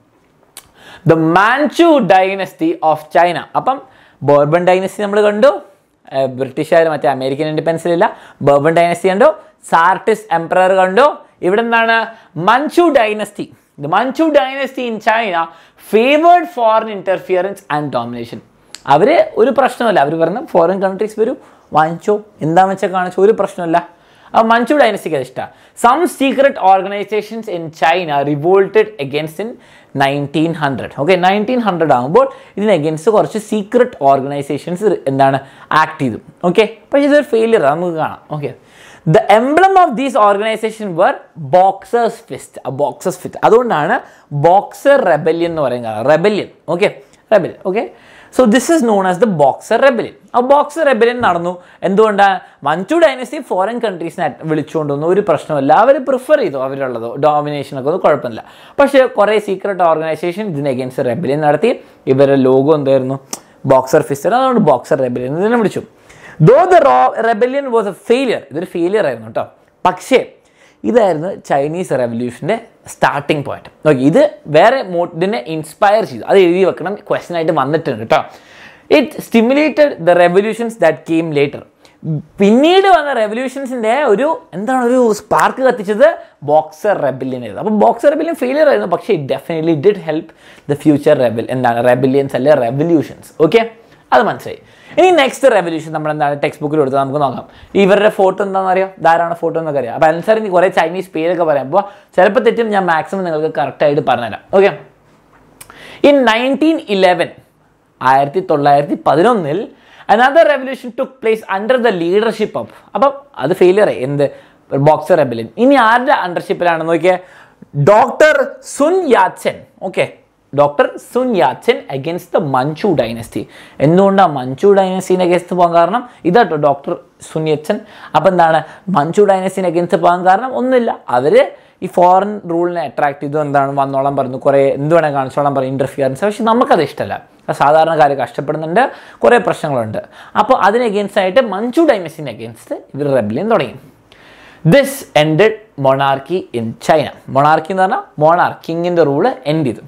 the Manchu dynasty of China അപ്പം ബോർബൺ ഡൈനസ്റ്റി നമ്മൾ കണ്ടു ബ്രിട്ടീഷുകാർ മറ്റേ അമേരിക്കൻ ഇൻഡിപെൻഡൻസ് ഇല്ല ബോർബൺ ഡൈനസ്റ്റി കണ്ടു സാർട്ടിസ് എംപറർ കണ്ടു ഇവിടെ എന്താണ് Manchu dynasty the Manchu dynasty in China favoured foreign interference and domination അവർ ഒരു പ്രശ്നമല്ല അവർ പറഞ്ഞ ഫോറിൻ കൺട്രീസ് വരും വാങ്ങിച്ചോ എന്താണെന്ന് വെച്ചാൽ കാണിച്ചോ ഒരു പ്രശ്നമല്ല അപ്പോൾ മൻചു ഡൈനസ്റ്റിക്ക് അത് ഇഷ്ടമാണ് some secret organisations in China revolted against in nineteen hundred okay nineteen hundred ആകുമ്പോൾ ഇതിന് എഗൻസ്റ്റ് കുറച്ച് സീക്രട്ട് ഓർഗനൈസേഷൻസ് എന്താണ് ആക്ട് ചെയ്തു ഓക്കെ പക്ഷേ ഇതൊരു ഫെയിലിയർ നമുക്ക് കാണാം okay the emblem of these organisation were boxers fist boxers fist അതുകൊണ്ടാണ് ബോക്സർ റെബല്യൻ എന്ന് പറയുന്നത് rebellion okay rebellion okay so this is known as the boxer rebellion ആ ബോക്സർ റെബലിയൻ നടന്നു എന്തുകൊണ്ടാണ് മഞ്ചു ഡൈനസ്റ്റി ഫോറിൻ കൺട്രീസിനെ വിളിച്ചുകൊണ്ടൊന്നും ഒരു പ്രശ്നമില്ല അവർ പ്രിഫർ ചെയ്തു അവരുള്ളതോ ഡോമിനേഷനൊക്കെ ഒന്നും കുഴപ്പമില്ല പക്ഷേ കുറേ സീക്രട്ട് ഓർഗനൈസേഷൻ ഇതിന് അഗേൻസ്റ്റ് റെബലിയൻ നടത്തി ഇവരുടെ ലോഗോ എന്തായിരുന്നു ബോക്സർ ഫിസ്റ്റർ അതുകൊണ്ട് ബോക്സർ റെബലിയൻ ഇതിനെ വിളിച്ചു though the row rebellion was a failure ഇതൊരു ഫെയിലിയർ ആയിരുന്നു കേട്ടോ പക്ഷേ ഇതായിരുന്നു ചൈനീസ് റെവല്യൂഷൻ്റെ സ്റ്റാർട്ടിംഗ് പോയിന്റ് ഓക്കെ ഇത് വേറെ മോ ഇതിനെ ഇൻസ്പയർ ചെയ്തു അത് എഴുതി വെക്കണം ക്വസ്റ്റൻ ആയിട്ട് വന്നിട്ടുണ്ട് കേട്ടോ it stimulated the revolutions that came later പിന്നീട് വന്ന റെവല്യൂഷൻസിൻ്റെ ഒരു എന്താണ് ഒരു സ്പാർക്ക് കത്തിച്ചത് ബോക്സർ റെബിലിയൻ ആയിരുന്നു അപ്പോൾ ബോക്സർ റെബിലിയൻ ഫെയിലിയർ ആയിരുന്നു പക്ഷേ it definitely did help the future rebel എന്താണ് റെബിലിയൻസ് അല്ലെ റെവല്യൂഷൻസ് ഓക്കെ അത് മനസ്സിലായി ഇനി നെക്സ്റ്റ് റെവല്യൂഷൻ നമ്മൾ എന്താണ് ടെക്സ്റ്റ് ബുക്കിൽ കൊടുത്തത് നമുക്ക് നോക്കാം ഇവരുടെ ഫോട്ടോ എന്താണെന്ന് അറിയാം ധാരാളം ഫോട്ടോ എന്നൊക്കെ അറിയാം അപ്പോൾ അനുസരിച്ച് കുറേ ചൈനീസ് പേരൊക്കെ പറയാം അപ്പോൾ ചിലപ്പോൾ തെറ്റും ഞാൻ മാക്സിമം നിങ്ങൾക്ക് കറക്റ്റായിട്ട് പറഞ്ഞുതരാം ഓക്കെ ഇൻ നയൻറ്റീൻ ഇലവൻ ആയിരത്തി തൊള്ളായിരത്തി പതിനൊന്നിൽ another revolution took place under the leadership of അപ്പം അത് ഫെയിലിയർ ആയി എന്ത് ബോക്സർ റെബലിയൻ ഇനി ആരുടെ അണ്ടർഷിപ്പിലാണെന്ന് നോക്കിയാൽ doctor Sun Yat-sen okay doctor Sun Yat-sen against the Manchu dynasty എന്തുകൊണ്ടാണ് മഞ്ചു ഡൈനസ്റ്റീനെ അഗേൻസ്റ്റ് പോകാൻ കാരണം ഇതാട്ടോ ഡോക്ടർ സുൻ യച്ചൻ അപ്പം എന്താണ് മഞ്ചു ഡൈനസ്റ്റീനെ അഗേൻസ്റ്റ് പോകാൻ കാരണം ഒന്നുമില്ല അവർ ഈ ഫോറിൻ റൂളിനെ അട്രാക്ട് ചെയ്തു എന്താണ് വന്നോളം പറഞ്ഞു കുറേ എന്ത് വേണേൽ കാണിച്ചോളം പറയും ഇൻ്റർഫിയറൻസ് പക്ഷെ നമുക്കത് ഇഷ്ടമല്ല സാധാരണക്കാർ കഷ്ടപ്പെടുന്നുണ്ട് കുറേ പ്രശ്നങ്ങളുണ്ട് അപ്പോൾ അതിന് അഗേൻസ്റ്റ് ആയിട്ട് മഞ്ചു ഡൈനസ്റ്റീനെ അഗേൻസ്റ്റ് ഇവർ റെബലിയൻ തുടങ്ങി this ended monarchy in China monarchy എന്ന് പറഞ്ഞാൽ മൊണാർ കിങ്ങിൻ്റെ റൂള് എൻഡ് ചെയ്തു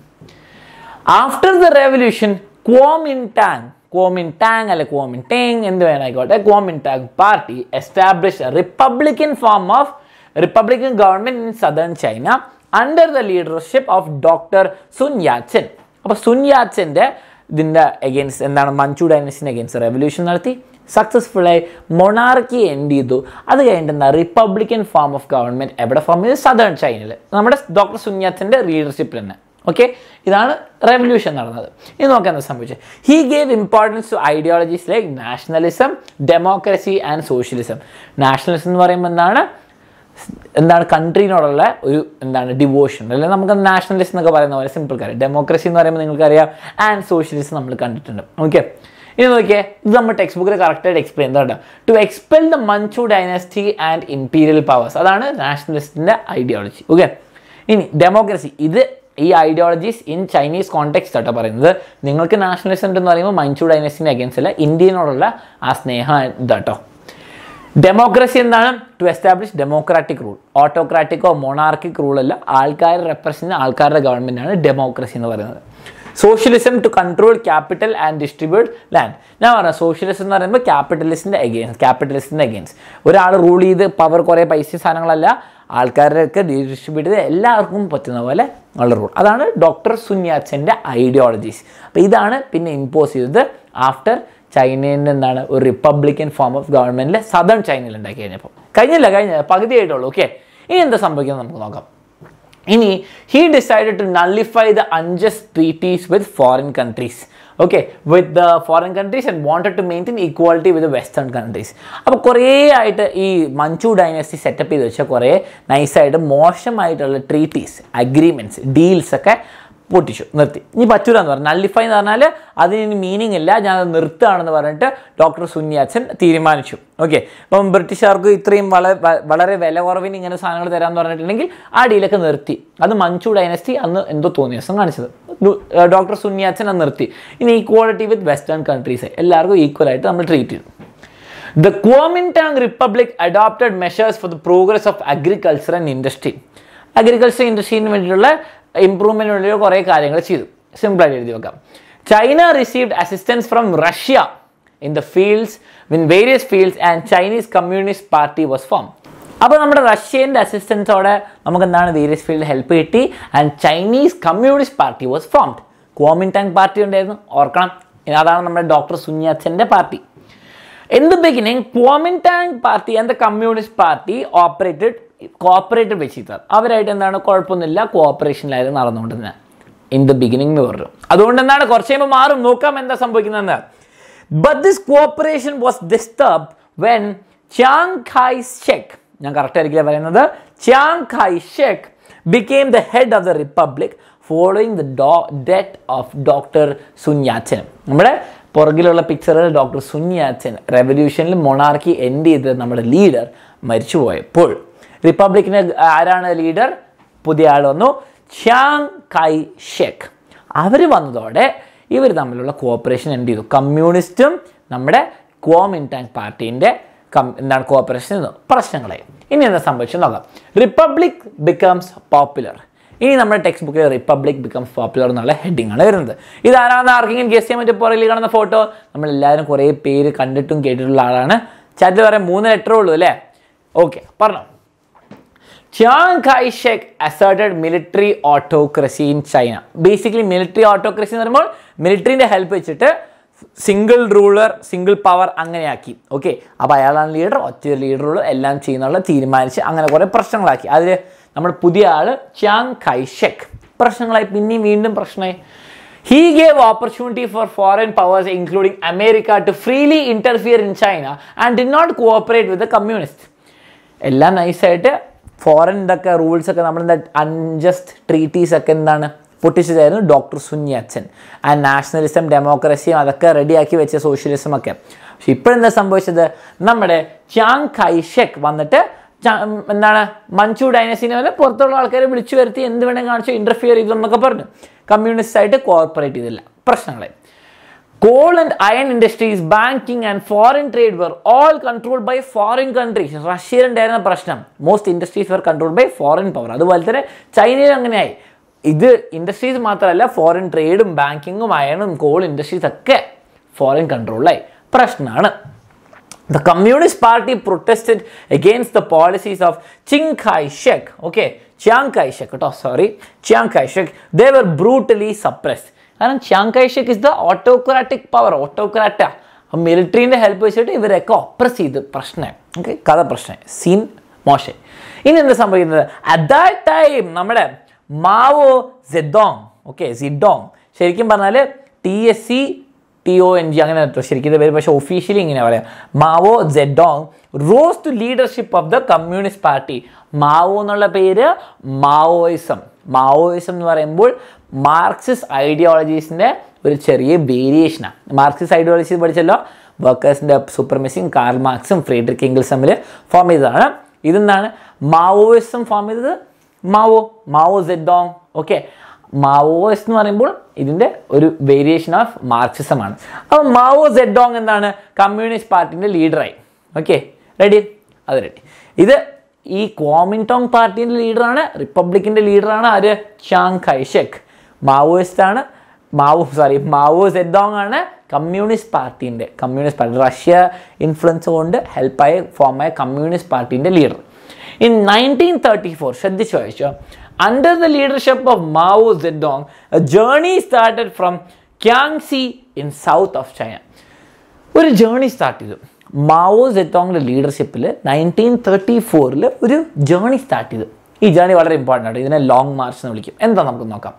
after the revolution Kuomintang Kuomintang അല്ലെ ക്വോമിൻ ടേങ് എന്ത് വേണമായിക്കോട്ടെ Kuomintang party establish republican form of republican government in southern China under the leadership of doctor Sun Yat-sen അപ്പോൾ Sun യാച്ചൻ്റെ ഇതിൻ്റെ against എന്താണ് Manju ഡൈനസ്റ്റിന് against revolution നടത്തി സക്സസ്ഫുള്ളായി monarchy end ചെയ്തു അത് കഴിഞ്ഞിട്ട് എന്താ റിപ്പബ്ലിക്കൻ ഫോം ഓഫ് ഗവൺമെൻറ് എവിടെ ഫോം ചെയ്ത് സദേൺ ചൈനയിൽ നമ്മുടെ ഡോക്ടർ സുന്യാത്തിൻ്റെ ലീഡർഷിപ്പിൽ തന്നെ ഓക്കെ ഇതാണ് റെവല്യൂഷൻ നടന്നത് ഇനി നോക്കാൻ എന്താ സംഭവിച്ചത് he gave importance to ideologies like nationalism democracy and socialism nationalism എന്ന് പറയുമ്പോൾ എന്താണ് എന്താണ് കൺട്രീനോടുള്ള ഒരു എന്താണ് ഡിവോഷൻ അല്ലെങ്കിൽ നമുക്ക് നാഷണലിസ്റ്റ് എന്നൊക്കെ പറയുന്ന പോലെ സിമ്പിൾ കാര്യം ഡെമോക്രസി എന്ന് പറയുമ്പോൾ നിങ്ങൾക്കറിയാം ആൻഡ് സോഷ്യലിസം നമ്മൾ കണ്ടിട്ടുണ്ട് ഓക്കെ ഇനി നോക്കിയേ ഇത് നമ്മൾ ടെക്സ്റ്റ് ബുക്കിൽ കറക്റ്റായിട്ട് എക്സ്പ്ലെയിൻ ചെയ്തോട്ടോ to expel the Manchu dynasty and imperial powers അതാണ് നാഷണലിസ്റ്റിൻ്റെ ഐഡിയോളജി ഓക്കെ ഇനി ഡെമോക്രസി ഇത് ഈ ഐഡിയോളജീസ് ഇൻ ചൈനീസ് കോണ്ടെക്സ്റ്റ് ആട്ടോ പറയുന്നത് നിങ്ങൾക്ക് നാഷണലിസം ഉണ്ടെന്ന് പറയുമ്പോൾ മഞ്ചു ഡൈനസ്റ്റിൻ്റെ അഗേൻസ്റ്റ് അല്ല ഇന്ത്യനോടുള്ള ആ സ്നേഹം ഇതാട്ടോ ഡെമോക്രസി എന്താണ് ടു എസ്റ്റാബ്ലിഷ് ഡെമോക്രാറ്റിക് റൂൾ ഓട്ടോക്രാറ്റിക്കോ മൊണാർക്കിക് റൂൾ അല്ല ആൾക്കാർ റെപ്രസെൻ്റ് ആൾക്കാരുടെ ഗവൺമെൻറ് ആണ് ഡെമോക്രസി എന്ന് പറയുന്നത് socialism to control capital and distribute land ഞാൻ പറഞ്ഞ സോഷ്യലിസം എന്ന് പറയുമ്പോൾ ക്യാപിറ്റലിസ്റ്റിൻ്റെ അഗെയിൻസ്റ്റ് ക്യാപിറ്റലിസ്റ്റിൻ്റെ അഗെയിൻസ്റ്റ് ഒരാൾ റൂൾ ചെയ്ത് പവർ കുറേ പൈസ സാധനങ്ങളല്ല ആൾക്കാരൊക്കെ ഡിസ്ട്രിബ്യൂട്ട് ചെയ്ത് എല്ലാവർക്കും പറ്റുന്ന പോലെ ഉള്ള റൂൾ അതാണ് ഡോക്ടർ സുന്യാച്ചൻ്റെ ഐഡിയോളജീസ് അപ്പോൾ ഇതാണ് പിന്നെ ഇമ്പോസ് ചെയ്തത് ആഫ്റ്റർ ചൈനയിൽ എന്താണ് ഒരു റിപ്പബ്ലിക്കൻ ഫോം ഓഫ് ഗവൺമെൻറ്റിൽ സദേൺ ചൈനയിൽ ഉണ്ടാക്കി കഴിഞ്ഞപ്പോൾ കഴിഞ്ഞില്ല കഴിഞ്ഞ പകുതി ആയിട്ടുള്ളൂ ഓക്കെ ഇനി എന്താ സംഭവിക്കുന്നത് നമുക്ക് നോക്കാം ഇനി he decided to nullify the unjust treaties with foreign countries okay with the foreign countries and wanted to maintain equality with western countries അപ്പോൾ കുറേ ആയിട്ട് ഈ മഞ്ചു ഡൈനസ്റ്റി സെറ്റപ്പ് ചെയ്ത് വെച്ചാൽ കുറേ നൈസായിട്ട് മോശമായിട്ടുള്ള ട്രീറ്റീസ് അഗ്രിമെൻറ്റ്സ് ഡീൽസ് ഒക്കെ പൊട്ടിച്ചു നിർത്തി ഇനി പറ്റൂല എന്ന് പറഞ്ഞു നള്ളിഫൈ എന്ന് പറഞ്ഞാൽ അതിന് മീനിങ് ഇല്ല ഞാൻ അത് നിർത്തുകയാണെന്ന് പറഞ്ഞിട്ട് ഡോക്ടർ സുന്യാച്ചൻ തീരുമാനിച്ചു ഓക്കെ അപ്പം ബ്രിട്ടീഷുകാർക്ക് ഇത്രയും വളരെ വളരെ വില കുറവിന് ഇങ്ങനെ സാധനങ്ങൾ തരാമെന്ന് പറഞ്ഞിട്ടുണ്ടെങ്കിൽ ആ ഡീലൊക്കെ നിർത്തി അത് മഞ്ചു ഡൈനസ്റ്റി അന്ന് എന്തോ തോന്നിയ ദിവസം കാണിച്ചത് ഡോക്ടർ സുന്യാച്ചൻ അത് നിർത്തി ഇനി ഈക്വാളിറ്റി വിത്ത് വെസ്റ്റേൺ കൺട്രീസ് എല്ലാവർക്കും ഈക്വൽ ആയിട്ട് നമ്മൾ ട്രീറ്റ് ചെയ്തു the Kuomintang republic adopted measures for the progress of agriculture and industry agriculture ഇൻഡസ്ട്രീന് വേണ്ടിയിട്ടുള്ള ഇമ്പ്രൂവ്മെൻറ്റിന് വേണ്ടി കുറേ കാര്യങ്ങൾ ചെയ്തു സിമ്പിളായിട്ട് എഴുതി വെക്കാം China received assistance from Russia in the fields in various fields and Chinese communist party was form അപ്പോൾ നമ്മുടെ റഷ്യൻ്റെ അസിസ്റ്റൻസോടെ നമുക്ക് എന്താണ് വേരിയസ് ഫീൽഡ് ഹെൽപ്പ് കിട്ടി and Chinese communist party was formed കോമിൻടാങ് party ഉണ്ടായിരുന്നു ഓർക്കണം അതാണ് നമ്മുടെ ഡോക്ടർ സുന്യാച്ചൻ്റെ party In the beginning, Kuomintang party and the Communist Party operated cooperated വെച്ച് ചെയ്തത് അവരായിട്ട് എന്താണ് കുഴപ്പമൊന്നുമില്ല കോഓപ്പറേഷനിലായിരുന്നു നടന്നുകൊണ്ടിരുന്നത് ഇൻ ദ ബിഗിനിങ് എന്ന് പറഞ്ഞു അതുകൊണ്ട് എന്താണ് കുറച്ച് കഴിയുമ്പോൾ മാറും നോക്കാം എന്താ സംഭവിക്കുന്നതെന്ന് but this cooperation was disturb when Chiang Kai-shek ഞാൻ കറക്റ്റ് ആയിരിക്കില്ല പറയുന്നത് Chiang Kai-shek became the head of the republic following the do death of doctor Sun Yat-sen നമ്മുടെ പുറകിലുള്ള പിക്ചറിൽ ഡോക്ടർ സുന്യാച്ചൻ റെവല്യൂഷനിൽ മൊണാർക്കി എൻഡ് ചെയ്ത് നമ്മുടെ ലീഡർ മരിച്ചുപോയപ്പോൾ റിപ്പബ്ലിക്കിന് ആരാണ് ലീഡർ പുതിയ ആൾ വന്നു ച്യാങ് കൈ ഷെക് അവർ വന്നതോടെ ഇവർ തമ്മിലുള്ള കോപ്പറേഷൻ എൻഡ് ചെയ്തു കമ്മ്യൂണിസ്റ്റും നമ്മുടെ കോമിൻടാങ് പാർട്ടീൻ്റെ കം എന്താണ് കോപ്പറേഷൻ പ്രശ്നങ്ങളായി ഇനി എന്താ സംഭവിച്ചത് നോക്കാം റിപ്പബ്ലിക് ബിക്കംസ് പോപ്പുലർ ഇനി നമ്മുടെ ടെക്സ്റ്റ് ബുക്കിൽ റിപ്പബ്ലിക് ബിക്കംസ് പോപ്പുലർ എന്നുള്ള ഹെഡിങ് ആണ് വരുന്നത് ഇതാരാണെന്ന് ആർക്കെങ്കിലും ഗസ് ചെയ്യാൻ പറ്റിയ പുറകിൽ കാണുന്ന ഫോട്ടോ നമ്മളെല്ലാവരും കുറേ പേര് കണ്ടിട്ടും കേട്ടിട്ടുള്ള ആളാണ് ചാറ്റിൽ പറയാൻ മൂന്ന് ലെറ്ററേ ഉള്ളൂ അല്ലേ ഓക്കെ പറഞ്ഞോ Chiang Kai-shek asserted military autocracy in China. Basically military autocracy എന്ന് പറയുമ്പോൾ മിലിറ്ററിൻ്റെ ഹെൽപ്പ് വെച്ചിട്ട് സിംഗിൾ റൂളർ സിംഗിൾ പവർ അങ്ങനെയാക്കി ഓക്കെ അപ്പോൾ അയാളാണ് ലീഡർ ഒറ്റ ലീഡറുള്ളൂ എല്ലാം ചെയ്യുന്നുള്ള തീരുമാനിച്ച് അങ്ങനെ കുറേ പ്രശ്നങ്ങളാക്കി അതിൽ നമ്മുടെ പുതിയ ആൾ ചിയാങ് കൈഷെക് പ്രശ്നങ്ങളായി പിന്നെയും വീണ്ടും പ്രശ്നമായി he gave opportunity for foreign powers including America to freely interfere in China and did not cooperate with the communist എല്ലാം നൈസായിട്ട് ഫോറിൻ ഇതൊക്കെ റൂൾസ് ഒക്കെ നമ്മളെന്താ അൺജസ്റ്റ് ട്രീറ്റീസ് ഒക്കെ എന്താണ് പൊട്ടിച്ചതായിരുന്നു ഡോക്ടർ സുന്യാച്ചൻ ആ നാഷണലിസം ഡെമോക്രസിയും അതൊക്കെ റെഡിയാക്കി വെച്ച സോഷ്യലിസം ഒക്കെ പക്ഷെ ഇപ്പോഴെന്താ സംഭവിച്ചത് നമ്മുടെ ചാങ് കൈഷെക് വന്നിട്ട് ച- എന്താണ് മഞ്ചു ഡൈനസിനെ പോലെ പുറത്തുള്ള ആൾക്കാരെ വിളിച്ചു വരുത്തി എന്ത് വേണമെങ്കിൽ കാണിച്ചു ഇന്റർഫിയർ ചെയ്തു എന്നൊക്കെ പറഞ്ഞു കമ്മ്യൂണിസ്റ്റ് ആയിട്ട് കോർപ്പറേറ്റ് ചെയ്തില്ല പ്രശ്നങ്ങളായി Coal and iron industries, banking and foreign trade were all controlled by foreign countries. റഷ്യയിൽ ഉണ്ടായിരുന്ന പ്രശ്നം most industries were controlled by foreign power അതുപോലെ തന്നെ ചൈനയിലും അങ്ങനെയായി ഇത് ഇൻഡസ്ട്രീസ് മാത്രമല്ല ഫോറിൻ ട്രേഡും ബാങ്കിങ്ങും അയണും കോൾ ഇൻഡസ്ട്രീസ് ഒക്കെ ഫോറിൻ കൺട്രോളിലായി പ്രശ്നമാണ് The Communist Party protested against the policies of Chiang Kai-shek. Okay, Chiang Kai-shek. കേട്ടോ sorry, Chiang Kai-shek. They were brutally suppressed. കാരണം Chiang Kai-shek is the autocratic power autocrat മിലിറ്ററിൻ്റെ help വെച്ചിട്ട് ഇവരൊക്കെ oppressed ചെയ്ത് പ്രശ്നമായി ഓക്കെ കഥ പ്രശ്നമായി സീൻ മോശം ഇനി എന്താ സംഭവിക്കുന്നത് അറ്റ് ദാറ്റ് ടൈം നമ്മുടെ മാവോ സെഡോങ് ഓക്കെ സിഡോങ് ശരിക്കും പറഞ്ഞാൽ T S C T O N G അങ്ങനെ കേട്ടോ ശരിക്കും ഇത് പേര് പക്ഷേ ഒഫീഷ്യലി ഇങ്ങനെ പറയാം Mao Zedong rose to leadership of the communist party Mao എന്നുള്ള പേര് മാവോയിസം മാവോയിസം എന്ന് പറയുമ്പോൾ മാർക്സിസ്റ്റ് ഐഡിയോളജീസിൻ്റെ ഒരു ചെറിയ വേരിയേഷനാണ് മാർക്സിസ്റ്റ് ഐഡിയോളജീസ് പഠിച്ചല്ലോ വർക്കേഴ്സിൻ്റെ സൂപ്പർമെസിയും കാർൽ മാർക്സും ഫ്രീഡറിക് എങ്കിൾസ് തമ്മിൽ ഫോം ചെയ്തതാണ് ഇതെന്താണ് മാവോയിസം ഫോം ചെയ്തത് Mao Mao Zedong okay Maoist എന്ന് പറയുമ്പോൾ ഇതിൻ്റെ ഒരു വേരിയേഷൻ ഓഫ് മാർക്സിസമാണ് അപ്പോൾ മാവോ സെഡോങ് എന്താണ് കമ്മ്യൂണിസ്റ്റ് പാർട്ടിൻ്റെ ലീഡറായി ഓക്കെ റെഡി അത് റെഡി ഇത് ഈ ക്വാമിൻടോങ് പാർട്ടിൻ്റെ ലീഡറാണ് റിപ്പബ്ലിക്കിൻ്റെ ലീഡറാണ് ആര് ചാങ് കൈഷെക് മാവോയിസ്റ്റ് ആണ് മാവോ സോറി മാവോ സെഡോങ് ആണ് കമ്മ്യൂണിസ്റ്റ് പാർട്ടീൻ്റെ കമ്മ്യൂണിസ്റ്റ് പാർട്ടി റഷ്യ ഇൻഫ്ലുവൻസ് കൊണ്ട് ഹെൽപ്പായ ഫോമായ കമ്മ്യൂണിസ്റ്റ് പാർട്ടീൻ്റെ leader in nineteen thirty four ശ്രദ്ധിച്ചു വായിച്ചോ under the leadership of Mao Zedong a journey started from Jiangxi in south of China ഒരു journey start ചെയ്തു Mao സെറ്റോങ്ങിൻ്റെ ലീഡർഷിപ്പിൽ നയൻറ്റീൻ തേർട്ടി ഫോറിൽ ഒരു ജേർണി സ്റ്റാർട്ട് ചെയ്തു ഈ ജേർണി വളരെ ഇമ്പോർട്ടൻ്റ് ആണ് ഇതിനെ ലോങ് മാർച്ച് എന്ന് വിളിക്കും എന്താ നമുക്ക് നോക്കാം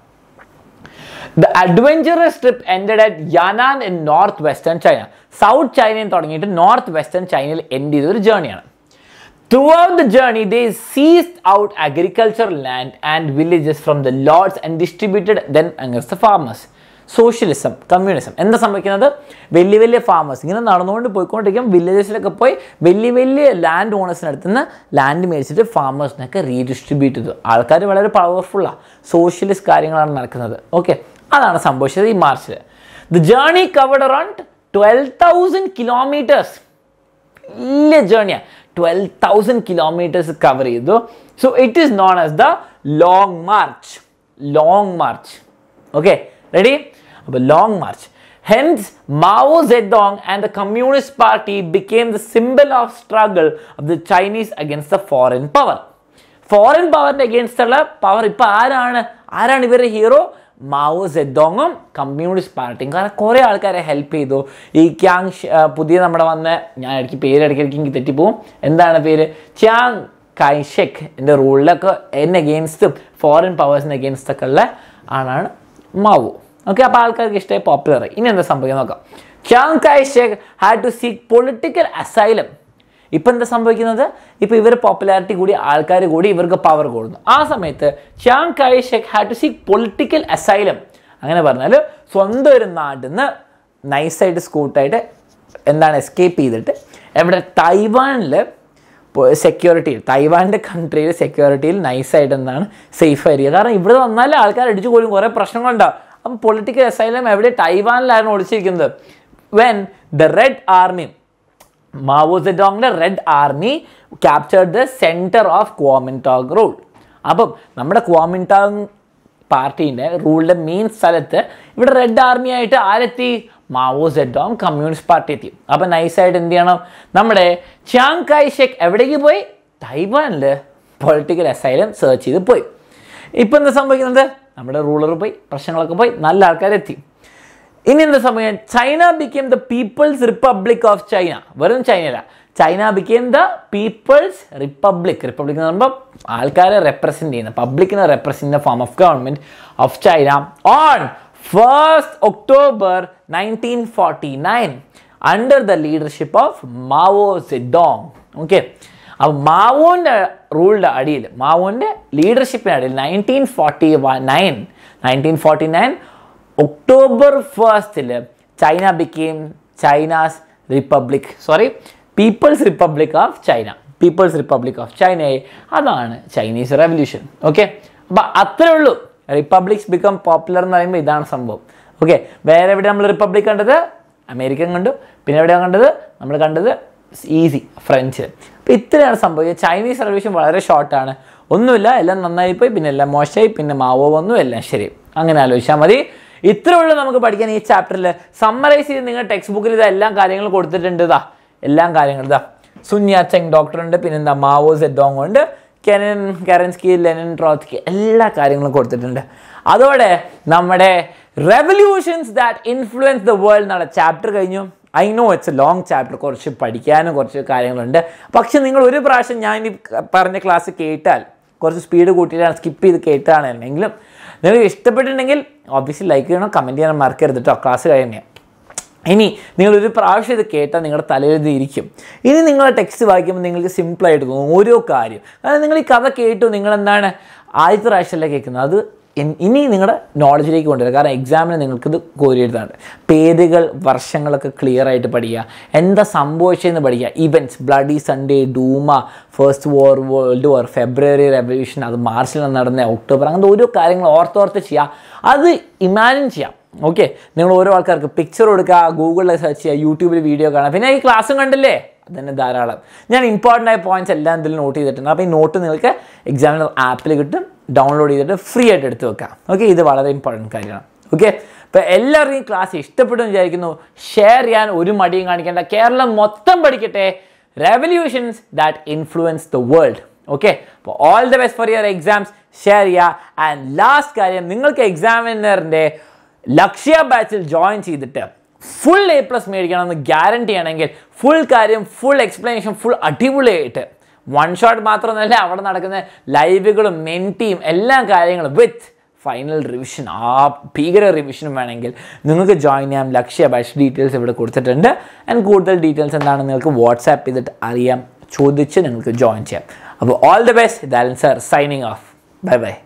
the adventurous trip ended at Yan'an in north western China south ചൈനയിൽ തുടങ്ങിയിട്ട് നോർത്ത് വെസ്റ്റേൺ ചൈനയിൽ എൻഡ് ചെയ്ത ഒരു ജേർണിയാണ് Throughout the journey, they seized out agricultural land and villages from the lords and distributed them amongst the farmers. Socialism communism എന്താ സംഭവിക്കുന്നത് വലിയ വലിയ ഫാമേഴ്സ് ഇങ്ങനെ നടന്നുകൊണ്ട് പോയിക്കൊണ്ടിരിക്കും വില്ലേജസിലൊക്കെ പോയി വലിയ വലിയ ലാൻഡ് ഓണേഴ്സിനടുത്ത് നിന്ന് ലാൻഡ് മേടിച്ചിട്ട് ഫാമേഴ്സിനൊക്കെ റീഡിസ്ട്രിബ്യൂട്ട് ചെയ്തു ആൾക്കാർ വളരെ പവർഫുള്ളാണ് സോഷ്യലിസ്റ്റ് കാര്യങ്ങളാണ് നടക്കുന്നത് ഓക്കെ അതാണ് സംഭവിച്ചത് ഈ മാർച്ചിൽ the journey covered around twelve thousand kilometres വലിയ ജേർണിയാണ് ട്വൽവ് തൗസൻഡ് കിലോമീറ്റേഴ്സ് കവർ ചെയ്തു so it is known as the long march long march okay ready അപ്പോൾ long march hence Mao Zedong and the communist party became the symbol of struggle of the Chinese against the foreign power foreign പവറിന്റെ against ഉള്ള power ഇപ്പൊ ആരാണ് ആരാണ് ഇവരുടെ hero Mao സെഡോങ്ങും communist പാർട്ടിയും കാരണം കുറേ ആൾക്കാരെ ഹെൽപ്പ് ചെയ്തു ഈ ക്യാങ് ഷ- ആ, പുതിയ നമ്മുടെ വന്ന ഞാൻ ഇടയ്ക്ക് പേര് ഇടയ്ക്കിടയ്ക്ക് എനിക്ക് തെറ്റിപ്പോവും എന്താണ് പേര് ച്യാങ് കൈഷെക് എൻ്റെ റൂളിലൊക്കെ എൻ അഗെയിൻസ്റ്റും ഫോറിൻ പവേഴ്സിന് അഗെയിൻസ്റ്റ് ഒക്കെ ഉള്ള ആളാണ് മാവോ ഓക്കെ അപ്പോൾ ആൾക്കാർക്ക് ഇഷ്ടമായി പോപ്പുലർ ഇനി എന്താ സംഭവിക്കുക നോക്കാം Chiang Kai-shek had to seek political asylum ഇപ്പം എന്താ സംഭവിക്കുന്നത് ഇപ്പം ഇവർ പോപ്പുലാരിറ്റി കൂടി ആൾക്കാർ കൂടി ഇവർക്ക് പവർ കൂടുന്നു ആ സമയത്ത് Chiang Kai-shek had to seek political asylum അങ്ങനെ പറഞ്ഞാൽ സ്വന്തം ഒരു നാട്ടിൽ നിന്ന് നൈസായിട്ട് സ്കൂട്ടായിട്ട് എന്താണ് എസ്കേപ്പ് ചെയ്തിട്ട് എവിടെ തൈവാനിൽ സെക്യൂരിറ്റി തൈവാൻ്റെ കൺട്രിയിൽ സെക്യൂരിറ്റിയിൽ നൈസായിട്ട് എന്താണ് സേഫ് ആയിരിക്കുക കാരണം ഇവിടെ വന്നാൽ ആൾക്കാർ അടിച്ചു പോലും കുറേ പ്രശ്നങ്ങളുണ്ടാവും അപ്പം പൊളിറ്റിക്കൽ അസൈലം എവിടെ തൈവാനിലാണ് ഒളിച്ചിരിക്കുന്നത് when the red army Mao സെഡോങ്ങിൻ്റെ red army captured the centre of Kuomintang rule അപ്പം നമ്മുടെ ക്വാമിൻടോങ് പാർട്ടീൻ്റെ റൂളിൻ്റെ മെയിൻ സ്ഥലത്ത് ഇവിടെ റെഡ് ആർമി ആയിട്ട് ആരെത്തി മാവോ സെഡോങ് കമ്മ്യൂണിസ്റ്റ് പാർട്ടി എത്തി അപ്പം നൈസായിട്ട് എന്ത് ചെയ്യണം നമ്മുടെ ചാങ് കായ് ഷെക് എവിടേക്ക് പോയി തൈവാനിൽ പൊളിറ്റിക്കൽ അസൈലം സെർച്ച് ചെയ്ത് പോയി ഇപ്പം എന്താ സംഭവിക്കുന്നത് നമ്മുടെ റൂളർ പോയി പ്രശ്നങ്ങളൊക്കെ പോയി നല്ല ആൾക്കാരെത്തി ഇനി എന്താ സമയം China become the People's Republic of China വെറും ചൈനയല്ല China become the People's Republic republic എന്ന് പറയുമ്പോൾ ആൾക്കാരെ റെപ്രസെൻറ്റ് ചെയ്യുന്ന പബ്ലിക്കിനെ represent form of government of China on first October nineteen forty nine under the leadership of Mao Zedong okay അപ്പോൾ മാവോൻ്റെ റൂളിൻ്റെ അടിയിൽ മാവോൻ്റെ ലീഡർഷിപ്പിൻ്റെ അടിയിൽ nineteen forty nine nineteen forty nine October ഫസ്റ്റിൽ China became China's republic sorry People's Republic of China People's Republic of ചൈനയെ അതാണ് ചൈനീസ് റെവല്യൂഷൻ ഓക്കെ അപ്പം അത്രേ ഉള്ളൂ റിപ്പബ്ലിക്സ് ബിക്കം പോപ്പുലർ എന്ന് പറയുമ്പോൾ ഇതാണ് സംഭവം ഓക്കെ വേറെ എവിടെ നമ്മൾ റിപ്പബ്ലിക് കണ്ടത് അമേരിക്കൻ കണ്ടു പിന്നെ എവിടെയാണ് കണ്ടത് നമ്മൾ കണ്ടത് ഈസി ഫ്രഞ്ച് അപ്പോൾ ഇത്രയാണ് സംഭവിച്ചത് ചൈനീസ് റെവല്യൂഷൻ വളരെ ഷോർട്ടാണ് ഒന്നുമില്ല എല്ലാം നന്നായി പോയി പിന്നെ എല്ലാം മോശമായി പിന്നെ മാവോ വന്നു എല്ലാം ശരി അങ്ങനെ ആലോചിച്ചാൽ മതി ഇത്രേ ഉള്ളൂ നമുക്ക് പഠിക്കാൻ ഈ ചാപ്റ്ററിൽ സമ്മറൈസ് ചെയ്ത് നിങ്ങൾ ടെക്സ്റ്റ് ബുക്കിൽ ഇത് എല്ലാ കാര്യങ്ങളും കൊടുത്തിട്ടുണ്ട് ഇതാ എല്ലാം കാര്യങ്ങളും ഇതാ സുന്യ ചെങ് ഡോക്ടർ ഉണ്ട് പിന്നെന്താ മാവോ സെഡോങ് ഉണ്ട് കെനൻ കെറൻസ്കി ലെനൻ ട്രോത്സ്കി എല്ലാ കാര്യങ്ങളും കൊടുത്തിട്ടുണ്ട് അതോടെ നമ്മുടെ revolutions that influence the world എന്നുള്ള ചാപ്റ്റർ കഴിഞ്ഞു I know it's a long chapter കുറച്ച് പഠിക്കാനും കുറച്ച് കാര്യങ്ങളുണ്ട് പക്ഷെ നിങ്ങൾ ഒരു പ്രാവശ്യം ഞാൻ ഈ പറഞ്ഞ ക്ലാസ് കേട്ടാൽ കുറച്ച് സ്പീഡ് കൂട്ടിയിട്ടാണ് സ്കിപ്പ് ചെയ്ത് കേട്ടാണെന്നെങ്കിലും നിങ്ങൾക്ക് ഇഷ്ടപ്പെട്ടിട്ടുണ്ടെങ്കിൽ ഓബിയസ്ലി ലൈക്ക് ചെയ്യണം കമൻറ്റ് ചെയ്യാൻ മറക്കരുത് കേട്ടോ ക്ലാസ് കഴിഞ്ഞ് ഇനി നിങ്ങൾ ഒരു പ്രാവശ്യം ഇത് കേട്ടാൽ നിങ്ങളുടെ തലയിൽ ഇത് ഇരിക്കും ഇനി നിങ്ങൾ ടെക്സ്റ്റ് വായിക്കുമ്പോൾ നിങ്ങൾക്ക് സിമ്പിളായിട്ട് തോന്നും ഓരോ കാര്യം കാരണം നിങ്ങൾ ഈ കഥ കേട്ടു നിങ്ങൾ എന്താണ് ആദ്യത്തെ പ്രാവശ്യമല്ലേ കേൾക്കുന്നത് അത് ഇൻ- ഇനി നിങ്ങളുടെ നോളജിലേക്ക് കൊണ്ടുവരിക കാരണം എക്സാമിന് നിങ്ങൾക്കിത് കോരി എഴുതാറുണ്ട് പേരുകൾ വർഷങ്ങളൊക്കെ ക്ലിയർ ആയിട്ട് പഠിക്കുക എന്താ സംഭവിച്ചതെന്ന് പഠിക്കുക events bloody Sunday Duma first war world war February revolution അത് മാർച്ചിൽ നടന്ന ഒക്ടോബർ അങ്ങനത്തെ ഓരോ കാര്യങ്ങൾ ഓർത്തോർത്ത് ചെയ്യുക അത് ഇമാജിൻ ചെയ്യാം ഓക്കെ നിങ്ങൾ ഓരോ ആൾക്കാർക്ക് പിക്ചർ കൊടുക്കുക ഗൂഗിളിൽ സെർച്ച് ചെയ്യുക യൂട്യൂബിൽ വീഡിയോ കാണാം പിന്നെ ഈ ക്ലാസ്സും കണ്ടില്ലേ അതന്നെ ധാരാളം ഞാൻ ഇമ്പോർട്ടൻ്റ് ആയ പോയിന്റ്സ് എല്ലാം ഇതിൽ നോട്ട് ചെയ്തിട്ടുണ്ട് അപ്പോൾ ഈ നോട്ട് നിങ്ങൾക്ക് എക്സാമിന് ആപ്പിൽ കിട്ടും ഡൗൺലോഡ് ചെയ്തിട്ട് ഫ്രീ ആയിട്ട് എടുത്ത് വെക്കാം ഓക്കെ ഇത് വളരെ ഇമ്പോർട്ടൻറ്റ് കാര്യമാണ് ഓക്കെ അപ്പോൾ എല്ലാവരും ഈ ക്ലാസ് ഇഷ്ടപ്പെടുമെന്ന് വിചാരിക്കുന്നു ഷെയർ ചെയ്യാൻ ഒരു മടിയും കാണിക്കേണ്ട കേരളം മൊത്തം പഠിക്കട്ടെ revolutions that influence the world okay അപ്പോൾ all the best for your exams share ചെയ്യുക ആൻഡ് ലാസ്റ്റ് കാര്യം നിങ്ങൾക്ക് എക്സാമിനറിൻ്റെ ലക്ഷ്യ ബാച്ചിൽ ജോയിൻ ചെയ്തിട്ട് ഫുൾ എ പ്ലസ് മേടിക്കണമെന്ന് ഗ്യാരണ്ടി ആണെങ്കിൽ ഫുൾ കാര്യം ഫുൾ എക്സ്പ്ലനേഷൻ ഫുൾ അടിപൊളിയായിട്ട് വൺ ഷോട്ട് മാത്രമൊന്നുമല്ല അവിടെ നടക്കുന്ന ലൈവുകളും മെൻറ്റിയും എല്ലാ കാര്യങ്ങളും വിത്ത് ഫൈനൽ റിവിഷൻ ആ ഭീകര റിവിഷനും വേണമെങ്കിൽ നിങ്ങൾക്ക് ജോയിൻ ചെയ്യാം ലക്ഷ്യ ബാച്ച് ഡീറ്റെയിൽസ് ഇവിടെ കൊടുത്തിട്ടുണ്ട് ആൻഡ് കൂടുതൽ ഡീറ്റെയിൽസ് എന്താണെന്ന് നിങ്ങൾക്ക് വാട്സാപ്പ് ചെയ്തിട്ട് അറിയാം ചോദിച്ച് നിങ്ങൾക്ക് ജോയിൻ ചെയ്യാം അപ്പോൾ ഓൾ ദി ബെസ്റ്റ് ദാലൻ sir signing off bye by